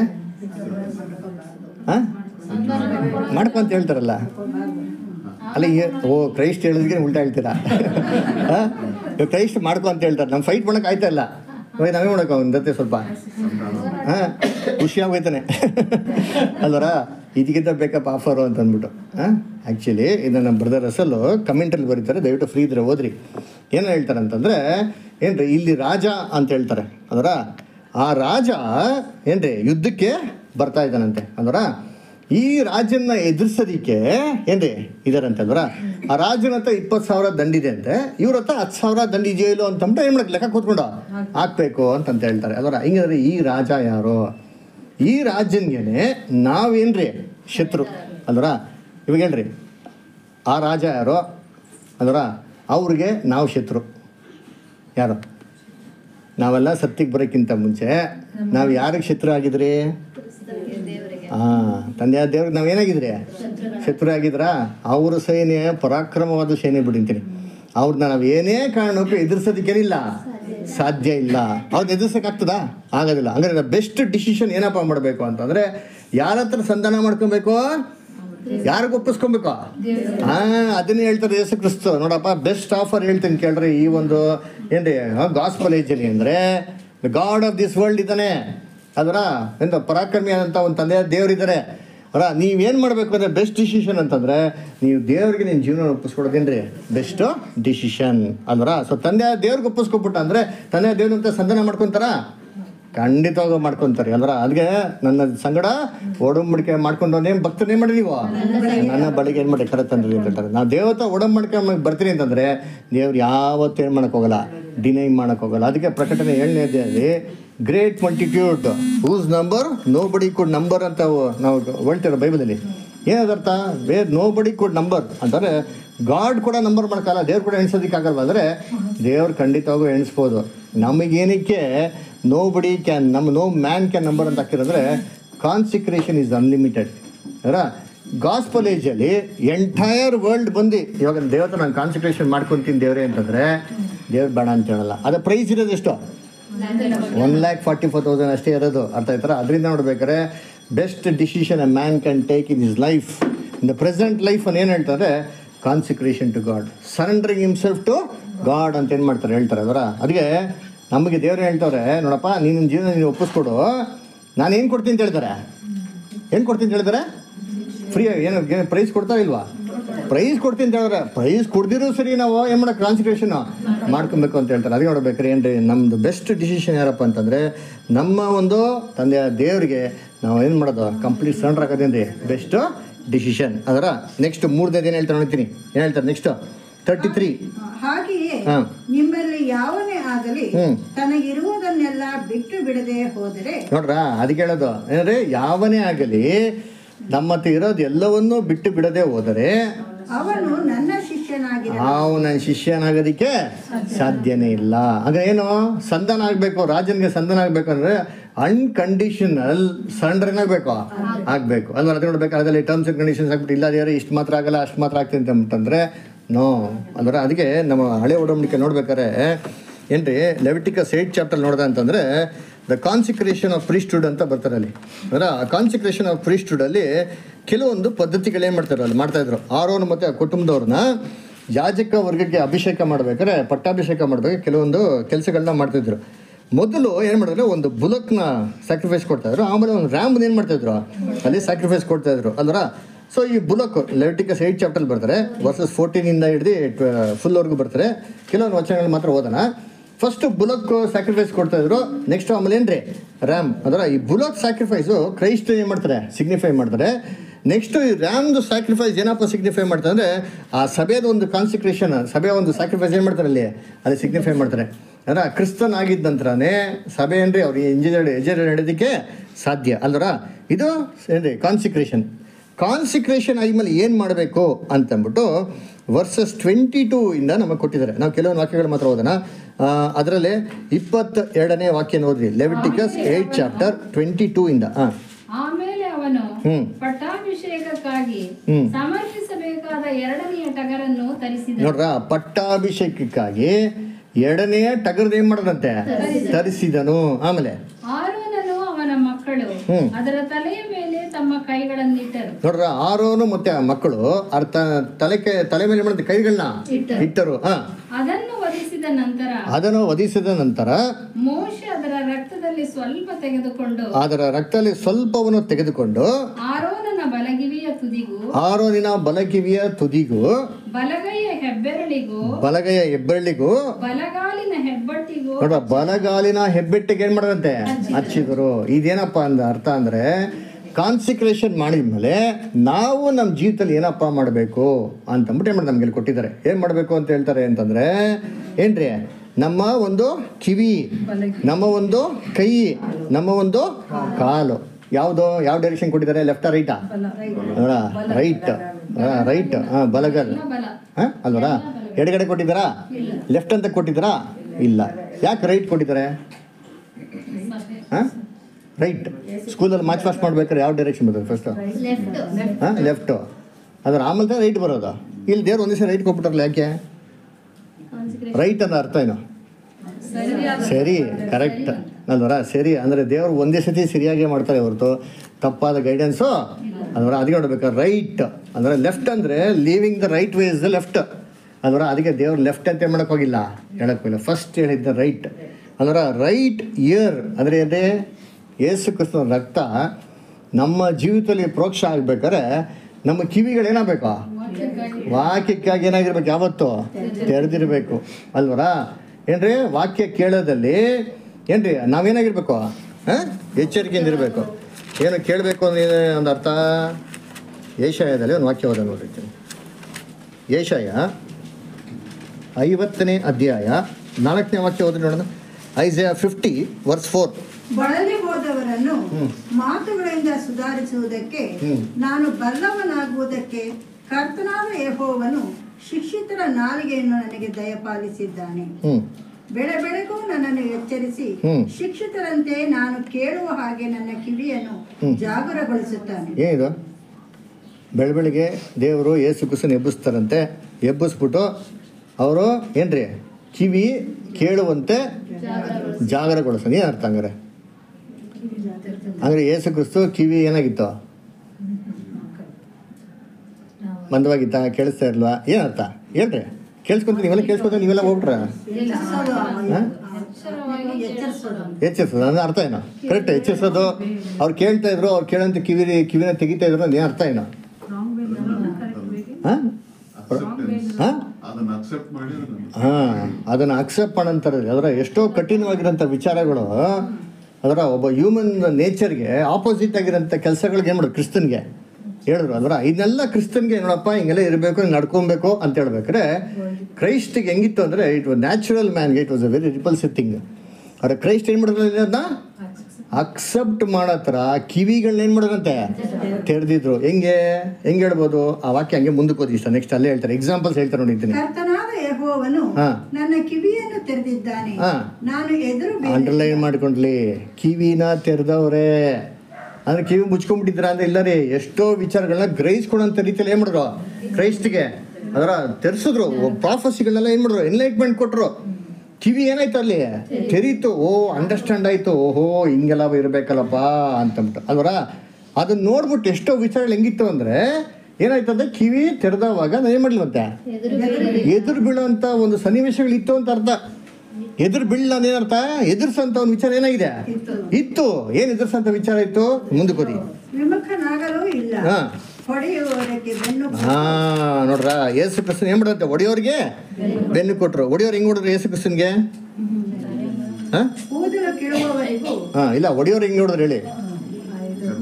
Speaker 1: ಹಾಂ ಮಾಡ್ಕೊ ಅಂತ ಹೇಳ್ತಾರಲ್ಲ ಅಲ್ಲ ಈ ಓ ಕ್ರೈಸ್ಟ್ ಹೇಳಿದ್ಗೆ ಉಲ್ಟಾ ಹೇಳ್ತೀರಾ ಹಾಂ ಕ್ರೈಸ್ಟ್ ಮಾಡ್ಕೊ ಅಂತ ಹೇಳ್ತಾರೆ ನಮ್ಮಫೈಟ್ ಮಾಡಕ್ಕೆ ಆಯ್ತಾ ಇಲ್ಲ ಇವಾಗ ನಾವೇ ಮಾಡಕ್ಕೆ ಒಂದು ಜೊತೆ ಸ್ವಲ್ಪ ಹಾಂ ಖುಷಿ ಆಗೋಯ್ತಾನೆ ಅಲ್ವರ ಇದಕ್ಕಿಂತ ಬೇಕಪ್ಪ ಆಫರು ಅಂತ ಅಂದ್ಬಿಟ್ಟು ಹಾಂ ಆ್ಯಕ್ಚುಲಿ ಇದು ನಮ್ಮ ಬ್ರದರ್ ಅಸಲು ಕಮೆಂಟಲ್ಲಿ ಬರೀತಾರೆ ದಯವಿಟ್ಟು ಫ್ರೀ ಇದ್ರೆ ಓದ್ರಿ ಏನು ಹೇಳ್ತಾರೆ ಅಂತಂದರೆ ಏನ್ರಿ ಇಲ್ಲಿ ರಾಜ ಅಂತ ಹೇಳ್ತಾರೆ ಅದರ ಆ ರಾಜ ಏನ್ರಿ ಯುದ್ಧಕ್ಕೆ ಬರ್ತಾ ಇದ್ದಾನಂತೆ ಅಂದ್ರ ಈ ರಾಜನ್ನ ಎದುರಿಸೋದಿಕ್ಕೆ ಏನ್ರಿ ಇದಾರಂತೆ ಅಂದ್ರ ಆ ರಾಜನ ಹತ್ರ ಇಪ್ಪತ್ತು ಸಾವಿರ ದಂಡಿದೆ ಅಂತೆ ಇವ್ರ ಹತ್ರ ಹತ್ತು ಸಾವಿರ ದಂಡಿ ಜೈಲು ಅಂತಂದ್ರೆ ಏನು ಮಾಡಕ್ಕೆ ಲೆಕ್ಕ ಕೂತ್ಕೊಂಡು ಹಾಕ್ಬೇಕು ಅಂತಂತ ಹೇಳ್ತಾರೆ ಅದರ ಹಿಂಗಂದ್ರೆ ಈ ರಾಜ ಯಾರು ಈ ರಾಜನ್ಗೆನೆ ನಾವೇನ್ರಿ ಶತ್ರು ಅಂದ್ರ ಇವಾಗ ಹೇಳ್ರಿ ಆ ರಾಜ ಯಾರು ಅಂದ್ರ ಅವ್ರಿಗೆ ನಾವು ಶತ್ರು ಯಾರು ನಾವೆಲ್ಲ ಸತ್ಯಕ್ಕೆ ಬರೋಕ್ಕಿಂತ ಮುಂಚೆ ನಾವು ಯಾರಿಗೆ ಶತ್ರು ಆಗಿದ್ರಿ ಹಾಂ ತಂದೆಯ ದೇವ್ರಿಗೆ ನಾವು ಏನಾಗಿದ್ರಿ ಶತ್ರು ಆಗಿದ್ರಾ ಅವ್ರ ಸೇನೆ ಪರಾಕ್ರಮವಾದ ಸೇನೆ ಬಿಡಿಂತೀನಿ ಅವ್ರನ್ನ ನಾವು ಏನೇ ಕಾರಣಕ್ಕೂ ಎದುರಿಸೋದಕ್ಕೇನಿಲ್ಲ ಸಾಧ್ಯ ಇಲ್ಲ ಅವ್ರನ್ನ ಎದುರಿಸೋಕ್ಕಾಗ್ತದಾ ಆಗೋದಿಲ್ಲ ಹಂಗಾರೆ ಬೆಸ್ಟ್ ಡಿಸಿಷನ್ ಏನಪ್ಪ ಮಾಡಬೇಕು ಅಂತಂದರೆ ಯಾರ ಹತ್ರ ಸಂಧಾನ ಮಾಡ್ಕೊಬೇಕು ಯಾರಿಗೆ ಒಪ್ಪಿಸ್ಕೊಬೇಕು ಹಾ ಅದನ್ನೇ ಹೇಳ್ತಾರೆ ಯೇಸು ಕ್ರಿಸ್ತು ನೋಡಪ್ಪ ಬೆಸ್ಟ್ ಆಫರ್ ಹೇಳ್ತೀನಿ ಕೇಳ್ರಿ ಈ ಒಂದು ಏನ್ರಿ ಗಾಸ್ಪಲ್ ಏಜಲ್ಲಿ ಅಂದರೆ ಗಾಡ್ ಆಫ್ ದಿಸ್ ವರ್ಲ್ಡ್ ಇದ್ದಾನೆ ಅದರ ಎಂತ ಪರಾಕ್ರಮಿ ಆದಂಥ ಒಂದು ತಂದೆಯ ದೇವರಿದ್ದಾರೆ ಅವರ ನೀವೇನು ಮಾಡಬೇಕು ಅಂದರೆ ಬೆಸ್ಟ್ ಡಿಸಿಷನ್ ಅಂತಂದರೆ ನೀವು ದೇವ್ರಿಗೆ ನಿಮ್ಮ ಜೀವನ ಒಪ್ಪಿಸ್ಕೊಡೋದೇನ್ರಿ ಬೆಸ್ಟು ಡಿಸಿಷನ್ ಅಂದ್ರ ಸೊ ತಂದೆ ದೇವ್ರಿಗೆ ಒಪ್ಪಿಸ್ಕೊಬಿಟ್ಟ ಅಂದರೆ ತಂದೆ ದೇವ್ರಂತ ಸಂಧಾನ ಮಾಡ್ಕೊತಾರ ಖಂಡಿತವಾಗ ಮಾಡ್ಕೊಂತಾರೆ ಅಲ್ರ ಅಲ್ಲಿಗೆ ನನ್ನ ಸಂಗಡ ಒಡಂಬಡಿಕೆ ಮಾಡ್ಕೊಂಡು ನೇಮ್ ಭಕ್ತರು ಏನು ಮಾಡಿ ನೀವು ನನ್ನ ಬಳಿಗೆ ಏನು ಮಾಡಿ ಕರೆ ತಂದ್ರಿ ಅಂತ ಹೇಳ್ತಾರೆ ನಾವು ದೇವತ ಒಡಂಬಡಿಕೆ ಮಾಡಿ ಬರ್ತೀನಿ ಅಂತಂದರೆ ದೇವ್ರು ಯಾವತ್ತೂ ಏನು ಮಾಡಕ್ ಹೋಗಲ್ಲ ಡಿನೈ ಮಾಡಕ್ ಹೋಗಲ್ಲ ಅದಕ್ಕೆ ಪ್ರಕಟಣೆ ಏಳನೇ ಅಧ್ಯಾಯದಲ್ಲಿ great multitude whose number nobody could number ಅಂತ ನಾವು ಹೇಳ್ತೇವೆ ಬೈಬಲಲ್ಲಿ ಏನದರ್ಥ way nobody could number ಅಂತಂದರೆ ಗಾಡ್ ಕೂಡ ನಂಬರ್ ಮಾಡೋಕ್ಕಲ್ಲ ದೇವ್ರು ಕೂಡ ಎಣಿಸೋದಕ್ಕಾಗಲ್ವ ಅಂದರೆ ದೇವ್ರು ಖಂಡಿತವಾಗೂ ಎಣಿಸ್ಬೋದು ನಮಗೇನಕ್ಕೆ ನೋ ಬಡಿ ಕ್ಯಾನ್ ನಮ್ಮ ನೋ ಮ್ಯಾನ್ ಕ್ಯಾನ್ ನಂಬರ್ ಅಂತ ಹಾಕಿರೋದ್ರೆ ಕಾನ್ಸಿಕ್ರೇಷನ್ ಇಸ್ ಅನ್ಲಿಮಿಟೆಡ್ ಅವರ ಗಾಸ್ಪಲ್ ಏಜಲ್ಲಿ ಎಂಟೈರ್ ವರ್ಲ್ಡ್ ಬಂದು ಇವಾಗ ದೇವತ ನಾನು ಕಾನ್ಸಂಟ್ರೇಷನ್ ಮಾಡ್ಕೊತೀನಿ ದೇವ್ರೆ ಅಂತಂದರೆ ದೇವ್ರು ಬೇಡ ಅಂತ ಹೇಳಲ್ಲ ಅದು ಪ್ರೈಸ್ ಇರೋದು ಎಷ್ಟು one lakh forty four thousand ಅಷ್ಟೇ ಇರೋದು ಅರ್ಥ ಆಯ್ತಾರ ಅದರಿಂದ ನೋಡ್ಬೇಕಾದ್ರೆ best decision a man can take in his life in the present life ಅನ್ನು ಏನು ಹೇಳ್ತಾರೆ consecration to God surrendering himself to God ಅಂತ ಏನು ಮಾಡ್ತಾರೆ ಹೇಳ್ತಾರೆ ಅದರ ಅದಕ್ಕೆ ನಮಗೆ ದೇವ್ರು ಹೇಳ್ತವ್ರೆ ನೋಡಪ್ಪ ನಿನ್ನ ಜೀವನ ನೀನು ಒಪ್ಪಿಸ್ಕೊಡು ನಾನು ಏನು ಕೊಡ್ತೀನಿ ಅಂತ ಹೇಳ್ತಾರೆ ಏನು ಕೊಡ್ತೀನಿ ಅಂತ ಹೇಳಿದಾರೆ ಫ್ರೀ ಏನು ಪ್ರೈಸ್ ಕೊಡ್ತಾ ಇಲ್ವಾ ಪ್ರೈಸ್ ಕೊಡ್ತೀನಿ ಅಂತ ಹೇಳಿದ್ರೆ ಪ್ರೈಸ್ ಕೊಡ್ದಿರೋ ಸರಿ ನಾವು ಏನು ಮಾಡೋ ಕಾನ್ಸಂಟ್ರೇಷನ್ ಮಾಡ್ಕೊಬೇಕು ಅಂತ ಹೇಳ್ತಾರೆ ಅದೇ ನೋಡ್ಬೇಕ್ರಿ ಏನ್ರಿ ನಮ್ಮದು ಬೆಸ್ಟ್ ಡಿಸಿಷನ್ ಯಾರಪ್ಪ ಅಂತಂದರೆ ನಮ್ಮ ಒಂದು ತಂದೆಯ ದೇವರಿಗೆ ನಾವು ಏನು ಮಾಡೋದು ಕಂಪ್ಲೀಟ್ ಸರೆಂಡರ್ ಆಗೋದೇನ್ರಿ ಬೆಸ್ಟ್ ಡಿಸಿಷನ್ ಅದರ ನೆಕ್ಸ್ಟ್ ಮೂರನೇದು ಏನು ಹೇಳ್ತಾರೆ ನೋಡ್ತೀನಿ ಏನು ಹೇಳ್ತಾರೆ ನೆಕ್ಸ್ಟ್ ತರ್ಟಿ ತ್ರೀ
Speaker 6: ಹಾಗೆಯೇ
Speaker 1: ಹಾ.
Speaker 6: ನಿಮ್ಮಲ್ಲಿ ಯಾವನೇ ಆಗಲಿ
Speaker 1: ಹ್ಮ್.
Speaker 6: ತನಗಿರುವುದನ್ನೆಲ್ಲ ಬಿಟ್ಟು ಬಿಡದೆ ಹೋದರೆ
Speaker 1: ನೋಡ್ರಾ ಅದಕ್ಕೆ ಹೇಳೋದು ಏನಂದ್ರೆ ಯಾವನೇ ಆಗಲಿ ನಮ್ಮ ಹತ್ರ ಇರೋದು ಎಲ್ಲವನ್ನೂ ಬಿಟ್ಟು ಬಿಡದೆ ಹೋದರೆ
Speaker 6: ಅವನು ನನ್ನ ಶಿಷ್ಯನಾಗಿರ
Speaker 1: ನಾವು ನನ್ನ ಶಿಷ್ಯನಾಗೋದಕ್ಕೆ ಸಾಧ್ಯನೇ ಇಲ್ಲ ಆಗ ಏನು ಸಂಧಾನ ಆಗಬೇಕು ರಾಜನಿಗೆ ಸಂಧಾನ ಆಗಬೇಕು ಅಂದರೆ ಅನ್ಕಂಡೀಷನಲ್ ಸರೆಂಡರ್ ಏನಾಗಬೇಕು ಆಗಬೇಕು ಅಲ್ವಾ ಅದು ನೋಡ್ಬೇಕು ಅದರಲ್ಲಿ ಟರ್ಮ್ಸ್ ಆ್ಯಂಡ್ ಕಂಡೀಷನ್ಸ್ ಆಗ್ಬಿಟ್ಟು ಇಲ್ಲ ದೇವ್ರೆ ಇಷ್ಟು ಮಾತ್ರ ಆಗಲ್ಲ ಅಷ್ಟು ಮಾತ್ರ ಆಗ್ತೀನಿ ಅಂತ ಅಂತಂದರೆ ನೋ ಅಂದ್ರೆ ಅದಕ್ಕೆ ನಮ್ಮ ಹಳೆ ಒಡಂಬಡಿಕೆ ನೋಡ್ಬೇಕಾದ್ರೆ ಏನ್ರಿ ಲೆವಿಟಿಕಸ್ ಏಟ್ ಚಾಪ್ಟರ್ ನೋಡ್ದ ಅಂತಂದರೆ ದ ಕಾನ್ಸಿಕ್ರೇಷನ್ ಆಫ್ ಪ್ರೀಸ್ಟುಡ್ ಅಂತ ಬರ್ತಾರೆ ಅಲ್ಲಿ ಅಂದ್ರೆ ಆ ಕಾನ್ಸಿಕ್ರೇಷನ್ ಆಫ್ ಪ್ರೀಸ್ಟುಡಲ್ಲಿ ಕೆಲವೊಂದು ಪದ್ಧತಿಗಳು ಏನು ಮಾಡ್ತಾರೆ ಅಲ್ಲಿ ಮಾಡ್ತಾಯಿದ್ರು ಆರೋನು ಮತ್ತು ಆ ಕುಟುಂಬದವ್ರನ್ನ ಯಾಜಕ ವರ್ಗಕ್ಕೆ ಅಭಿಷೇಕ ಮಾಡ್ಬೇಕಾದ್ರೆ ಪಟ್ಟಾಭಿಷೇಕ ಮಾಡ್ಬೇಕು ಕೆಲವೊಂದು ಕೆಲಸಗಳನ್ನ ಮಾಡ್ತಿದ್ರು ಮೊದಲು ಏನು ಮಾಡಿದ್ರೆ ಒಂದು ಬುಲಕ್ನ ಸ್ಯಾಕ್ರಿಫೈಸ್ ಕೊಡ್ತಾಯಿದ್ರು ಆಮೇಲೆ ಒಂದು ರ್ಯಾಮ್ನ ಏನು ಮಾಡ್ತಾಯಿದ್ರು ಅಲ್ಲಿ ಸ್ಯಾಕ್ರಿಫೈಸ್ ಕೊಡ್ತಾಯಿದ್ರು ಅಲ್ವರ ಸೊ ಈ ಬುಲಕ್ ಲೆವಿಟಿಕಸ್ ಏಟ್ ಚಾಪ್ಟರ್ ಬರ್ತಾರೆ ವರ್ಸಸ್ ಫೋರ್ಟೀನಿಂದ ಹಿಡಿದು ಫುಲ್ವರೆಗೂ ಬರ್ತಾರೆ ಕೆಲವೊಂದು ವಚನಗಳು ಮಾತ್ರ ಓದೋಣ ಫಸ್ಟ್ ಬುಲಕ್ ಸ್ಯಾಕ್ರಿಫೈಸ್ ಕೊಡ್ತಾ ಇದ್ರು ನೆಕ್ಸ್ಟ್ ಆಮೇಲೆ ಏನ್ರಿ ರ್ಯಾಮ್ ಅದರ ಈ ಬುಲಕ್ ಸ್ಯಾಕ್ರಿಫೈಸು ಕ್ರೈಸ್ಟ್ ಏನು ಮಾಡ್ತಾರೆ ಸಿಗ್ನಿಫೈ ಮಾಡ್ತಾರೆ ನೆಕ್ಸ್ಟ್ ಈ ರ್ಯಾಮ್ದು ಸ್ಯಾಕ್ರಿಫೈಸ್ ಏನಪ್ಪ ಸಿಗ್ನಿಫೈ ಮಾಡ್ತಾರೆ ಅಂದರೆ ಆ ಸಭೆದ ಒಂದು ಕಾನ್ಸಿಕ್ರೇಷನ್ ಸಭೆಯ ಒಂದು ಸ್ಯಾಕ್ರಿಫೈಸ್ ಏನು ಮಾಡ್ತಾರೆ ಅಲ್ಲಿ ಅಲ್ಲಿ ಸಿಗ್ನಿಫೈ ಮಾಡ್ತಾರೆ ಅಲ್ಲ ಕ್ರಿಸ್ತನ್ ಆಗಿದ್ದ ನಂತರನೇ ಸಭೆ ಏನ್ರಿ ಅವ್ರಿಗೆ ಇಂಜಿನಿಯರ್ ಇಂಜಿನಿಯರ್ ನಡೆಯೋದಕ್ಕೆ ಸಾಧ್ಯ ಅಲ್ವರ ಇದು ಏನ್ರಿ ಕಾನ್ಸಿಕ್ರೇಷನ್ ಕಾನ್ಸಿಕ್ರೇಷನ್ ಆದ್ಮೇಲೆ ಏನು ಮಾಡಬೇಕು ಅಂತಂದ್ಬಿಟ್ಟು ವರ್ಸಸ್ ಟ್ವೆಂಟಿ ಟೂ ಇಂದ ನಮಗೆ ಕೊಟ್ಟಿದ್ದಾರೆ ನಾವು ಕೆಲವೊಂದು ವಾಕ್ಯಗಳು ಮಾತ್ರ ಓದೋಣ ಅದರಲ್ಲಿ ಇಪ್ಪತ್ತ ಎರಡನೇ ವಾಕ್ಯನ ಓದ್ರಿ Leviticus eight chapter twenty two ಇಂದ ಹಾಂ
Speaker 10: ಆಮೇಲೆ ಅವನು
Speaker 1: ಹ್ಮ್.
Speaker 10: ಪಟ್ಟಾಭಿಷೇಕಕ್ಕಾಗಿ
Speaker 1: ಹ್ಮ್.
Speaker 10: ಸಮರ್ಪಿಸಬೇಕಾದ ಎರಡನೆಯ ಟಗರನ್ನು ತರಿಸಿದ
Speaker 1: ನೋಡ್ರ ಪಟ್ಟಾಭಿಷೇಕಕ್ಕಾಗಿ ಎರಡನೆಯ ಟಗರ್ದ ಏನ್ ಮಾಡದಂತೆ ತರಿಸಿದನು ಆಮೇಲೆ
Speaker 10: ಆರೋನನು ಅವನ ಮಕ್ಕಳು
Speaker 1: ಹ್ಮ್.
Speaker 10: ಅದರ ತಲೆಯ ಮೇಲೆ ತಮ್ಮ ಕೈಗಳನ್ನಿಟ್ಟರು
Speaker 1: ನೋಡ್ರ ಆರೋನು ಮತ್ತೆ ಆ ಮಕ್ಕಳು ಅರ್ಥ ತಲೆ ಕೆ- ತಲೆ ಮೇಲೆ ಮಾಡಿದ ಕೈಗಳನ್ನ ಇಟ್ಟರು ಹಾ
Speaker 10: ಅದನ್ನು ವಧಿಸಿದ ನಂತರ
Speaker 1: ಅದನ್ನು ವಧಿಸಿದ ನಂತರ
Speaker 10: ಮೋಶೆ ಅದರ ರಕ್ತದಲ್ಲಿ ಸ್ವಲ್ಪ ತೆಗೆದುಕೊಂಡು
Speaker 1: ಅದರ ರಕ್ತದಲ್ಲಿ ಸ್ವಲ್ಪವನ್ನು ತೆಗೆದುಕೊಂಡು
Speaker 10: ಆರೋನನ ಬಲಗಿವಿಯ ತುದಿಗೂ
Speaker 1: ಆರೋನಿನ ಬಲಕಿವಿಯ ತುದಿಗೂ
Speaker 10: ಬಲಗೈಯ ಹೆಬ್ಬೆರಳಿಗೂ
Speaker 1: ಬಲಗೈಯ ಹೆಬ್ಬೆರಳಿಗೂ
Speaker 10: ಬಲಗಾಲಿನ ಹೆಬ್ಬಟ್ಟಿಗೂ
Speaker 1: ನೋಡ್ರ ಬಲಗಾಲಿನ ಹೆಬ್ಬೆಟ್ಟಿಗೆ ಏನ್ ಮಾಡದಂತೆ ಹಚ್ಚಿದರು ಇದೇನಪ್ಪ ಅಂದ ಅರ್ಥ ಅಂದ್ರೆ ಕಾನ್ಸಿಕ್ರೇಷನ್ ಮಾಡಿದ್ಮೇಲೆ ನಾವು ನಮ್ಮ ಜೀವಿತದಲ್ಲಿ ಏನಪ್ಪ ಮಾಡಬೇಕು ಅಂತಂದ್ಬಿಟ್ಟು ಏನು ಮಾಡಿ ನಮ್ಗೆ ಇಲ್ಲಿ ಕೊಟ್ಟಿದ್ದಾರೆ ಏನು ಮಾಡಬೇಕು ಅಂತ ಹೇಳ್ತಾರೆ ಅಂತಂದ್ರೆ ಏನ್ರಿ ನಮ್ಮ ಒಂದು ಕಿವಿ ನಮ್ಮ ಒಂದು ಕೈ ನಮ್ಮ ಒಂದು ಕಾಲು ಯಾವುದು ಯಾವ ಡೈರೆಕ್ಷನ್ ಕೊಟ್ಟಿದ್ದಾರೆ ಲೆಫ್ಟಾ ರೈಟಾ ರೈಟ್ ರೈಟ್ ಹಾಂ ಬಲಗಲ್
Speaker 10: ಬಲ
Speaker 1: ಹಾಂ ಅಲ್ವರಾ ಎಡಗಡೆ ಕೊಟ್ಟಿದ್ದಾರಾ ಲೆಫ್ಟ್ ಅಂತ ಕೊಟ್ಟಿದ್ದಾರಾ ಇಲ್ಲ ಯಾಕೆ ರೈಟ್ ಕೊಟ್ಟಿದ್ದಾರೆ ಹಾಂ ರೈಟ್ ಸ್ಕೂಲಲ್ಲಿ ಮಾರ್ಚ್ ಪಾಸ್ ಮಾಡ್ಬೇಕಾದ್ರೆ ಯಾವ ಡೈರೆಕ್ಷನ್ ಬರ್ತದೆ ಫಸ್ಟ್
Speaker 9: ಲೆಫ್ಟ್
Speaker 1: ಹಾಂ ಲೆಫ್ಟು ಅದ್ರ ಆಮೇಲೆ ತಾನೇ ರೈಟ್ ಬರೋದು ಇಲ್ಲಿ ದೇವ್ರು ಒಂದೇ ಸಲ ರೈಟ್ ಕೊಟ್ಬಿಟ್ರಲ್ಲ ಯಾಕೆ ರೈಟ್ ಅನ್ನೋ ಅರ್ಥ ಏನು ಸರಿ ಕರೆಕ್ಟ್ ಅಲ್ವರ ಸರಿ ಅಂದರೆ ದೇವರು ಒಂದೇ ಸತಿ ಸರಿಯಾಗಿ ಮಾಡ್ತಾರೆ ಹೊರತು ತಪ್ಪಾದ ಗೈಡೆನ್ಸು ಅಲ್ವರ ಅದಕ್ಕೆ ನೋಡ್ಬೇಕಾದ್ರೆ ರೈಟ್ ಅಂದರೆ ಲೆಫ್ಟ್ ಅಂದರೆ leaving the right way is the left ಅಲ್ವರ ಅದಕ್ಕೆ ದೇವ್ರು ಲೆಫ್ಟ್ ಅಂತ ಮಾಡಕ್ ಹೋಗಿಲ್ಲ ಹೇಳಕ್ ಹೋಗಿಲ್ಲ ಫಸ್ಟ್ ಹೇಳಿದ್ದ ರೈಟ್ ಅಲ್ವರ ರೈಟ್ ಇಯರ್ ಅಂದರೆ ಅದೇ ಯೇಸು ಕ್ರಿಸ್ತನ ರಕ್ತ ನಮ್ಮ ಜೀವಿತದಲ್ಲಿ ಪ್ರೋಕ್ಷ ಆಗ್ಬೇಕಾದ್ರೆ ನಮ್ಮ ಕಿವಿಗಳು ಏನಾಗಬೇಕು ವಾಕ್ಯಕ್ಕಾಗಿ ಏನಾಗಿರ್ಬೇಕು ಯಾವತ್ತು ತೆರೆದಿರಬೇಕು ಅಲ್ವರಾ ಏನ್ರಿ ವಾಕ್ಯ ಕೇಳೋದಲ್ಲಿ ಏನ್ರಿ ನಾವೇನಾಗಿರ್ಬೇಕು ಹಾಂ ಎಚ್ಚರಿಕೆಯಿಂದ ಇರಬೇಕು ಏನು ಕೇಳಬೇಕು ಅಂದ್ರೆ ಏನು ಒಂದು ಅರ್ಥ ಏಷಾಯದಲ್ಲಿ ಒಂದು ವಾಕ್ಯ ಓದ ನೋಡ್ರಿ ಏಷಾಯ ಐವತ್ತನೇ ಅಧ್ಯಾಯ ನಾಲ್ಕನೇ ವಾಕ್ಯ ಓದಿ ನೋಡೋಣ ಐಸಯ ಫಿಫ್ಟಿ ವರ್ಸ್ ಫೋರ್
Speaker 6: ಬಳಲಿ ಹೋದವರನ್ನು ಮಾತುಗಳಿಂದ ಸುಧಾರಿಸುವುದಕ್ಕೆ
Speaker 1: ಹ್ಮ್.
Speaker 6: ನಾನು ಬಲ್ಲವನಾಗುವುದಕ್ಕೆ ಕರ್ತನಾದ ಯೆಹೋವನು ಶಿಕ್ಷಿತರ ನಾಲಿಗೆಯನ್ನು ನನಗೆ ದಯಪಾಲಿಸಿದ್ದಾನೆ
Speaker 1: ಹ್ಞೂ
Speaker 6: ಬೆಳೆ ಬೆಳಗೂ ನನ್ನನ್ನು ಎಚ್ಚರಿಸಿ
Speaker 1: ಹ್ಮ್.
Speaker 6: ಶಿಕ್ಷಿತರಂತೆ ನಾನು ಕೇಳುವ ಹಾಗೆ ನನ್ನ ಕಿವಿಯನ್ನು ಜಾಗರಗೊಳಿಸುತ್ತಾನೆ
Speaker 1: ಏನಿದು ಬೆಳಬೆಳಿಗ್ಗೆ ದೇವರು ಏಸು ಕುಸನ ಎಬ್ಬಿಸ್ತಾರಂತೆ ಎಬ್ಬಿಸ್ಬಿಟ್ಟು ಅವರು ಏನ್ರಿ ಕಿವಿ ಕೇಳುವಂತೆ ಜಾಗರಗೊಳಿಸ್ತಾನೆ ಏನು ಅರ್ಥ ಹಂಗಾರೆ ಅಂದರೆ ಏಸು ಕ್ರಿಸ್ತು ಕಿವಿ ಏನಾಗಿತ್ತು ಮಂದವಾಗಿತ್ತಾ ಕೇಳಿಸ್ತಾ ಇರ್ಲ್ವಾ ಏನು ಅರ್ಥ ಹೇಳ್ರಿ ಕೇಳಿಸ್ಕೊಂತ ನೀವೆಲ್ಲ ಕೇಳಿಸ್ಕೊಂತ ನೀವೆಲ್ಲ ಹೋಗ್ಬಿಟ್ರ ಹಾಂ ಎಚ್ಚರಿಸೋದು ಅಂದ್ರೆ ಅರ್ಥ ಏನು ಕರೆಕ್ಟ್ ಎಚ್ಚರಿಸೋದು ಅವ್ರು ಕೇಳ್ತಾ ಇದ್ರು ಅವ್ರು ಕೇಳೋಂಥ ಕಿವಿ ಕಿವಿನ ತೆಗಿತಾ ಇದ್ರು ಅಂದ್ರೆ ಏನು ಅರ್ಥ ಏನು ಹಾಂ ಹಾಂ
Speaker 5: ಅದನ್ನ ಅಕ್ಸೆಪ್ಟ್ ಮಾಡಿದ್ರೆ
Speaker 1: ಹಾಂ ಅದನ್ನು ಅಕ್ಸೆಪ್ಟ್ ಮಾಡಂತಾರೆ ಅದರ ಎಷ್ಟೋ ಕಠಿಣವಾಗಿರೋಂಥ ವಿಚಾರಗಳು ಅದರ ಒಬ್ಬ ಹ್ಯೂಮನ್ ನೇಚರ್ಗೆ ಆಪೋಸಿಟ್ ಆಗಿರೋಂಥ ಕೆಲಸಗಳಿಗೆ ಏನು ಮಾಡೋದು ಕ್ರಿಸ್ತನ್ಗೆ ಹೇಳಿದ್ರು ಅದರ ಇದನ್ನೆಲ್ಲ ಕ್ರಿಸ್ತನ್ಗೆ ನೋಡಪ್ಪ ಹಿಂಗೆಲ್ಲ ಇರಬೇಕು ಹಿಂಗೆ ನಡ್ಕೊಬೇಕು ಅಂತ ಹೇಳ್ಬೇಕಾದ್ರೆ ಕ್ರೈಸ್ಟಿಗೆ ಹೆಂಗಿತ್ತು ಅಂದರೆ ಇಟ್ ವಾಸ್ ನ್ಯಾಚುರಲ್ ಮ್ಯಾನ್ಗೆ it was a very repulsive thing ಆದರೆ ಕ್ರೈಸ್ಟ್ ಏನು ಮಾಡಿದ್ರು ಅದನ್ನ ಅಕ್ಸೆಪ್ಟ್ ಮಾಡೋ ಥರ ಕಿವಿಗಳನ್ನ ಏನು ಮಾಡೋದಂತೆ ತೆರೆದಿದ್ರು ಹೆಂಗೆ ಹೆಂಗೆ ಹೇಳ್ಬೋದು ಆ ವಾಕ್ಯ ಹಂಗೆ ಮುಂದಕ್ಕೆ ಓದಿ ಇಷ್ಟ ನೆಕ್ಸ್ಟ್ ಅಲ್ಲೇ ಹೇಳ್ತಾರೆ ಎಕ್ಸಾಂಪಲ್ಸ್ ಹೇಳ್ತಾರೆ ನೋಡಿದ್ದೀನಿ
Speaker 6: ಕರ್ತನಾದ ಯೆಹೋವನು
Speaker 1: ಹಾ.
Speaker 6: ನನ್ನ ಕಿವಿಯನ್ನು ತೆರೆದಿದ್ದಾನೆ
Speaker 1: ಹಾ.
Speaker 6: ನಾನು ಎದುರು ಬೀಳಿದೆ.
Speaker 1: ಅಂಡರ್ಲೈನ್ ಮಾಡ್ಕೊಂಡ್ಲಿ ಕಿವಿನ ತೆರೆದವ್ರೆ ಅಂದ್ರೆ ಕಿವಿ ಮುಚ್ಕೊಂಡ್ಬಿಟ್ಟಿದ್ರ ಅಂದ್ರೆ ಇಲ್ಲ ರೀ ಎಷ್ಟೋ ವಿಚಾರಗಳನ್ನ ಗ್ರಹಿಸ್ಕೊಳಂತ ರೀತಿಯಲ್ಲಿ ಏನ್ ಮಾಡಿದ್ರು ಕ್ರೈಸ್ಟ್ಗೆ ಅದರ ತೆರೆಸಿದ್ರು ಪ್ರಾಫಸಿಗಳನ್ನೆಲ್ಲ ಏನ್ ಮಾಡಿದ್ರು ಎನ್ಲೈಟ್ಮೆಂಟ್ ಕೊಟ್ರು ಕಿವಿ ಏನಾಯ್ತು ಅಲ್ಲಿ ತೆರೀತು ಓ ಅಂಡರ್ಸ್ಟ್ಯಾಂಡ್ ಆಯ್ತು ಓಹೋ ಹಿಂಗೆಲ್ಲ ಇರಬೇಕಲ್ಲಪ್ಪ ಅಂತಂದ್ಬಿಟ್ಟು ಅಲ್ವರ ಅದನ್ನ ನೋಡ್ಬಿಟ್ಟು ಎಷ್ಟೋ ವಿಚಾರಗಳು ಹೆಂಗಿತ್ತು ಅಂದ್ರೆ ಏನಾಯ್ತು ಅಂದ್ರೆ ಕಿವಿ ತೆರೆದವಾಗ ನಾನು ಏನ್ ಮಾಡ್ಲಿವಂತೆ ಎದುರು ಬೀಳೋಂಥ ಒಂದು ಸನ್ನಿವೇಶಗಳಿತ್ತು ಅಂತ ಅರ್ಥ ಎದುರು ಬೀಳಲ್ಲ ಏನರ್ಥ ಎದುರಿಸಂತ ಒಂದು ವಿಚಾರ ಏನಾಗಿದೆ ಇತ್ತು ಏನ್ ಎದುರಿಸಂತ ವಿಚಾರ ಇತ್ತು ಮುಂದಕ್ಕೆ ಓದಿ
Speaker 6: ವಿಮುಖನಾಗಲೂ ಇಲ್ಲ
Speaker 1: ಹಾ.
Speaker 6: ಹೊಡೆಯುವವರಿಗೆ ಬೆನ್ನು
Speaker 1: ಹಾ ನೋಡ್ರ ಯೇಸು ಕ್ರಿಸ್ತನ್ ಏನ್ ಮಾಡಂತೆ ಒಡೆಯೋರಿಗೆ ಬೆನ್ನು ಕೊಟ್ರು ಒಡೆಯೋರು ಹೆಂಗ್ ಹೊಡೆದ್ರು ಯೇಸು ಕ್ರಿಸ್ತನ್ಗೆ ಹಾ
Speaker 6: ಕೂದಲು ಕೀಳುವವರಿಗೂ
Speaker 1: ಹಾ ಇಲ್ಲ ಒಡೆಯೋರು ಹೆಂಗ್ ನೋಡಿದ್ರು ಹೇಳಿ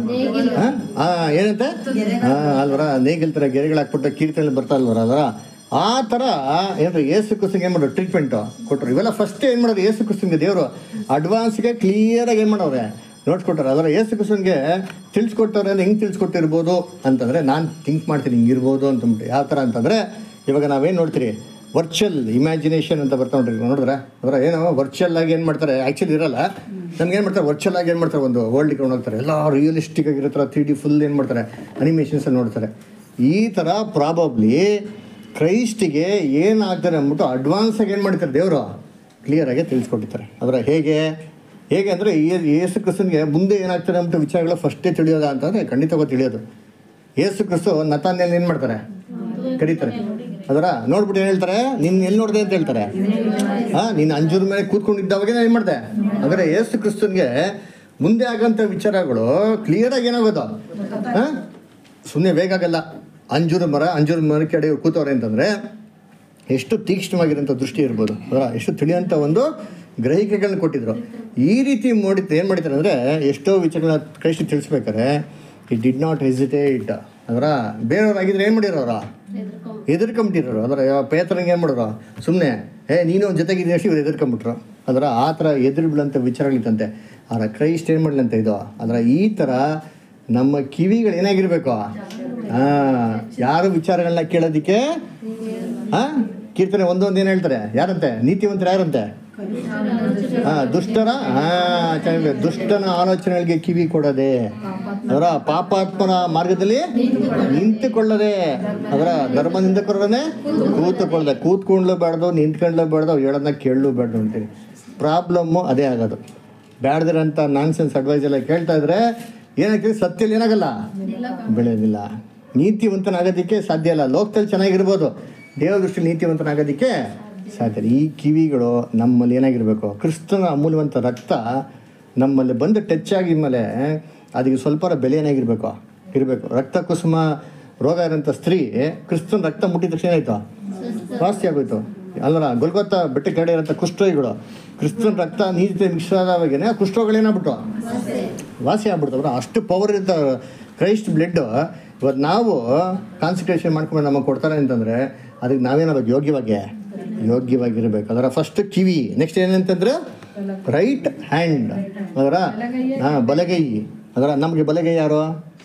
Speaker 1: ಹಾ ಹಾ ಏನಂತೆ ಹಾ ಅಲ್ವರ ನೇಗಿಲ್ ಥರ ಗೆರೆಗಳು ಹಾಕ್ಬಿಟ್ಟು ಕೀರ್ತನೆ ಬರ್ತಾ ಅಲ್ವರ ಅದರ ಆ ಥರ ಏನ್ರಿ ಏಸು ಕ್ರಿಸ್ತಂಗೆ ಏನು ಮಾಡೋರು ಟ್ರೀಟ್ಮೆಂಟು ಕೊಟ್ಟರು ಇವೆಲ್ಲ ಫಸ್ಟ್ ಏನು ಮಾಡೋರು ಏಸು ಕ್ರಿಸ್ತಂಗೆ ದೇವರು ಅಡ್ವಾನ್ಸ್ಗೆ ಕ್ಲಿಯರಾಗಿ ಏನು ಮಾಡವ್ರೆ ನೋಟ್ಸ್ ಕೊಟ್ಟಾರೆ ಅದರ ಏಸು ಕ್ರಿಸ್ತನ್ಗೆ ತಿಳಿಸ್ಕೊಟ್ಟವ್ರೆ ಅಂದ್ರೆ ಹೆಂಗೆ ತಿಳಿಸ್ಕೊಟ್ಟಿರ್ಬೋದು ಅಂತಂದರೆ ನಾನು ಥಿಂಕ್ ಮಾಡ್ತೀನಿ ಹಿಂಗಿರ್ಬೋದು ಅಂತಂದ್ಬಿಟ್ಟು ಯಾವ ಥರ ಅಂತಂದರೆ ಇವಾಗ ನಾವೇನು ನೋಡ್ತೀರಿ ವರ್ಚುವಲ್ ಇಮ್ಯಾಜಿನೇಷನ್ ಅಂತ ಬರ್ತಾ ನೋಡ್ರಿ ನೋಡಿದ್ರೆ ಅದರ ಏನೋ ವರ್ಚುವಲ್ ಆಗಿ ಏನು ಮಾಡ್ತಾರೆ ಆ್ಯಕ್ಚುಲಿ ಇರಲ್ಲ ನಮ್ಗೆ ಏನು ಮಾಡ್ತಾರೆ ವರ್ಚುವಲ್ ಆಗಿ ಏನು ಮಾಡ್ತಾರೆ ಒಂದು ವರ್ಲ್ಡ್ ಇಟ್ಕೊಂಡು ಹೋಗ್ತಾರೆ ಎಲ್ಲ ರಿಯಲಿಸ್ಟಿಕ್ ಆಗಿರೋ ಥರ ತ್ರೀ ಡಿ ಫುಲ್ ಏನು ಮಾಡ್ತಾರೆ ಅನಿಮೇಷನ್ಸಲ್ಲಿ ನೋಡ್ತಾರೆ ಈ ಥರ ಪ್ರಾಬಬ್ಲಿ ಕ್ರೈಸ್ಟಿಗೆ ಏನಾಗ್ತಾರೆ ಅಂದ್ಬಿಟ್ಟು ಅಡ್ವಾನ್ಸಾಗಿ ಏನು ಮಾಡ್ತಾರೆ ದೇವರು ಕ್ಲಿಯರಾಗಿ ತಿಳಿಸ್ಕೊಟ್ಟಿರ್ತಾರೆ ಅದರ ಹೇಗೆ ಹೇಗೆ ಅಂದರೆ ಏಸು ಕ್ರಿಸ್ತನ್ಗೆ ಮುಂದೆ ಏನಾಗ್ತಾರೆ ಅಂದ್ಬಿಟ್ಟು ವಿಚಾರಗಳು ಫಸ್ಟೇ ತಿಳಿಯೋದ ಅಂತಂದರೆ ಖಂಡಿತವಾಗಿ ತಿಳಿಯೋದು ಏಸು ಕ್ರಿಸ್ತು ನತಾನ್ಯಲ್ಲಿ ಏನು ಮಾಡ್ತಾರೆ ಕರೀತಾರೆ ಅದರ ನೋಡ್ಬಿಟ್ಟು ಏನು ಹೇಳ್ತಾರೆ ನಿನ್ನ ಎಲ್ಲಿ ನೋಡಿದೆ ಅಂತ ಹೇಳ್ತಾರೆ ಹಾಂ ನೀನು ಅಂಜೂರ ಮೇಲೆ ಕೂತ್ಕೊಂಡಿದ್ದಾವಾಗ ಏನು ಮಾಡಿದೆ ಅಂದರೆ ಏಸು ಕ್ರಿಸ್ತನ್ಗೆ ಮುಂದೆ ಆಗಂಥ ವಿಚಾರಗಳು ಕ್ಲಿಯರಾಗಿ ಏನಾಗೋದು ಹಾಂ ಸುಮ್ಮನೆ ಬೇಗ ಆಗಲ್ಲ ಅಂಜೂರ ಮರ ಅಂಜೂರ ಮರ ಕಡೆ ಕೂತವ್ರೆ ಅಂತಂದರೆ ಎಷ್ಟು ತೀಕ್ಷ್ಣವಾಗಿರೋಂಥ ದೃಷ್ಟಿ ಇರ್ಬೋದು ಅದರ ಎಷ್ಟು ತಿಳಿಯೋಂಥ ಒಂದು ಗ್ರಹಿಕೆಗಳನ್ನ ಕೊಟ್ಟಿದ್ರು ಈ ರೀತಿ ಮಾಡಿ ಏನು ಮಾಡಿದ್ದಾರೆ ಅಂದರೆ ಎಷ್ಟೋ ವಿಚಾರಗಳನ್ನ ಕ್ರೈಸ್ಟ್ ತಿಳಿಸ್ಬೇಕಾದ್ರೆ ಇಟ್ ಡಿಡ್ ನಾಟ್ ಹೆಸಿಟೇಟ್ ಅದರ ಬೇರೆಯವ್ರಾಗಿದ್ರೆ ಏನು ಮಾಡಿರೋರ ಎದುರ್ಕೊಂಬಿಟ್ಟಿರೋರು ಅದರ ಪೇತರಂಗೆ ಏನು ಮಾಡೋರು ಸುಮ್ಮನೆ ಏ ನೀನು ಒಂದು ಜೊತೆಗಿದ್ದೀವಿ ಅಷ್ಟು ಇವ್ರು ಎದುರ್ಕೊಂಬಿಟ್ರು ಅದರ ಆ ಥರ ಎದುರು ಬೀಳಂಥ ವಿಚಾರಗಳಿತ್ತಂತೆ ಅದರ ಕ್ರೈಸ್ಟ್ ಏನು ಮಾಡಲಂತ ಇದು ಅದರ ಈ ಥರ ನಮ್ಮ ಕಿವಿಗಳು ಏನಾಗಿರ್ಬೇಕು ಹಾಂ ಯಾರು ವಿಚಾರಗಳನ್ನ ಕೇಳೋದಕ್ಕೆ ಹಾಂ ಕೀರ್ತನೆ ಒಂದೊಂದು ಏನು ಹೇಳ್ತಾರೆ ಯಾರಂತೆ ನೀತಿವಂತರು ಯಾರಂತೆ ಹಾ ದುಷ್ಟರ ಹಾ ಚೆನ್ನಾಗಿದೆ ದುಷ್ಟನ ಆಲೋಚನೆಗಳಿಗೆ ಕಿವಿ ಕೊಡದೆ ಅದರ ಪಾಪಾತ್ಮನ ಮಾರ್ಗದಲ್ಲಿ ನಿಂತುಕೊಳ್ಳದೆ ಅದರ ಧರ್ಮ ನಿಂದಕರನ್ನೇ ಕೂತುಕೊಳ್ಳದೆ ಕೂತ್ಕೊಂಡ್ಲು ಬೇಡ್ದು ನಿಂತ್ಕೊಂಡ್ಲು ಬೇಡ್ದು ಅವ್ರು ಹೇಳೋದನ್ನ ಕೇಳಲು ಬೇಡ್ದು ಅಂತೀನಿ ಪ್ರಾಬ್ಲಮ್ಮು ಅದೇ ಆಗೋದು ಬ್ಯಾಡ್ದಿರಂಥ ನಾನ್ ಸೆನ್ಸ್ ಅಡ್ವೈಸ್ ಎಲ್ಲ ಕೇಳ್ತಾ ಇದ್ರೆ ಏನಾಗ್ತದೆ ಸತ್ಯಲ್ಲಿ ಏನಾಗಲ್ಲ ಬೆಳೆಯೋದಿಲ್ಲ ನೀತಿವಂತನಾಗೋದಕ್ಕೆ ಸಾಧ್ಯ ಇಲ್ಲ ಲೋಕದಲ್ಲಿ ಚೆನ್ನಾಗಿರ್ಬೋದು ದೇವ ದೃಷ್ಟಿ ನೀತಿವಂತನಾಗೋದಕ್ಕೆ ಸಾಧ್ಯ ಇಲ್ಲ. ಈ ಕಿವಿಗಳು ನಮ್ಮಲ್ಲಿ ಏನಾಗಿರಬೇಕು ಕ್ರಿಸ್ತನ ಅಮೂಲ್ಯವಂತ ರಕ್ತ ನಮ್ಮಲ್ಲಿ ಬಂದು ಟಚ್ ಆಗಿದ ಮೇಲೆ ಅದಕ್ಕೆ ಸ್ವಲ್ಪ ಬೆಲೆ ಏನಾಗಿರ್ಬೇಕು ಇರಬೇಕು ರಕ್ತ ಕುಸುಮ ರೋಗ ಇರೋಂಥ ಸ್ತ್ರೀ ಕ್ರಿಸ್ತನ ರಕ್ತ ಮುಟ್ಟಿದ ತಕ್ಷಣ ಏನಾಯ್ತು ವಾಸಿ ಆಗೋಯ್ತು ಅಲ್ಲರ ಗೊಲ್ಗೊತ್ತ ಬೆಟ್ಟ ಕಡೆ ಇರೋಂಥ ಕುಷ್ಠರೋಗಿಗಳು ಕ್ರಿಸ್ತನ ರಕ್ತ ನೀತಿ ಮಿಕ್ಸ್ ಆದಾವಾಗೇನೆ ಆ ಕುಷ್ಠರೋಗಗಳೇನಾಗ್ಬಿಟ್ಟು ವಾಸಿ ಆಗ್ಬಿಡ್ತವ್ರ ಅಷ್ಟು ಪವರ್ ಇರ್ತ ಕ್ರೈಸ್ಟ್ ಬ್ಲಡ್ ಇವತ್ತು ನಾವು ಕಾನ್ಸಂಟ್ರೇಷನ್ ಮಾಡ್ಕೊಂಡು ನಮಗೆ ಕೊಡ್ತಾರೆ ಅಂತಂದರೆ ಅದಕ್ಕೆ ನಾವೇನಾಗಬೇಕು ಯೋಗ್ಯವಾಗಿ ಯೋಗ್ಯವಾಗಿರ್ಬೇಕು ಅದರ ಫಸ್ಟ್ ಕಿವಿ ನೆಕ್ಸ್ಟ್ ಏನಂತಂದ್ರೆ ರೈಟ್ ಹ್ಯಾಂಡ್ ಅದರ ಹಾಂ ಬಲಗೈ ಅದರ ನಮಗೆ ಬಲಗೈ ಯಾರು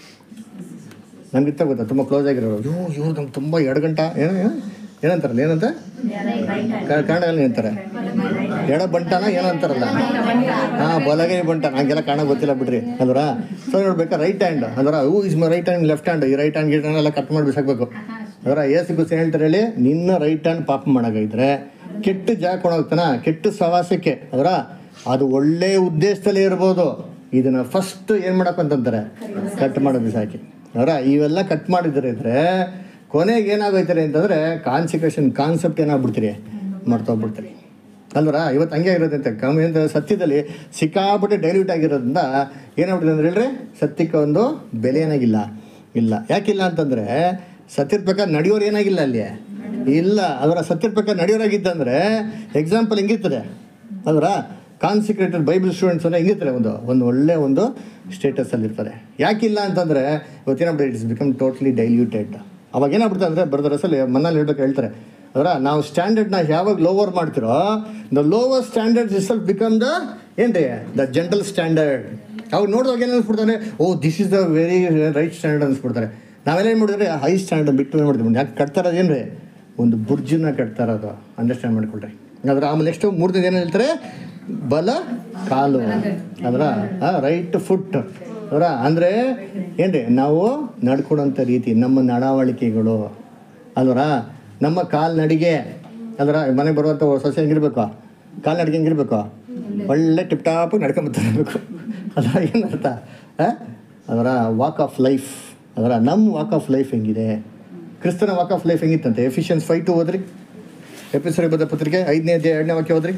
Speaker 1: ನಮ್ಗೆ ಇತ್ತ ಗೊತ್ತಾ ತುಂಬ ಕ್ಲೋಸ್ ಆಗಿರೋರು ಅಯ್ಯೋ ಇವ್ರು ನಮ್ಗೆ ತುಂಬ ಎರಡು ಗಂಟ ಏನು ಏನು? ಏನಂತಾರಲ್ಲ ಏನಂತ ಕ- ಕನ್ನಡದಲ್ಲಿ ಏನಂತಾರೆ ಎಡ ಬಂಟನ ಏನೋ ಅಂತಾರಲ್ಲ ಹಾಂ ಬಲಗೈ ಬಂಟ ನಂಗೆಲ್ಲ ಕಾಣ ಗೊತ್ತಿಲ್ಲ ಬಿಡ್ರಿ ಅಲ್ವರ ಸೊ ನೋಡ್ಬೇಕಾ ರೈಟ್ ಹ್ಯಾಂಡ್ ಅಲ್ವರ who is my right hand left hand ಈ ರೈಟ್ ಹ್ಯಾಂಡ್ ಗಿಟ್ ಎಲ್ಲ ಕಟ್ ಮಾಡಿ ಬಿಸಾಕ್ಬೇಕು ಅದರ ಏಸು ಗುಸ್ ಹೇಳ್ತಾರೆ ಹೇಳಿ ನಿನ್ನ ರೈಟ್ ಹ್ಯಾಂಡ್ ಪಾಪ ಮಾಡಾಗಿದ್ರೆ ಕೆಟ್ಟ ಜಾಗ ಕೊಡೋಗ್ತಾನ ಕೆಟ್ಟ ಸವಾಸಕ್ಕೆ ಅದರ ಅದು ಒಳ್ಳೆ ಉದ್ದೇಶದಲ್ಲೇ ಇರ್ಬೋದು ಇದನ್ನ ಫಸ್ಟ್ ಏನು ಮಾಡಕ್ಕೆ ಅಂತಂತಾರೆ ಕಟ್ ಮಾಡೋ ಬಿಸಾಕಿ ಅವರ ಇವೆಲ್ಲ ಕಟ್ ಮಾಡಿದ್ರೆ ಇದ್ರೆ ಕೊನೆಗೆ ಏನಾಗೋಯ್ತಾರೆ ಅಂತಂದರೆ ಕಾನ್ಸಿಕ್ರೇಷನ್ ಕಾನ್ಸೆಪ್ಟ್ ಏನಾಗ್ಬಿಡ್ತೀರಿ ಮರ್ತೋಗ್ಬಿಡ್ತೀರಿ ಅಲ್ವರ ಇವತ್ತು ಹಂಗೆ ಇರೋದಂತೆ ಕಮ್ಮಿ ಅಂತ ಸತ್ಯದಲ್ಲಿ ಸಿಕ್ಕಾಪಟ್ಟೆ ಡೈಲ್ಯೂಟ್ ಆಗಿರೋದ್ರಿಂದ ಏನಾಗ್ಬಿಟ್ಟಿದೆ ಅಂದ್ರೆ ಹೇಳ್ರಿ ಸತ್ಯಕ್ಕೆ ಒಂದು ಬೆಲೆ ಏನಾಗಿಲ್ಲ ಇಲ್ಲ ಯಾಕಿಲ್ಲ ಅಂತಂದರೆ ಸತ್ಯದ ಪ್ರಕಾರ ನಡೆಯೋರು ಏನಾಗಿಲ್ಲ ಅಲ್ಲಿ ಇಲ್ಲ ಅದರ ಸತ್ಯದ ಪ್ರಕಾರ ನಡೆಯೋರಾಗಿದ್ದಂದ್ರೆ ಎಕ್ಸಾಂಪಲ್ ಹೆಂಗಿರ್ತದೆ ಅದರ ಕಾನ್ಸಿಕ್ರೇಟೆಡ್ ಬೈಬಲ್ ಸ್ಟೂಡೆಂಟ್ಸ್ ಅಂದರೆ ಹೆಂಗಿರ್ತಾರೆ ಒಂದು ಒಂದು ಒಳ್ಳೆ ಒಂದು ಸ್ಟೇಟಸಲ್ಲಿ ಇರ್ತಾರೆ ಯಾಕಿಲ್ಲ ಅಂತಂದರೆ ಇವತ್ತೇನಾಗ್ಬಿಟ್ಟು ಇಟ್ಸ್ ಬಿಕಮ್ ಟೋಟ್ಲಿ ಡೈಲ್ಯೂಟೆಡ್ ಅವಾಗ ಏನಾಗ್ಬಿಡ್ತದೆ ಅಂದರೆ ಬರ್ದ ರಸಲ್ಲಿ ಮನೇಲಿ ಹೇಳ್ಬೇಕು ಹೇಳ್ತಾರೆ ಅದರ ನಾವು ಸ್ಟ್ಯಾಂಡರ್ಡ್ನ ಯಾವಾಗ ಲೋವರ್ ಮಾಡ್ತಿರೋ the lower standard is self become the ಏನ್ರಿ ದ ಜೆಂಟಲ್ ಸ್ಟ್ಯಾಂಡರ್ಡ್ ಅವಾಗ ನೋಡಿದಾಗ ಏನು ಅನ್ಸ್ಬಿಡ್ತಾರೆ oh this is the very right standard ಅನ್ಸ್ಬಿಡ್ತಾರೆ ನಾವೆಲ್ಲ ಏನು ಮಾಡಿದ್ರೆ ಹೈ ಸ್ಟ್ಯಾಂಡರ್ಡ್ ಬಿಟ್ಟು ಏನು ಮಾಡ್ತೀವಿ ಯಾಕೆ ಕಟ್ತಾ ಇರೋದು ಏನ್ರಿ ಒಂದು ಬುರ್ಜನ್ನ ಕಟ್ತಾ ಇರೋದು ಅಂಡರ್ಸ್ಟ್ಯಾಂಡ್ ಮಾಡ್ಕೊಳ್ರಿ ಅದ್ರ ಆಮೇಲೆ ನೆಕ್ಸ್ಟ್ ಮೂರನೇದು ಏನು ಹೇಳ್ತಾರೆ ಬಲ ಕಾಲು ಅದರ ರೈಟ್ ಫುಟ್ ಅದರ ಅಂದರೆ ಏನ್ರಿ ನಾವು ನಡ್ಕೊಡೋಂಥ ರೀತಿ ನಮ್ಮ ನಡವಳಿಕೆಗಳು ಅಲ್ವರ ನಮ್ಮ ಕಾಲ್ನಡಿಗೆ ಅದರ ಮನೆಗೆ ಬರುವಂಥ ಸೊಸೆ ಹೆಂಗಿರ್ಬೇಕು ಕಾಲ್ನಡಿಗೆ ಹೆಂಗಿರ್ಬೇಕು ಒಳ್ಳೆ ಟಿಪ್ ಟಾಪಾಗಿ ನಡ್ಕೊಂಬತ್ತಿರ್ಬೇಕು ಅದರ ಏನರ್ಥ ಆ? ಅದರ ವಾಕ್ ಆಫ್ ಲೈಫ್ ಅದರ ನಮ್ಮ ವಾಕ್ ಆಫ್ ಲೈಫ್ ಹೆಂಗಿದೆ ಕ್ರಿಸ್ತನ ವಾಕ್ ಆಫ್ ಲೈಫ್ ಹೆಂಗಿತ್ತಂತೆ ಎಫಿಷಿಯನ್ಸ್ ಫೈವ್ ಟು ಹೋದ್ರಿ ಎಪಿಸರಿ ಬದ ಪತ್ರಿಕೆ ಐದನೇ ಅಧ್ಯಾಯ ಎರಡನೇ ವಾಕ್ಯ ಹೋದ್ರಿ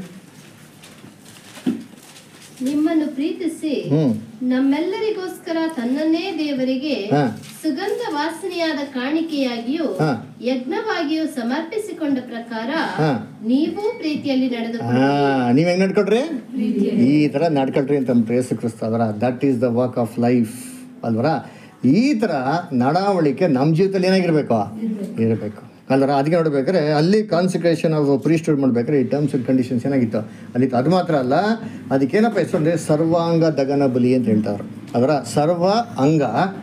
Speaker 9: ನಿಮ್ಮನ್ನು ಪ್ರೀತಿಸಿ
Speaker 1: ಹ್ಮ್.
Speaker 9: ನಮ್ಮೆಲ್ಲರಿಗೋಸ್ಕರ ತನ್ನನ್ನೇ ದೇವರಿಗೆ
Speaker 1: ಹಾ.
Speaker 9: ಸುಗಂಧ ವಾಸನೆಯಾದ ಕಾಣಿಕೆಯಾಗಿಯೂ
Speaker 1: ಹಾ.
Speaker 9: ಯಜ್ಞವಾಗಿಯೂ ಸಮರ್ಪಿಸಿಕೊಂಡ ಪ್ರಕಾರ
Speaker 1: ಹಾ.
Speaker 9: ನೀವು ಪ್ರೀತಿಯಲ್ಲಿ ನಡೆದು
Speaker 1: ಹಾಂ ನೀವು ಹೆಂಗೆ ನಡ್ಕೊಳ್ರಿ ಈ ಥರ ನಡ್ಕೊಳ್ರಿ ಅಂತ ನಮ್ಮ ಯೇಸು ಕ್ರಿಸ್ತ ಅದರ that is the walk of life ಅಲ್ವರ ಈ ಥರ ನಡವಳಿಕೆ ನಮ್ಮ ಜೀವಿತದಲ್ಲಿ ಏನಾಗಿರ್ಬೇಕು ಇರಬೇಕು ಅಲ್ಲರ ಅದಕ್ಕೆ ನೋಡ್ಬೇಕಾದ್ರೆ ಅಲ್ಲಿ ಕಾನ್ಸಿಕ್ರೇಷನ್ ಆಫ್ ಪ್ರೀಸ್ಟುಡ್ ಮಾಡ್ಬೇಕಾದ್ರೆ ಈ ಟರ್ಮ್ಸ್ ಅಂಡ್ ಕಂಡೀಷನ್ಸ್ ಏನಾಗಿತ್ತು ಅಲ್ಲಿ ಅದು ಮಾತ್ರ ಅಲ್ಲ ಅದಕ್ಕೇನಪ್ಪ ಹೆಸರು ಅಂದರೆ ಸರ್ವಾಂಗ ದಗನ ಬಲಿ ಅಂತ ಹೇಳ್ತಾರೆ ಅದರ ಸರ್ವ ಅಂಗ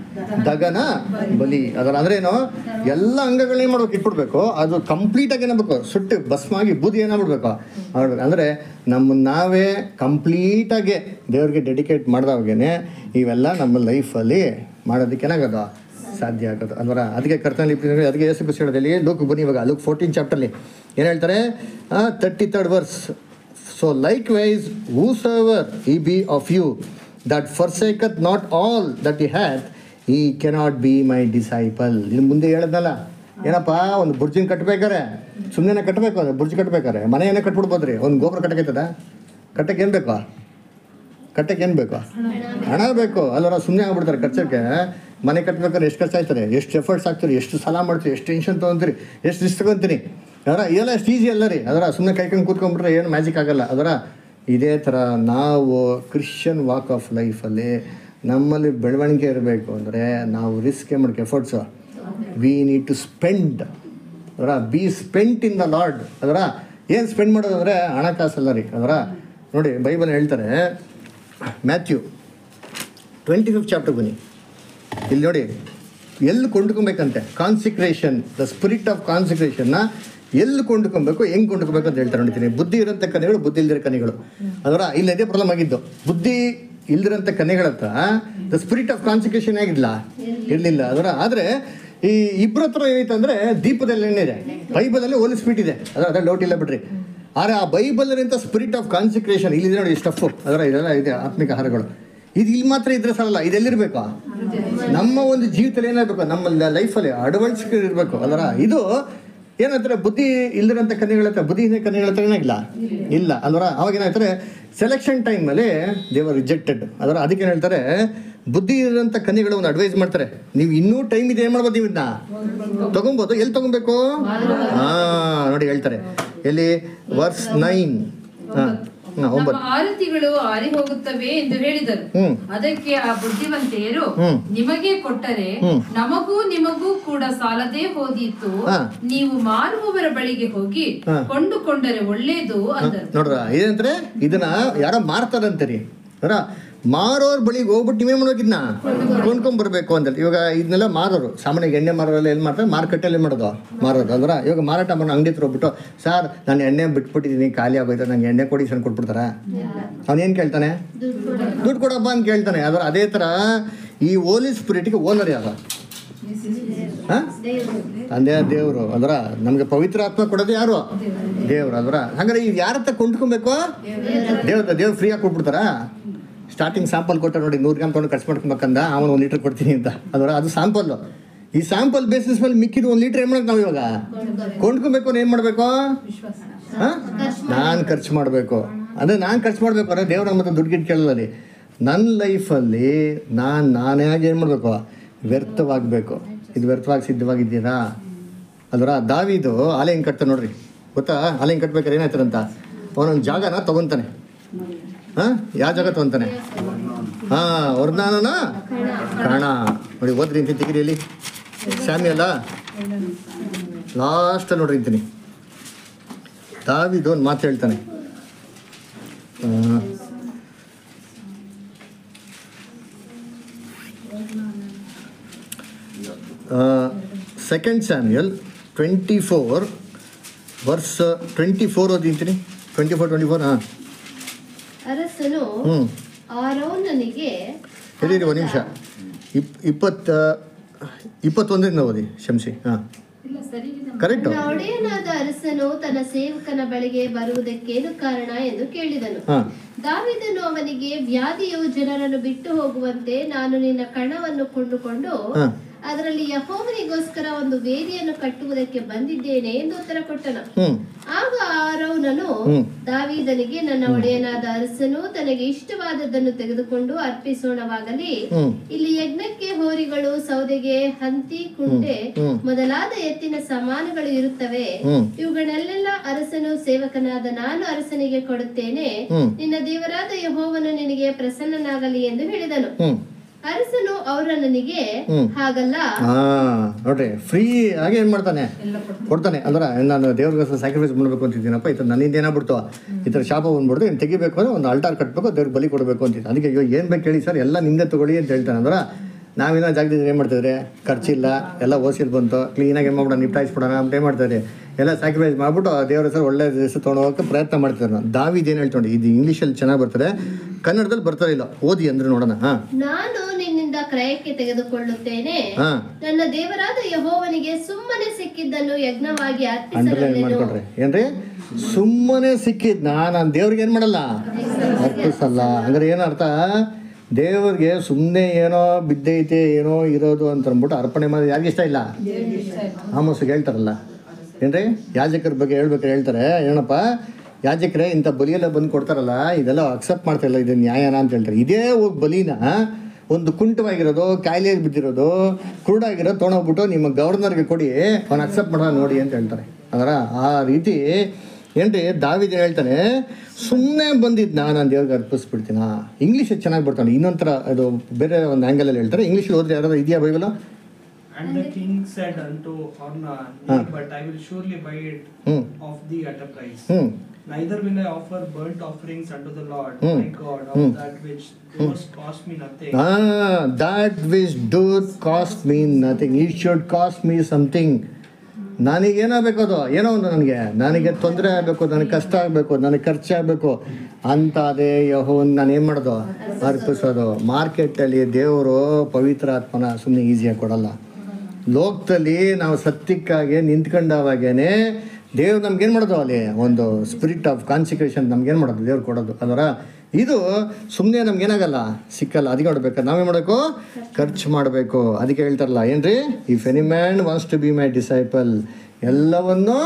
Speaker 1: ದಗನ ಬಲಿ ಅದರ ಅಂದ್ರೆ ಏನು ಎಲ್ಲ ಅಂಗಗಳನ್ನೇ ಮಾಡ್ಬೇಕು ಇಟ್ಬಿಡ್ಬೇಕು ಅದು ಕಂಪ್ಲೀಟಾಗಿ ಏನಾಗಬೇಕು ಸುಟ್ಟು ಭಸ್ಮಾಗಿ ಬೂದಿ ಏನಾಗ್ಬಿಡ್ಬೇಕು ಮಾಡ್ಬೇಕು ಅಂದರೆ ನಮ್ಮ ನಾವೇ ಕಂಪ್ಲೀಟಾಗಿ ದೇವ್ರಿಗೆ ಡೆಡಿಕೇಟ್ ಮಾಡಿದವಾಗೇನೆ ಇವೆಲ್ಲ ನಮ್ಮ ಲೈಫಲ್ಲಿ ಮಾಡೋದಕ್ಕೆ ಏನಾಗೋದು ಸಾಧ್ಯ ಆಗೋದು ಅಲ್ವರ ಅದಕ್ಕೆ ಕರ್ತನಲ್ಲಿ ಅದಕ್ಕೆ ಯೇಸು ಕ್ರಿಸ್ತ ಹೇಳೋದಲ್ಲಿ ಲುಕ್ ಬನ್ನಿ ಇವಾಗ ಲುಕ್ ಫೋರ್ಟೀನ್ ಚಾಪ್ಟರ್ಲಿ ಏನು ಹೇಳ್ತಾರೆ thirty third verse so likewise whosoever he be of you that forsaketh not all that he hath he cannot be my disciple ಇನ್ನು ಮುಂದೆ ಹೇಳದ್ನಲ್ಲ ಏನಪ್ಪ ಒಂದು ಬುರ್ಜಿನ ಕಟ್ಬೇಕಾರೆ ಸುಮ್ಮನೆ ಕಟ್ಟಬೇಕು ಅದು ಬುರ್ಜ್ ಕಟ್ಬೇಕಾರೆ ಮನೆ ಏನೇ ಕಟ್ಬಿಡ್ಬೋದ್ರಿ ಒಂದು ಗೋಪುರ ಕಟ್ಟಕೈತದ ಕಟ್ಟಕ್ಕೆ ಏನು ಬೇಕು ಕಟ್ಟಕ್ಕೆ ಏನು ಬೇಕು ಹಣ ಬೇಕು ಅಲ್ಲರ ಸುಮ್ಮನೆ ಆಗ್ಬಿಡ್ತಾರೆ ಖರ್ಚಕ್ಕೆ ಮನೆ ಕಟ್ಬೇಕಾದ್ರೆ ಎಷ್ಟು ಖರ್ಚು ಆಯ್ತಾರೆ ಎಷ್ಟು ಎಫರ್ಟ್ಸ್ ಆಗ್ತೀರಿ ಎಷ್ಟು ಸಾಲ ಮಾಡ್ತೀರಿ ಎಷ್ಟು ಟೆನ್ಷನ್ ತೊಗೊಂತೀರಿ ಎಷ್ಟು ರಿಸ್ಕ್ ತೊಗೊಂತೀರಿ ಅದರ ಇದೆಲ್ಲ ಎಷ್ಟು ಈಸಿ ಅಲ್ಲ ರೀ ಅದರ ಸುಮ್ಮನೆ ಕೈಕೊಂಡು ಕೂತ್ಕೊಂಡ್ಬಿಟ್ರೆ ಏನು ಮ್ಯಾಜಿಕ್ ಆಗಲ್ಲ ಅದರ ಇದೇ ಥರ ನಾವು ಕ್ರಿಶ್ಚಿಯನ್ ವಾಕ್ ಆಫ್ ಲೈಫಲ್ಲಿ ನಮ್ಮಲ್ಲಿ ಬೆಳವಣಿಗೆ ಇರಬೇಕು ಅಂದರೆ ನಾವು ರಿಸ್ಕ್ ಏನು ಮಾಡ್ಕೆ efforts we need to spend ಅದರ be spent in the Lord ಅದರ ಏನು ಸ್ಪೆಂಡ್ ಮಾಡೋದಂದರೆ ಹಣಕಾಸಲ್ಲ ರೀ ಅದರ ನೋಡಿ ಬೈಬಲ್ ಹೇಳ್ತಾರೆ ಮ್ಯಾಥ್ಯೂ ಟ್ವೆಂಟಿ ಫಿಫ್ತ್ ಚಾಪ್ಟರ್ ಬನ್ನಿ ಇಲ್ಲಿ ನೋಡಿ ಎಲ್ಲಿ ಕೊಂಡ್ಕೊಬೇಕಂತೆ ಕಾನ್ಸಿಕ್ರೇಷನ್ ದ ಸ್ಪಿರಿಟ್ ಆಫ್ ಕಾನ್ಸಿಕ್ರೇಷನ್ನ ಎಲ್ಲಿ ಕೊಂಡ್ಕೊಬೇಕು ಹೆಂಗೆ ಕೊಂಡ್ಕೊಬೇಕು ಅಂತ ಹೇಳ್ತಾರೆ ನೋಡ್ತೀನಿ ಬುದ್ಧಿ ಇರೋಂಥ ಕನೆಗಳು ಬುದ್ಧಿ ಇಲ್ದಿರೋ ಕನೆಗಳು ಅದರ ಇಲ್ಲಿ ಅದೇ ಪ್ರಾಬ್ಲಮ್ ಆಗಿದ್ದು ಬುದ್ಧಿ ಇಲ್ದಿರೋಂಥ ಕನೆಗಳ ಹತ್ರ ದ ಸ್ಪಿರಿಟ್ ಆಫ್ ಕಾನ್ಸಿಕ್ರೇಷನ್ ಆಗಿಲ್ಲ ಇರಲಿಲ್ಲ ಅದರ ಆದರೆ ಈ ಇಬ್ಬರ ಹತ್ರ ಏನೈತೆ ಅಂದರೆ ದೀಪದಲ್ಲಿ ಎಣ್ಣೆ ಇದೆ ಬೈಬಲಲ್ಲಿ ಹೋಲಿ ಸ್ಪೀಟ್ ಇದೆ ಅದರ ಅದ್ರ ಡೌಟ್ ಇಲ್ಲ ಬಿಡ್ರಿ ಆದರೆ ಆ ಬೈಬಲ್ನಿಂದ ಸ್ಪಿರಿಟ್ ಆಫ್ ಕಾನ್ಸಿಕ್ರೇಷನ್ ಇಲ್ಲಿದೆ ನೋಡಿ ಸ್ಟಫು ಅದರ ಇದೆಲ್ಲ ಇದೆ ಆತ್ಮಿಕ ಆಹಾರಗಳು ಇದು ಇಲ್ಲಿ ಮಾತ್ರ ಇದ್ರೆ ಸಾಲಲ್ಲ ಇದೆಲ್ಲಿರ್ಬೇಕು ನಮ್ಮ ಒಂದು ಜೀವಿತದಲ್ಲಿ ಏನಾಗಬೇಕು ನಮ್ಮ ಲೈಫಲ್ಲಿ ಅಡವಳಿಕೆ ಇರಬೇಕು ಅದರ ಇದು ಏನಂತಾರೆ ಬುದ್ಧಿ ಇಲ್ದಿರೋಂಥ ಕನ್ಯೆಗಳ ಹತ್ರ ಬುದ್ಧಿ ಇದೆ ಕನ್ಯೆಗಳ ಹತ್ರ ಏನಾಗಿಲ್ಲ ಇಲ್ಲ ಅಲ್ವರ ಅವಾಗ ಏನಾಗ್ತಾರೆ ಸೆಲೆಕ್ಷನ್ ಟೈಮಲ್ಲಿ ದೇವರ್ ರಿಜೆಕ್ಟೆಡ್ ಅದರ ಅದಕ್ಕೆ ಏನ್ ಹೇಳ್ತಾರೆ ಬುದ್ಧಿ ಇರೋಂಥ ಕನ್ಯೆಗಳು ಒಂದು ಅಡ್ವೈಸ್ ಮಾಡ್ತಾರೆ ನೀವು ಇನ್ನೂ ಟೈಮ್ ಇದೆ ಏನು ಮಾಡ್ಬೋದು ನೀವು ಇದನ್ನ ತಗೊಬೋದು ಎಲ್ಲಿ ತಗೊಬೇಕು ಹಾ ನೋಡಿ ಹೇಳ್ತಾರೆ ಎಲ್ಲಿ ವರ್ಸ್ ನೈನ್ ಹಾಂ ಹಾಂ
Speaker 2: ನಮ್ಮ
Speaker 1: ಒಂಬತ್ತು
Speaker 2: ಆರತಿಗಳು ಆರಿ ಹೋಗುತ್ತವೆ ಎಂದು ಹೇಳಿದರು
Speaker 1: ಹ್ಮ್.
Speaker 2: ಅದಕ್ಕೆ ಆ ಬುದ್ಧಿವಂತೆಯರು
Speaker 1: ಹ್ಮ್.
Speaker 2: ನಿಮಗೆ ಕೊಟ್ಟರೆ
Speaker 1: ಹ್ಮ್.
Speaker 2: ನಮಗೂ ನಿಮಗೂ ಕೂಡ ಸಾಲದೇ ಹೋದೀತು
Speaker 1: ಹಾ.
Speaker 2: ನೀವು ಮಾರುವವರ ಬಳಿಗೆ ಹೋಗಿ
Speaker 1: ಹಾ.
Speaker 2: ಕೊಂಡುಕೊಂಡರೆ ಒಳ್ಳೇದು ಅಂದರು
Speaker 1: ನೋಡ್ರ ಏನಂದ್ರೆ ಇದನ್ನ ಯಾರೋ ಮಾರ್ತಾರಂತೀರಿ ಅವರ ಮಾರೋರ್ ಬಳಿಗೆ ಹೋಗ್ಬಿಟ್ಟು ನೀವೇ ಮಾಡ್ಬೇಕಿದ್ನ ಕೊಂಡ್ಕೊಂಡ್ ಬರ್ಬೇಕು ಅಂತ ಇವಾಗ ಇದನ್ನೆಲ್ಲ ಮಾರೋರು ಸಾಮಾನ್ಯವಾಗಿ ಎಣ್ಣೆ ಮಾರೋರೆಲ್ಲ ಏನು ಮಾಡ್ತಾರೆ ಮಾರ್ಕೆಟಲ್ಲಿ ಮಾಡೋದು ಮಾರೋದು ಅಲ್ರ ಇವಾಗ ಮಾರಾಟ ಮಾಡೋ ಅಂಗಡಿ ಹತ್ರ ಹೋಗ್ಬಿಟ್ಟು ಸರ್ ನಾನು ಎಣ್ಣೆ ಬಿಟ್ಬಿಟ್ಟಿದ್ದೀನಿ ಖಾಲಿ ಆಗೋಯ್ತು ನಂಗೆ ಎಣ್ಣೆ ಕೊಡಿ ಸಣ್ಣ ಕೊಟ್ಬಿಡ್ತಾರ ಅವನೇನು ಕೇಳ್ತಾನೆ ದುಡ್ಡು ಕೊಡಪ್ಪ ಅಂತ ಕೇಳ್ತಾನೆ ಅದರ ಅದೇ ಥರ ಈ ಓಲಿ ಸ್ಪಿರಿಟ್ಗೆ ಓನರ್ ಯಾರು ಹಾ? ತಂದೆ ದೇವರು ಅದರ ನಮಗೆ ಪವಿತ್ರ ಆತ್ಮ ಕೊಡೋದು ಯಾರು ದೇವ್ರು ಅದರ ಹಂಗಾರೆ ಈಗ ಯಾರ ಹತ್ರ ಕೊಂಡ್ಕೊಬೇಕು ದೇವ್ರ ದೇವ್ರು ಫ್ರೀಯಾಗಿ ಕೊಟ್ಬಿಡ್ತಾರ ಸ್ಟಾರ್ಟಿಂಗ್ ಸ್ಯಾಂಪಲ್ ಕೊಟ್ಟ ನೋಡಿ ನೂರು ಗ್ರಾಮ್ ತೊಗೊಂಡು ಖರ್ಚು ಮಾಡ್ಕೊಬೇಕಂದ ಅವನು ಒಂದು ಲೀಟ್ರ್ ಕೊಡ್ತೀನಿ ಅಂತ ಅದರ ಅದು ಸ್ಯಾಂಪಲ್ ಈ ಸ್ಯಾಂಪಲ್ ಬೇಸಿಸ್ ಮೇಲೆ ಮಿಕ್ಕಿದ ಒಂದು ಲೀಟ್ರ್ ಏನು ಮಾಡೋದು ನಾವು ಇವಾಗ ಕೊಂಡ್ಕೊಬೇಕು ಏನು ಮಾಡಬೇಕು ನಾನು ಖರ್ಚು ಮಾಡಬೇಕು ಅಂದರೆ ನಾನು ಖರ್ಚು ಮಾಡಬೇಕು ಅಂದರೆ ದೇವ್ರ ಮತ್ತೆ ದುಡ್ಡು ಗಿಟ್ಟು ಕೇಳಲ್ಲ ರೀ ನನ್ನ ಲೈಫಲ್ಲಿ ನಾನು ನಾನೇ ಆಗಿ ಏನು ಮಾಡಬೇಕು ವ್ಯರ್ಥವಾಗಬೇಕು ಇದು ವ್ಯರ್ಥವಾಗಿ ಸಿದ್ಧವಾಗಿದ್ದೀರಾ ಅಲ್ವರ ದಾವಿದು ಆಲೆ ಹಿಂಗೆ ಕಟ್ತಾನೆ ನೋಡ್ರಿ ಗೊತ್ತಾ ಆಲೆ ಹಿಂಗೆ ಕಟ್ಬೇಕಾರೆ ಏನಾಯ್ತಾರಂತ ಅವನೊಂದು ಜಾಗನ ತಗೊಂತಾನೆ ಹಾಂ ಯಾವ ಜಾಗ ತಗೊಂತಾನೆ ಹಾಂ ವರ್ಣಾನನ ಕಾಣ ನೋಡಿ ಓದ್ರಿ ಇಂತೀನಿ ತೆಗಿರಿಯಲ್ಲಿ ಸ್ಯಾಮಿ ಅಲ್ಲ ಲಾಸ್ಟ್ ನೋಡ್ರಿ ಇಂತೀನಿ ದಾವಿದು ಒಂದು ಮಾತು ಹೇಳ್ತಾನೆ ಆ, second Samuel twenty four verse twenty four ಓದಿಂತೀನಿ ಟ್ವೆಂಟಿ ಫೋರ್ ಟ್ವೆಂಟಿ ಫೋರ್ ಹಾಂ
Speaker 9: ಅರಸನು
Speaker 1: ಹ್ಞೂ
Speaker 9: ಆರೋನನಿಗೆ
Speaker 1: ಹೇಳಿರಿ ಒಂದು ನಿಮಿಷ ಇಪ್ ಇಪ್ಪತ್ತ ಇಪ್ಪತ್ತೊಂದರಿಂದ ಓದಿ ಶಂಸಿ ಹಾಂ ಕರೆಕ್ಟು
Speaker 9: ನನ್ನ ಒಡೆಯನಾದ ಅರಸನು ತನ್ನ ಸೇವಕನ ಬಳಿಗೆ ಬರುವುದಕ್ಕೇನು ಕಾರಣ ಎಂದು ಕೇಳಿದನು
Speaker 1: ಹಾಂ
Speaker 9: ದಾವಿದನು ಅವನಿಗೆ ವ್ಯಾಧಿಯು ಜನರನ್ನು ಬಿಟ್ಟು ಹೋಗುವಂತೆ ನಾನು ನಿನ್ನ ಕಣವನ್ನು ಕೊಂಡುಕೊಂಡು
Speaker 1: ಹಾಂ
Speaker 9: ಅದರಲ್ಲಿ ಯಹೋವನಿಗೋಸ್ಕರ ಒಂದು ವೇದಿಯನ್ನು ಕಟ್ಟುವುದಕ್ಕೆ ಬಂದಿದ್ದೇನೆ ಎಂದು ಉತ್ತರ ಕೊಟ್ಟನು
Speaker 1: ಹ್ಞೂ
Speaker 9: ಆಗ ಆರೋನನು
Speaker 1: ಹ್ಮ್.
Speaker 9: ದಾವೀದನಿಗೆ ನನ್ನ ಒಡೆಯನಾದ ಅರಸನು ತನಗೆ ಇಷ್ಟವಾದದ್ದನ್ನು ತೆಗೆದುಕೊಂಡು ಅರ್ಪಿಸೋಣವಾಗಲಿ
Speaker 1: ಹ್ಮ್.
Speaker 9: ಇಲ್ಲಿ ಯಜ್ಞಕ್ಕೆ ಹೋರಿಗಳು ಸೌದೆಗೆ ಹಂತಿ ಕುಂಟೆ
Speaker 1: ಹ್ಮ್.
Speaker 9: ಮೊದಲಾದ ಎತ್ತಿನ ಸಾಮಾನುಗಳು ಇರುತ್ತವೆ
Speaker 1: ಹ್ಮ್.
Speaker 9: ಇವುಗಳನ್ನೆಲ್ಲ ಅರಸನು ಸೇವಕನಾದ ನಾನು ಅರಸನಿಗೆ ಕೊಡುತ್ತೇನೆ
Speaker 1: ಹ್ಮ್.
Speaker 9: ನಿನ್ನ ದೇವರಾದ ಯಹೋವನು ನಿನಗೆ ಪ್ರಸನ್ನನಾಗಲಿ ಎಂದು ಹೇಳಿದನು
Speaker 1: ಹ್ಞೂ
Speaker 9: ಅರಸನು ಅವರ ನನಗೆ
Speaker 1: ಹ್ಮ್.
Speaker 9: ಹಾಗಲ್ಲ
Speaker 1: ಹಾ ನೋಡ್ರಿ ಫ್ರೀ ಆಗಿ ಏನ್ ಮಾಡ್ತಾನೆ ಕೊಡ್ತಾನೆ ಅಂದ್ರೆ ನಾನು ದೇವ್ರಿಗೋಸ್ಕರ ಸ್ಯಾಕ್ರಿಫೈಸ್ ಮಾಡ್ಬೇಕು ಅಂತಿದ್ದೀನಪ್ಪ ಈ ಥರ ನನ್ನಿಂದ ಏನಾಗ್ಬಿಡ್ತು ಈ ಥರ ಶಾಪ ಬಂದ್ಬಿಡ್ತು ಇನ್ನು ತೆಗಿಬೇಕು ಅಂದ್ರೆ ಒಂದು ಅಲ್ಟಾರ್ ಕಟ್ಟಬೇಕು ದೇವ್ರಿಗೆ ಬಲಿ ಕೊಡಬೇಕು ಅಂತಿದ್ದೆ ಅದಕ್ಕೆ ಅಯ್ಯೋ ಏನು ಬೇಕು ಹೇಳಿ ಸರ್ ಎಲ್ಲ ನಿಂದೆ ತಗೊಳ್ಳಿ ಅಂತ ಹೇಳ್ತಾನೆ ಅಂದ್ರೆ ನಾವೇನೋ ಜಾಗದಲ್ಲಿ ಏನು ಮಾಡ್ತಿದ್ರೆ ಖರ್ಚಿಲ್ಲ ಎಲ್ಲ ಓಸಿಲ್ ಬಂತು ಕ್ಲೀನಾಗಿ ಏನು ಮಾಡ್ಬಿಡೋಣ ನಿಪ್ಟಾಯಿಸ್ಬಿಡೋಣ ಅಂತ ಏನು ಮಾಡ್ತಾರೆ ಎಲ್ಲ ಸ್ಯಾಕ್ರಿಫೈಸ್ ಮಾಡ್ಬಿಟ್ಟು ಆ ದೇವ್ರ ಹೆಸರು ಒಳ್ಳೆ ಹೆಸರು ತೊಗೊಂಡೋಗಕ್ಕೆ ಪ್ರಯತ್ನ ಮಾಡ್ತಿದ್ದಾರೆ ನಾವು ದಾವಿದ್ ಏನು ಹೇಳ್ಕೊಂಡು ಇದು ಇಂಗ್ಲೀಷಲ್ಲಿ ಚೆನ್ನಾಗಿ ಬರ್ತಾರೆ ಕನ್ನಡದಲ್ಲಿ ಬರ್ತಾರೆ ಇಲ್ಲ ಓದಿ ಅಂದ್ರೆ ನೋಡೋಣ ಹಾಂ
Speaker 9: ನಾನು ನಿನ್ನಿಂದ ಕ್ರಯಕ್ಕೆ ತೆಗೆದುಕೊಳ್ಳುತ್ತೇನೆ
Speaker 1: ಹಾಂ
Speaker 9: ನನ್ನ ದೇವರಾದ ಯಹೋವನಿಗೆ ಸುಮ್ಮನೆ ಸಿಕ್ಕಿದ್ದನ್ನು ಯಜ್ಞವಾಗಿ
Speaker 1: ಅಂಡರ್ಲೈನ್
Speaker 9: ಅರ್ಪಿಸಲು
Speaker 1: ಮಾಡ್ಕೊಡ್ರಿ ಏನ್ರಿ ಸುಮ್ಮನೆ ಸಿಕ್ಕಿದ್ ನಾನು ದೇವ್ರಿಗೆ ಏನು ಮಾಡಲ್ಲ ಅರ್ಪಿಸಲ್ಲ ಹಂಗಾರೆ ಏನು ಅರ್ಥ ದೇವ್ರಿಗೆ ಸುಮ್ಮನೆ ಏನೋ ಬಿದ್ದೈತೆ ಏನೋ ಇರೋದು ಅಂತ ಅಂದ್ಬಿಟ್ಟು ಅರ್ಪಣೆ ಮಾಡೋದು ಯಾರಿಗೆ ಇಷ್ಟ ಇಲ್ಲ ಆಮೋಸ್ಗೆ ಹೇಳ್ತಾರಲ್ಲ ಏನ್ರಿ ಯಾಜಕರ ಬಗ್ಗೆ ಹೇಳ್ಬೇಕಾರೆ ಹೇಳ್ತಾರೆ ಏನಪ್ಪ ಯಾಜಕರೇ ಇಂಥ ಬಲಿಯೆಲ್ಲ ಬಂದು ಕೊಡ್ತಾರಲ್ಲ ಇದೆಲ್ಲ ಅಕ್ಸೆಪ್ಟ್ ಮಾಡ್ತಾ ಇಲ್ಲ ಇದು ನ್ಯಾಯನ ಅಂತ ಹೇಳ್ತಾರೆ ಇದೇ ಹೋಗಿ ಬಲಿನ ಒಂದು ಕುಂಟವಾಗಿರೋದು ಕಾಯಿಲೆ ಬಿದ್ದಿರೋದು ಕುರುಡಾಗಿರೋದು ತೊಗೊಂಡೋಗ್ಬಿಟ್ಟು ನಿಮ್ಮ ಗವರ್ನರ್ಗೆ ಕೊಡಿ ಅವ್ನು ಅಕ್ಸೆಪ್ಟ್ ಮಾಡೋಣ ನೋಡಿ ಅಂತ ಹೇಳ್ತಾರೆ ಅದರ ಆ ರೀತಿ ಏನ್ರಿ ದಾವಿದ ಹೇಳ್ತಾನೆ ಸುಮ್ಮನೆ ಬಂದಿದ್ನ ನಾನು ದೇವ್ರಿಗೆ ಅರ್ಪಿಸ್ಬಿಡ್ತೀನ ಇಂಗ್ಲೀಷ್ ಚೆನ್ನಾಗಿ ಬರ್ತಾನೆ ಇನ್ನೊಂಥರ ಅದು ಬೇರೆ ಒಂದು ಆ್ಯಂಗಲಲ್ಲಿ ಹೇಳ್ತಾರೆ ಇಂಗ್ಲೀಷಲ್ಲಿ ಹೋದ್ರೆ ಯಾರಾದ್ರೂ ಇದೆಯಾ Bible
Speaker 11: And the king said unto Ornan,
Speaker 1: Ah.
Speaker 11: Nay, but I will surely buy it
Speaker 1: Hmm.
Speaker 11: of thee at a price.
Speaker 1: ಹ್ಞೂ
Speaker 11: Neither will I offer burnt offerings unto the Lord
Speaker 1: Hmm.
Speaker 11: my God of
Speaker 1: Hmm.
Speaker 11: that which does cost me nothing.
Speaker 1: That which do cost me nothing it should cost me something ನನಗೇನಾಗಬೇಕು ಅದು ಏನೋ ಒಂದು ನನಗೆ ನನಗೆ ತೊಂದರೆ ಆಗಬೇಕು ನನಗೆ ಕಷ್ಟ ಆಗಬೇಕು ನನಗೆ ಖರ್ಚಾಗಬೇಕು ಅಂತ ಅದೇ ಯಹೋನ್ ನಾನು ಏನು ಮಾಡೋದು ಅರ್ಪಿಸೋದು ಮಾರ್ಕೆಟಲ್ಲಿ ದೇವರು ಪವಿತ್ರ ಆತ್ಮನ ಸುಮ್ಮನೆ ಈಸಿಯಾಗಿ ಕೊಡಲ್ಲ ಲೋಕದಲ್ಲಿ ನಾವು ಸತ್ಯಕ್ಕಾಗಿ ನಿಂತ್ಕೊಂಡವಾಗೇನೆ ದೇವ್ರು ನಮ್ಗೇನು ಮಾಡೋದು ಅಲ್ಲಿ ಒಂದು ಸ್ಪಿರಿಟ್ ಆಫ್ ಕಾನ್ಸಿಕ್ರೇಷನ್ ನಮ್ಗೇನು ಮಾಡೋದು ದೇವ್ರು ಕೊಡೋದು ಅದರ ಇದು ಸುಮ್ಮನೆ ನಮ್ಗೇನಾಗಲ್ಲ ಸಿಕ್ಕಲ್ಲ ಅದಕ್ಕೆ ನೋಡ್ಬೇಕು ನಾವೇನು ಮಾಡಬೇಕು ಖರ್ಚು ಮಾಡಬೇಕು ಅದಕ್ಕೆ ಹೇಳ್ತಾರಲ್ಲ ಏನ್ರಿ if any man wants to be my disciple ಎಲ್ಲವನ್ನು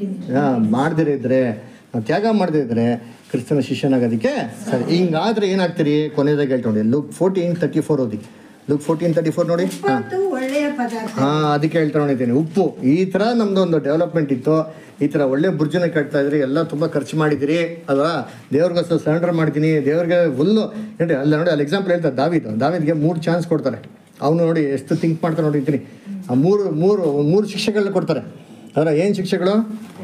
Speaker 1: ಮಾಡದಿರ ಇದ್ರೆ ನಾವು ತ್ಯಾಗ ಮಾಡದೇ ಇದ್ರೆ ಕ್ರಿಸ್ತನ ಶಿಷ್ಯನಾಗೋದಕ್ಕೆ ಸರಿ ಹಿಂಗಾದ್ರೆ ಏನಾಗ್ತೀರಿ ಕೊನೆಯದಾಗಿ ಹೇಳ್ಕೊಂಡು ಲುಕ್ ಫೋರ್ಟೀನ್ ತರ್ಟಿ ಫೋರ್ ಓದಿ ಲುಕ್ ಫೋರ್ಟೀನ್ ತರ್ಟಿ ಫೋರ್ ನೋಡಿ ಹಾಂ
Speaker 6: ಮತ್ತು ಒಳ್ಳೆಯ ಪದಾರ್ಥ
Speaker 1: ಹಾ ಅದಕ್ಕೆ ಹೇಳ್ತಾ ನೋಡಿದ್ದೀನಿ ಉಪ್ಪು ಈ ಥರ ನಮ್ದು ಒಂದು ಡೆವಲಪ್ಮೆಂಟ್ ಇತ್ತು ಈ ಥರ ಒಳ್ಳೆ ಬುರ್ಜನ ಕಟ್ತಾ ಇದ್ರಿ ಎಲ್ಲ ತುಂಬ ಖರ್ಚು ಮಾಡಿದಿರಿ ಅಲ್ವಾ ದೇವ್ರಿಗೋಸ್ಕರ ಸರೆಂಡರ್ ಮಾಡ್ತೀನಿ ದೇವ್ರಿಗೆ ಫುಲ್ಲು ಹೇಳಿ ಅಲ್ಲ ನೋಡಿ ಅಲ್ಲಿ ಎಕ್ಸಾಂಪಲ್ ಹೇಳ್ತಾರೆ ದಾವಿದ್ ದಾವಿದ್ಗೆ ಮೂರು ಚಾನ್ಸ್ ಕೊಡ್ತಾರೆ ಅವನು ನೋಡಿ ಎಷ್ಟು ಥಿಂಕ್ ಮಾಡ್ತಾರೆ ನೋಡಿದ್ದೀನಿ ಆ ಮೂರು ಮೂರು ಮೂರು ಶಿಕ್ಷೆಗಳನ್ನ ಕೊಡ್ತಾರೆ ಅದರ ಏನು ಶಿಕ್ಷೆಗಳು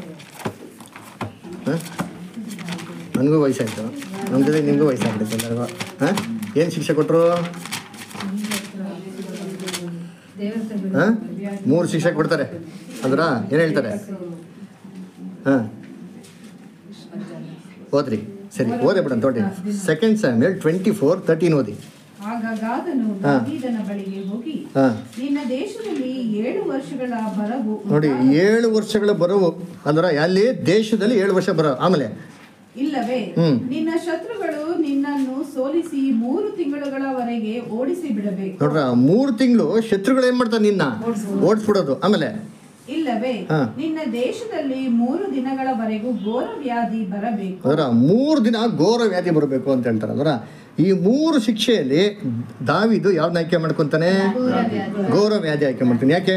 Speaker 1: ಹಾಂ ನನಗೂ ವಯಸ್ಸಾಯಿತು ನಮ್ಮ ಜೊತೆ ನಿಮಗೂ ವಯಸ್ಸಾಗ್ಬಿಡುತ್ತೆ ಎಲ್ಲರಿಗೂ ಹಾಂ ಏನು ಶಿಕ್ಷೆ ಕೊಟ್ಟರು ಹಾಂ ಮೂರು ಶಿಕ್ಷೆ ಕೊಡ್ತಾರೆ ಅಂದ್ರ ಏನು ಹೇಳ್ತಾರೆ ಹಾಂ ಓದ್ರಿ ಸರಿ ಓದೇ ಬಿಡೋಣ ತೊಗೊಳ್ಳಿ second Samuel twenty four thirteen ಓದಿ
Speaker 3: ಆಗ ಗಾದನು
Speaker 1: ಹಾ.
Speaker 3: ದಾವೀದನ ಬಳಿಗೆ ಹೋಗಿ
Speaker 1: ಹಾಂ
Speaker 3: ನಿನ್ನ ದೇಶದಲ್ಲಿ ಏಳು ವರ್ಷಗಳ ಬರವು
Speaker 1: ನೋಡಿ ಏಳು ವರ್ಷಗಳ ಬರವು ಅಂದ್ರೆ ಅಲ್ಲಿ ದೇಶದಲ್ಲಿ ಏಳು ವರ್ಷ ಬರೋ ಆಮೇಲೆ
Speaker 3: ಇಲ್ಲವೇ
Speaker 1: ಹ್ಮ್.
Speaker 3: ನಿನ್ನ ಶತ್ರುಗಳು ನಿನ್ನನ್ನು ಸೋಲಿಸಿ ಮೂರು ತಿಂಗಳುಗಳವರೆಗೆ ಓಡಿಸಿ ಬಿಡಬೇಕು
Speaker 1: ನೋಡ್ರ ಮೂರು ತಿಂಗಳು ಶತ್ರುಗಳು ಏನು ಮಾಡ್ತಾರೆ ನಿನ್ನ ಓಡಿಸ್ಬಿಡೋದು ಆಮೇಲೆ
Speaker 3: ಇಲ್ಲವೇ
Speaker 1: ಹಾ.
Speaker 3: ನಿನ್ನ ದೇಶದಲ್ಲಿ ಮೂರು ದಿನಗಳವರೆಗೂ ಘೋರ ವ್ಯಾಧಿ ಬರಬೇಕು
Speaker 1: ಅದರ ಮೂರು ದಿನ ಘೋರ ವ್ಯಾಧಿ ಬರಬೇಕು ಅಂತ ಹೇಳ್ತಾರೆ ಅದರ ಈ ಮೂರು ಶಿಕ್ಷೆಯಲ್ಲಿ ದಾವಿದು ಯಾವ್ದನ್ನ ಆಯ್ಕೆ ಮಾಡ್ಕೊಂತಾನೆ ಘೋರ ವ್ಯಾಧಿ ಆಯ್ಕೆ ಮಾಡ್ತಾನೆ ಯಾಕೆ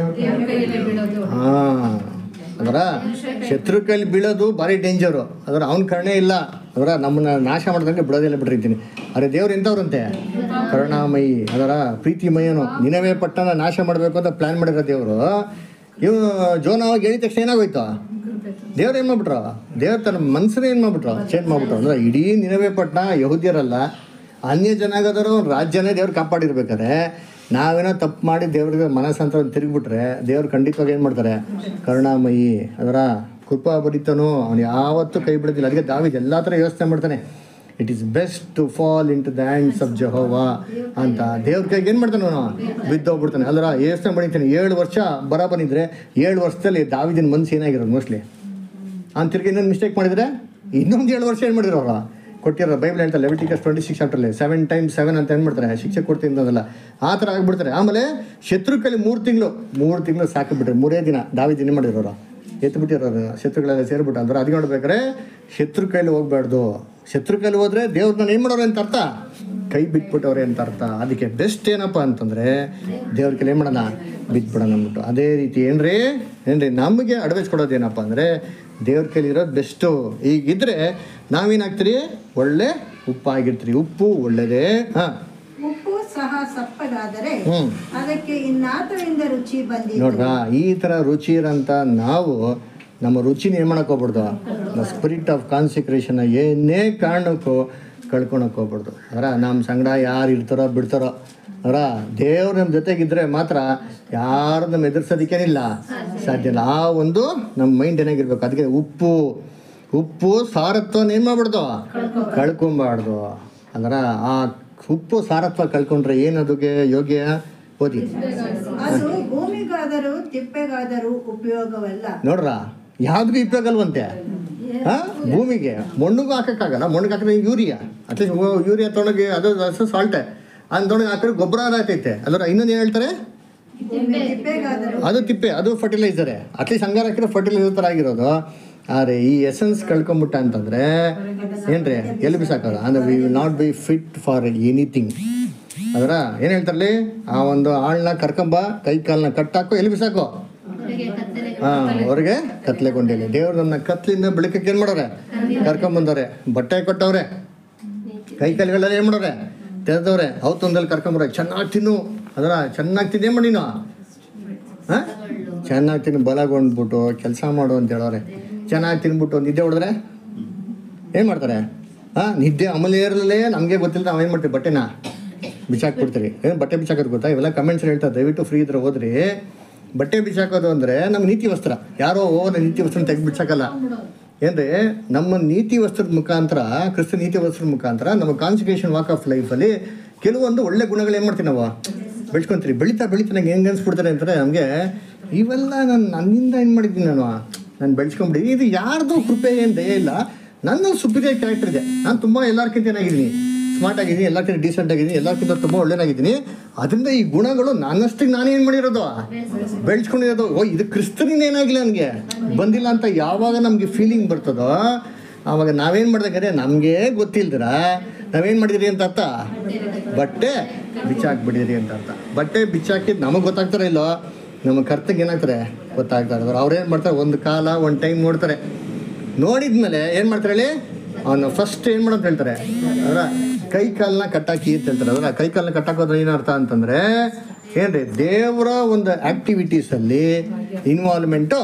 Speaker 1: ಹಾ ಅದರ ಶತ್ರು ಕೈಲಿ ಬೀಳೋದು ಭಾರಿ ಡೇಂಜರು ಅದರ ಅವನ ಕರುಣೆ ಇಲ್ಲ ಅದರ ನಮ್ಮನ್ನ ನಾಶ ಮಾಡ್ದಂಗೆ ಬಿಡೋದಿಲ್ಲ ಬಿಟ್ಟಿರ್ತೀನಿ ಅರೆ ದೇವ್ರು ಎಂಥವ್ರಂತೆ ಕರುಣಾಮಯಿ ಅದರ ಪ್ರೀತಿಮಯನು ನಿನವೇ ಪಟ್ಟಣ ನಾಶ ಮಾಡಬೇಕು ಅಂತ ಪ್ಲ್ಯಾನ್ ಮಾಡಿರೋ ದೇವರು ಇವನು ಜೋನ ಅವಾಗ ಹೇಳಿದ ತಕ್ಷಣ ಏನಾಗೋಯ್ತು ದೇವ್ರು ಏನು ಮಾಡ್ಬಿಟ್ರು ದೇವ್ರು ತನ್ನ ಮನ್ಸನ್ನ ಏನು ಮಾಡ್ಬಿಟ್ರು ಚೇಂಜ್ ಮಾಡ್ಬಿಟ್ರು ಅಂದ್ರೆ ಇಡೀ ನಿನವೇ ಪಟ್ಟಣ ಯಹೂದ್ಯರಲ್ಲ ಅನ್ಯ ಜನಾಗದರು ರಾಜ್ಯನೇ ದೇವ್ರು ಕಾಪಾಡಿರ್ಬೇಕಾದ್ರೆ ನಾವೇನೋ ತಪ್ಪು ಮಾಡಿ ದೇವ್ರಿಗೆ ಮನಸ್ಸಂತ ತಿರುಗಿಬಿಟ್ರೆ ದೇವ್ರು ಖಂಡಿತವಾಗಿ ಏನು ಮಾಡ್ತಾರೆ ಕರುಣಾಮಯಿ ಅದರ ಕೃಪಾ ಬರಿತನು ಅವನು ಯಾವತ್ತೂ ಕೈ ಬಿಡೋದಿಲ್ಲ ಅದಕ್ಕೆ ದಾವಿದ್ ಎಲ್ಲ ಥರ ಯೋಚನೆ ಮಾಡ್ತಾನೆ it is best to fall into the hands of Jehovah ಅಂತ ದೇವ್ರ ಕೈಗೆ ಏನು ಮಾಡ್ತಾನೆ ಅವನು ಬಿದ್ದೋಗ್ಬಿಡ್ತಾನೆ ಅಲ್ಲರ ಯೋಚನೆ ಮಾಡಿರ್ತಾನೆ ಏಳು ವರ್ಷ ಬರ ಬಂದಿದ್ರೆ ಏಳು ವರ್ಷದಲ್ಲಿ ದಾವಿದಿನ ಮನ್ಸು ಏನಾಗಿರೋದು ಮೋಸ್ಟ್ಲಿ ಅವ್ನು ತಿರ್ಗಿ ಇನ್ನೊಂದು ಮಿಸ್ಟೇಕ್ ಮಾಡಿದ್ರೆ ಇನ್ನೊಂದು ಏಳು ವರ್ಷ ಏನು ಮಾಡಿದ್ರು ಅವ್ರು ಕೊಟ್ಟಿರೋ ಬೈಬಲ್ ಹೇಳ್ತಾರೆ ಲೆವೆಟಿಕಸ್ ಟ್ವೆಂಟಿ ಸಿಕ್ಸ್ ಚಾಪ್ಟರ್ಲಿ ಸೆವೆನ್ ಟೈಮ್ಸ್ ಸೆವೆನ್ ಅಂತ ಏನು ಮಾಡ್ತಾರೆ ಶಿಕ್ಷೆ ಕೊಡ್ತೀನಿ ಅನ್ನೋದಲ್ಲ ಆ ಥರ ಆಗಿಬಿಡ್ತಾರೆ ಆಮೇಲೆ ಶತ್ರು ಕೈಲಿ ಮೂರು ತಿಂಗಳು ಮೂರು ತಿಂಗಳು ಸಾಕಿಬಿಟ್ರೆ ಮೂರೇ ದಿನ ದಾವಿದ್ ಏನು ಮಾಡಿರೋರು ಅವ್ರು? ಎತ್ತು ಬಿಟ್ಟಿರೋರು ಶತ್ರುಗಳೆಲ್ಲ ಸೇರಿಬಿಟ್ಟು ಅಂದ್ರೆ ಅದಕ್ಕೆ ನೋಡ್ಬೇಕಾದ್ರೆ ಶತ್ರು ಕೈಲಿ ಹೋಗ್ಬಾರ್ದು ಶತ್ರು ಕೈಲಿ ಹೋದ್ರೆ ದೇವ್ರನ್ನ ಏನು ಮಾಡೋರು ಅಂತ ಅರ್ಥ ಕೈ ಬಿಟ್ಬಿಟ್ಟವ್ರೆ ಅಂತ ಅರ್ಥ ಅದಕ್ಕೆ ಬೆಸ್ಟ್ ಏನಪ್ಪ ಅಂತಂದರೆ ದೇವ್ರ ಕೈಲಿ ಏನು ಮಾಡೋಣ ಬಿಟ್ಬಿಡೋಣ ಅಂದ್ಬಿಟ್ಟು ಅದೇ ರೀತಿ ಏನ್ರಿ ಏನ್ರಿ ನಮಗೆ ಅಡ್ವೈಸ್ ಕೊಡೋದೇನಪ್ಪ ಅಂದರೆ ದೇವ್ರ ಕೈಲಿ ಇರೋದು ಬೆಸ್ಟು ಈಗಿದ್ರೆ ನಾವೇನಾಗ್ತೀರಿ ಒಳ್ಳೆ ಉಪ್ಪಾಗಿರ್ತೀರಿ ಉಪ್ಪು ಒಳ್ಳೆಯದೇ ಹಾಂ
Speaker 6: ಉಪ್ಪು ಸಹ ಸಪ್ಪಗಾದರೆ
Speaker 1: ಹ್ಮ್.
Speaker 6: ಅದಕ್ಕೆ ಇನ್ನಾತರಿಂದ ರುಚಿ ಬಂದಿದೆ
Speaker 1: ನೋಡ್ರಾ ಈ ಥರ ರುಚಿ ಇರೋಂಥ ನಾವು ನಮ್ಮ ರುಚಿನ ಏನು ಮಾಡಕ್ಕೆ ಹೋಗ್ಬಿಡ್ದು ದ ಸ್ಪಿರಿಟ್ ಆಫ್ ಕಾನ್ಸಿಕ್ರೇಷನ್ ಏನೇ ಕಾರಣಕ್ಕೂ ಕಳ್ಕೊಳಕ್ಕೆ ಹೋಗ್ಬಿಡ್ದು ಅದರ ನಮ್ಮ ಸಂಗಡ ಯಾರು ಇರ್ತಾರೋ ಬಿಡ್ತಾರೋ ಅದರ ದೇವ್ರು ನಮ್ಮ ಜೊತೆಗಿದ್ರೆ ಮಾತ್ರ ಯಾರು ನಮ್ಮ ಎದುರಿಸೋದಕ್ಕೇನಿಲ್ಲ ಸಾಧ್ಯ ಇಲ್ಲ ಆ ಒಂದು ನಮ್ಮ ಮೈಂಡ್ ಏನಾಗಿರ್ಬೇಕು ಅದಕ್ಕೆ ಉಪ್ಪು ಉಪ್ಪು ಸಾರತ್ವನ ಏನು ಮಾಡ್ಬಿಡ್ದು ಕಳ್ಕೊಂಬಾರ್ದು ಅಂದ್ರೆ ಆ ಉಪ್ಪು ಸಾರತ್ವ ಕಳ್ಕೊಂಡ್ರೆ ಏನು ಅದಕ್ಕೆ ಯೋಗ್ಯ ಓದಿ
Speaker 6: ಅದು ಭೂಮಿಗಾದರೂ ತಿಪ್ಪೆಗಾದರೂ ಉಪಯೋಗವಲ್ಲ
Speaker 1: ನೋಡ್ರ ಯಾವ್ದು ಉಪಯೋಗ ಅಲ್ವಂತೆ ಆ? ಭೂಮಿಗೆ ಮಣ್ಣಿಗೂ ಹಾಕಕ್ಕಾಗಲ್ಲ ಮಣ್ಣಿಗೆ ಹಾಕಿದ್ರೆ ಯೂರಿಯಾ ಅಟ್ಲೀಸ್ಟ್ ಯೂರಿಯಾ ತೊಗೊಂಡೋಗಿ ಅದು ಹಸು ಸಾಲ್ಟೆ ತೊಗೊಂಡೋಗಿ ಹಾಕಿದ್ರೆ ಗೊಬ್ಬರ ಆಗ್ತೈತೆ ಅದರ ಇನ್ನೊಂದು ಏನು ಹೇಳ್ತಾರೆ
Speaker 6: ತಿಪ್ಪೆಗಾದರೂ
Speaker 1: ಅದು ತಿಪ್ಪೆ ಅದು ಫರ್ಟಿಲೈಸರೇ ಅಟ್ಲೀಸ್ಟ್ ಹಂಗಾರ ಹಾಕಿದ್ರೆ ಫರ್ಟಿಲೈಸರ್ ಥರ ಆಗಿರೋದು ಆದರೆ ಈ ಎಸೆನ್ಸ್ ಕಳ್ಕೊಂಬಿಟ್ಟ ಅಂತಂದರೆ ಏನ್ರಿ ಎಲ್ಲಿ ಬಿಸಾಕೋದು ಅಂದರೆ we will not be fit for anything ಅದರ ಏನು ಹೇಳ್ತಾರಲ್ಲಿ ಆ ಒಂದು ಆಳನ್ನ ಕರ್ಕೊಂಬ ಕೈ ಕಾಲನ್ನ ಕಟ್ಟಾಕೋ ಎಲ್ಲಿ ಬಿಸಾಕೋ ಹಾಂ ಅವ್ರಿಗೆ ಕತ್ಲೆ ಕೊಂಡಿಲ್ಲ ದೇವ್ರು ನನ್ನ ಕತ್ಲಿಂದ ಬೆಳಕಕ್ಕೆ ಏನು ಮಾಡೋರೆ ಕರ್ಕೊಂಬಂದವ್ರೆ ಬಟ್ಟೆ ಕೊಟ್ಟವ್ರೆ ಕೈ ಕಾಲುಗಳೆಲ್ಲ ಏನು ಮಾಡೋರೆ ತೆರೆದವ್ರೆ ಅವತ್ತೊಂದಲ್ಲಿ ಕರ್ಕೊಂಬರ ಚೆನ್ನಾಗಿ ತಿನ್ನು ಅದರ ಚೆನ್ನಾಗಿ ತಿನ್ನೇ ಮಾಡಿ ನೀನು ಹಾಂ ಚೆನ್ನಾಗಿ ತಿನ್ನು ಬಲಗೊಂಡ್ಬಿಟ್ಟು ಕೆಲಸ ಮಾಡು ಅಂತ ಹೇಳೋರೆ ಚೆನ್ನಾಗಿ ತಿನ್ಬಿಟ್ಟು ನಿದ್ದೆ ಹೊಡೆದ್ರೆ ಏನು ಮಾಡ್ತಾರೆ ಹಾಂ ನಿದ್ದೆ ಅಮಲಿ ಇರಲೇ ನಮಗೆ ಗೊತ್ತಿಲ್ಲ ನಾವು ಏನು ಮಾಡ್ತೀವಿ ಬಟ್ಟೆನ ಬಿಚ್ಚಾಕ್ಬಿಡ್ತೀರಿ ಏನು ಬಟ್ಟೆ ಬಿಚ್ಚಾಕೋದು ಗೊತ್ತಾ ಇವೆಲ್ಲ ಕಮೆಂಟ್ಸ್ ಹೇಳ್ತಾರೆ ದಯವಿಟ್ಟು ಫ್ರೀ ಇದ್ರೆ ಹೋದ್ರಿ ಬಟ್ಟೆ ಬಿಚ್ಚಾಕೋದು ಅಂದರೆ ನಮ್ಮ ನೀತಿ ವಸ್ತ್ರ ಯಾರೋ ಓದ ನೀತಿ ವಸ್ತ್ರ ತೆಗೆದು ಬಿಚ್ಚಾಕಲ್ಲ ಏನ್ರಿ ನಮ್ಮ ನೀತಿ ವಸ್ತ್ರದ ಮುಖಾಂತರ ಕ್ರಿಸ್ತ ನೀತಿ ವಸ್ತ್ರದ ಮುಖಾಂತರ ನಮ್ಮ ಕಾನ್ಸಿಕ್ರೇಷನ್ ವಾಕ್ ಆಫ್ ಲೈಫಲ್ಲಿ ಕೆಲವೊಂದು ಒಳ್ಳೆ ಗುಣಗಳು ಏನು ಮಾಡ್ತೀವಿ ನಾವು ಬೆಳ್ಸ್ಕೊಂತೀರಿ ಬೆಳೀತಾ ಬೆಳೀತಾ ನಂಗೆ ಹೆಂಗೆ ಅನ್ಸ್ಬಿಡ್ತಾರೆ ಅಂತಾರೆ ನಮಗೆ ಇವೆಲ್ಲ ನಾನು ನನ್ನಿಂದ ಏನು ಮಾಡಿದ್ದೀನಿ ನಾನು ನಾನು ಬೆಳೆಸ್ಕೊಂಬಿಡಿ ಇದು ಯಾರ್ದು ಕೃಪೆ ಏನು ದಯ ಇಲ್ಲ ನನ್ನ ಸುಪೀರಿಯರ್ ಕ್ಯಾರೆಕ್ಟರ್ ಇದೆ ನಾನು ತುಂಬ ಎಲ್ಲರಿಗಿಂತ ಏನಾಗಿದ್ದೀನಿ ಸ್ಮಾರ್ಟ್ ಆಗಿದ್ದೀನಿ ಎಲ್ಲಕ್ಕಿಂತ ಡೀಸೆಂಟ್ ಆಗಿದ್ದೀನಿ ಎಲ್ಲಕ್ಕಿಂತ ತುಂಬ ಒಳ್ಳೆನಾಗಿದ್ದೀನಿ ಅದರಿಂದ ಈ ಗುಣಗಳು ನನ್ನಷ್ಟಿಗೆ ನಾನೇನು ಮಾಡಿರೋದು ಬೆಳೆಸ್ಕೊಂಡಿರೋದು ಓ ಇದು ಕ್ರಿಸ್ತನಿಂದ ಏನಾಗಿಲ್ಲ ನನಗೆ ಬಂದಿಲ್ಲ ಅಂತ ಯಾವಾಗ ನಮಗೆ ಫೀಲಿಂಗ್ ಬರ್ತದೋ ಆವಾಗ ನಾವೇನು ಮಾಡ್ಬೇಕಾದ್ರೆ ನಮಗೆ ಗೊತ್ತಿಲ್ದಿರ ನಾವೇನು ಮಾಡಿದಿರಿ ಅಂತ ಅರ್ಥ ಬಟ್ಟೆ ಬಿಚ್ಚಾಕ್ಬಿಟ್ಟಿರಿ ಅಂತ ಅರ್ಥ ಬಟ್ಟೆ ಬಿಚ್ಚಾಕಿದ್ದು ನಮಗೆ ಗೊತ್ತಾಗ್ತಾರ ಇಲ್ಲೋ ನಮ್ಮ ಕರ್ತಗೆ ಏನಾಗ್ತಾರೆ ಗೊತ್ತಾಗ್ತಾರೆ ಅವ್ರು ಅವ್ರೇನು ಮಾಡ್ತಾರೆ ಒಂದು ಕಾಲ ಒಂದು ಟೈಮ್ ನೋಡ್ತಾರೆ ನೋಡಿದ್ಮೇಲೆ ಏನು ಮಾಡ್ತಾರೆ ಹೇಳಿ ಅವನು ಫಸ್ಟ್ ಏನು ಮಾಡೋದು ಹೇಳ್ತಾರೆ ಅದರ ಕೈ ಕಾಲನ್ನ ಕಟ್ಟಾಕಿ ಅಂತ ಹೇಳ್ತಾರೆ ಅದರ ಕೈ ಕಾಲನ್ನ ಕಟ್ಟಾಕೋದ್ರೆ ಏನರ್ಥ ಅಂತಂದರೆ ಏನ್ರಿ ದೇವರ ಒಂದು ಆ್ಯಕ್ಟಿವಿಟೀಸಲ್ಲಿ ಇನ್ವಾಲ್ವ್ಮೆಂಟು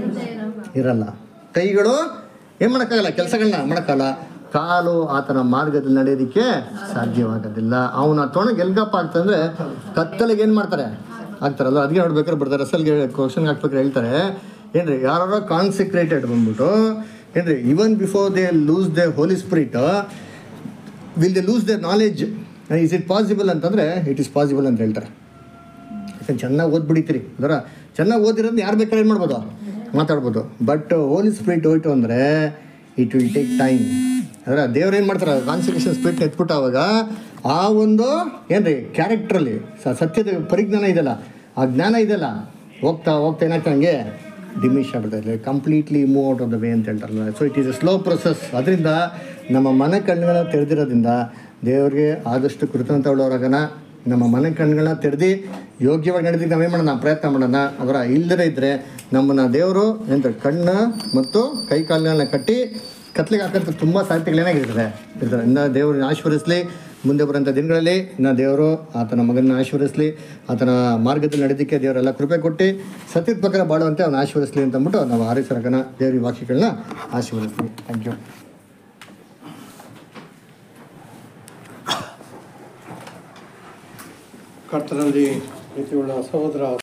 Speaker 1: ಇರಲ್ಲ ಕೈಗಳು ಏನು ಮಾಡೋಕ್ಕಾಗಲ್ಲ ಕೆಲಸಗಳನ್ನ ಮಾಡೋಕ್ಕಾಗಲ್ಲ ಕಾಲು ಆತನ ಮಾರ್ಗದಲ್ಲಿ ನಡೆಯೋದಕ್ಕೆ ಸಾಧ್ಯವಾಗೋದಿಲ್ಲ ಅವನ ತೊಣಗೆ ಎಲ್ಗಪ್ಪ ಆಗ್ತಂದ್ರೆ ಕತ್ತಲಿಗೆ ಏನು ಮಾಡ್ತಾರೆ ಆಗ್ತಾರಲ್ಲ ಅದಕ್ಕೆ ನೋಡ್ಬೇಕಾದ್ರೆ ಬರ್ತಾರೆ ಅಸಲ್ಗೆ ಕ್ವಶನ್ ಹಾಕ್ಬೇಕಾದ್ರೆ ಹೇಳ್ತಾರೆ ಏನ್ರಿ ಯಾರು ಕಾನ್ಸಿಕ್ರೇಟೆಡ್ ಬಂದ್ಬಿಟ್ಟು ಏನ್ರಿ even before they lose the Holy Spirit will they lose the knowledge is it possible ಅಂತಂದರೆ ಇಟ್ ಇಸ್ ಪಾಸಿಬಲ್ ಅಂತ ಹೇಳ್ತಾರೆ ಯಾಕಂದ್ರೆ ಚೆನ್ನಾಗಿ ಓದ್ಬಿಡಿತೀರಿ ಅದರ ಚೆನ್ನಾಗಿ ಓದಿರೋದು ಯಾರು ಬೇಕಾದ್ರೆ ಏನು ಮಾಡ್ಬೋದು ಮಾತಾಡ್ಬೋದು ಬಟ್ ಹೋಲಿ ಸ್ಪಿರಿಟ್ ಹೋಯ್ತು ಅಂದರೆ ಇಟ್ ವಿಲ್ ಟೇಕ್ ಟೈಮ್ ಅದರ ದೇವ್ರು ಏನು ಮಾಡ್ತಾರೆ ಕಾನ್ಸಂಟ್ರೇಷನ್ ಸ್ಪಿರಿಟ್ ಎತ್ಬಿಟ್ಟು ಅವಾಗ ಆ ಒಂದು ಏನ್ರಿ ಕ್ಯಾರೆಕ್ಟ್ರಲ್ಲಿ ಸತ್ಯದ ಪರಿಜ್ಞಾನ ಇದೆಯಲ್ಲ ಆ ಜ್ಞಾನ ಇದೆಯಲ್ಲ ಹೋಗ್ತಾ ಹೋಗ್ತಾ ಏನಾಗ್ತಾ ಹಂಗೆ ಡಿಮಿಶ್ ಆಗ್ಬಿಡ್ತಾರೆ completely move out of the way ಅಂತ ಹೇಳ್ತಾರಲ್ಲ so it is a slow process ಅದರಿಂದ ನಮ್ಮ ಮನ ಕಣ್ಣುಗಳನ್ನ ತೆರೆದಿರೋದ್ರಿಂದ ದೇವರಿಗೆ ಆದಷ್ಟು ಕೃತಜ್ಞತೆ ಉಳ್ಳವರಾಗನ ನಮ್ಮ ಮನೆ ಕಣ್ಗಳನ್ನ ತೆರೆದು ಯೋಗ್ಯವಾಗಿ ನಡೆದಿದ್ದು ನಾವೇನು ಮಾಡೋಣ ಪ್ರಯತ್ನ ಮಾಡೋಣ ಅವರ ಇಲ್ಲದೇ ಇದ್ದರೆ ನಮ್ಮನ್ನು ದೇವರು ಎಂತ ಕಣ್ಣು ಮತ್ತು ಕೈ ಕಾಲುಗಳನ್ನ ಕಟ್ಟಿ ಕತ್ಲಿಗೆ ಹಾಕೋಂಥ ತುಂಬ ಸಾಹಿತ್ಯಗಳು ಏನಾಗಿರ್ತದೆ ಇರ್ತಾರೆ ಇನ್ನು ದೇವ್ರನ್ನ ಆಶೀರ್ವದಿಸಲಿ ಮುಂದೆ ಬರೋಂಥ ದಿನಗಳಲ್ಲಿ ಇನ್ನು ದೇವರು ಆತನ ಮಗನ ಆಶೀರ್ವದಿಸಲಿ ಆತನ ಮಾರ್ಗದಲ್ಲಿ ನಡೆದಕ್ಕೆ ದೇವರೆಲ್ಲ ಕೃಪೆ ಕೊಟ್ಟು ಸತ್ಯದ ಪ್ರಕಾರ ಬಾಳುವಂತೆ ಅವನ ಆಶೀರ್ವದಿಸಲಿ ಅಂತ ಅಂದ್ಬಿಟ್ಟು ನಾವು ಆರಿಸರಕನ ದೇವ್ರ ವಾಕ್ಯಗಳನ್ನ ಆಶೀರ್ವದಿಸ್ತೀವಿ ಥ್ಯಾಂಕ್ ಯು
Speaker 7: ಕರ್ತನಲ್ಲಿ ಪ್ರೀತಿಯುಳ್ಳ ಸಹೋದರ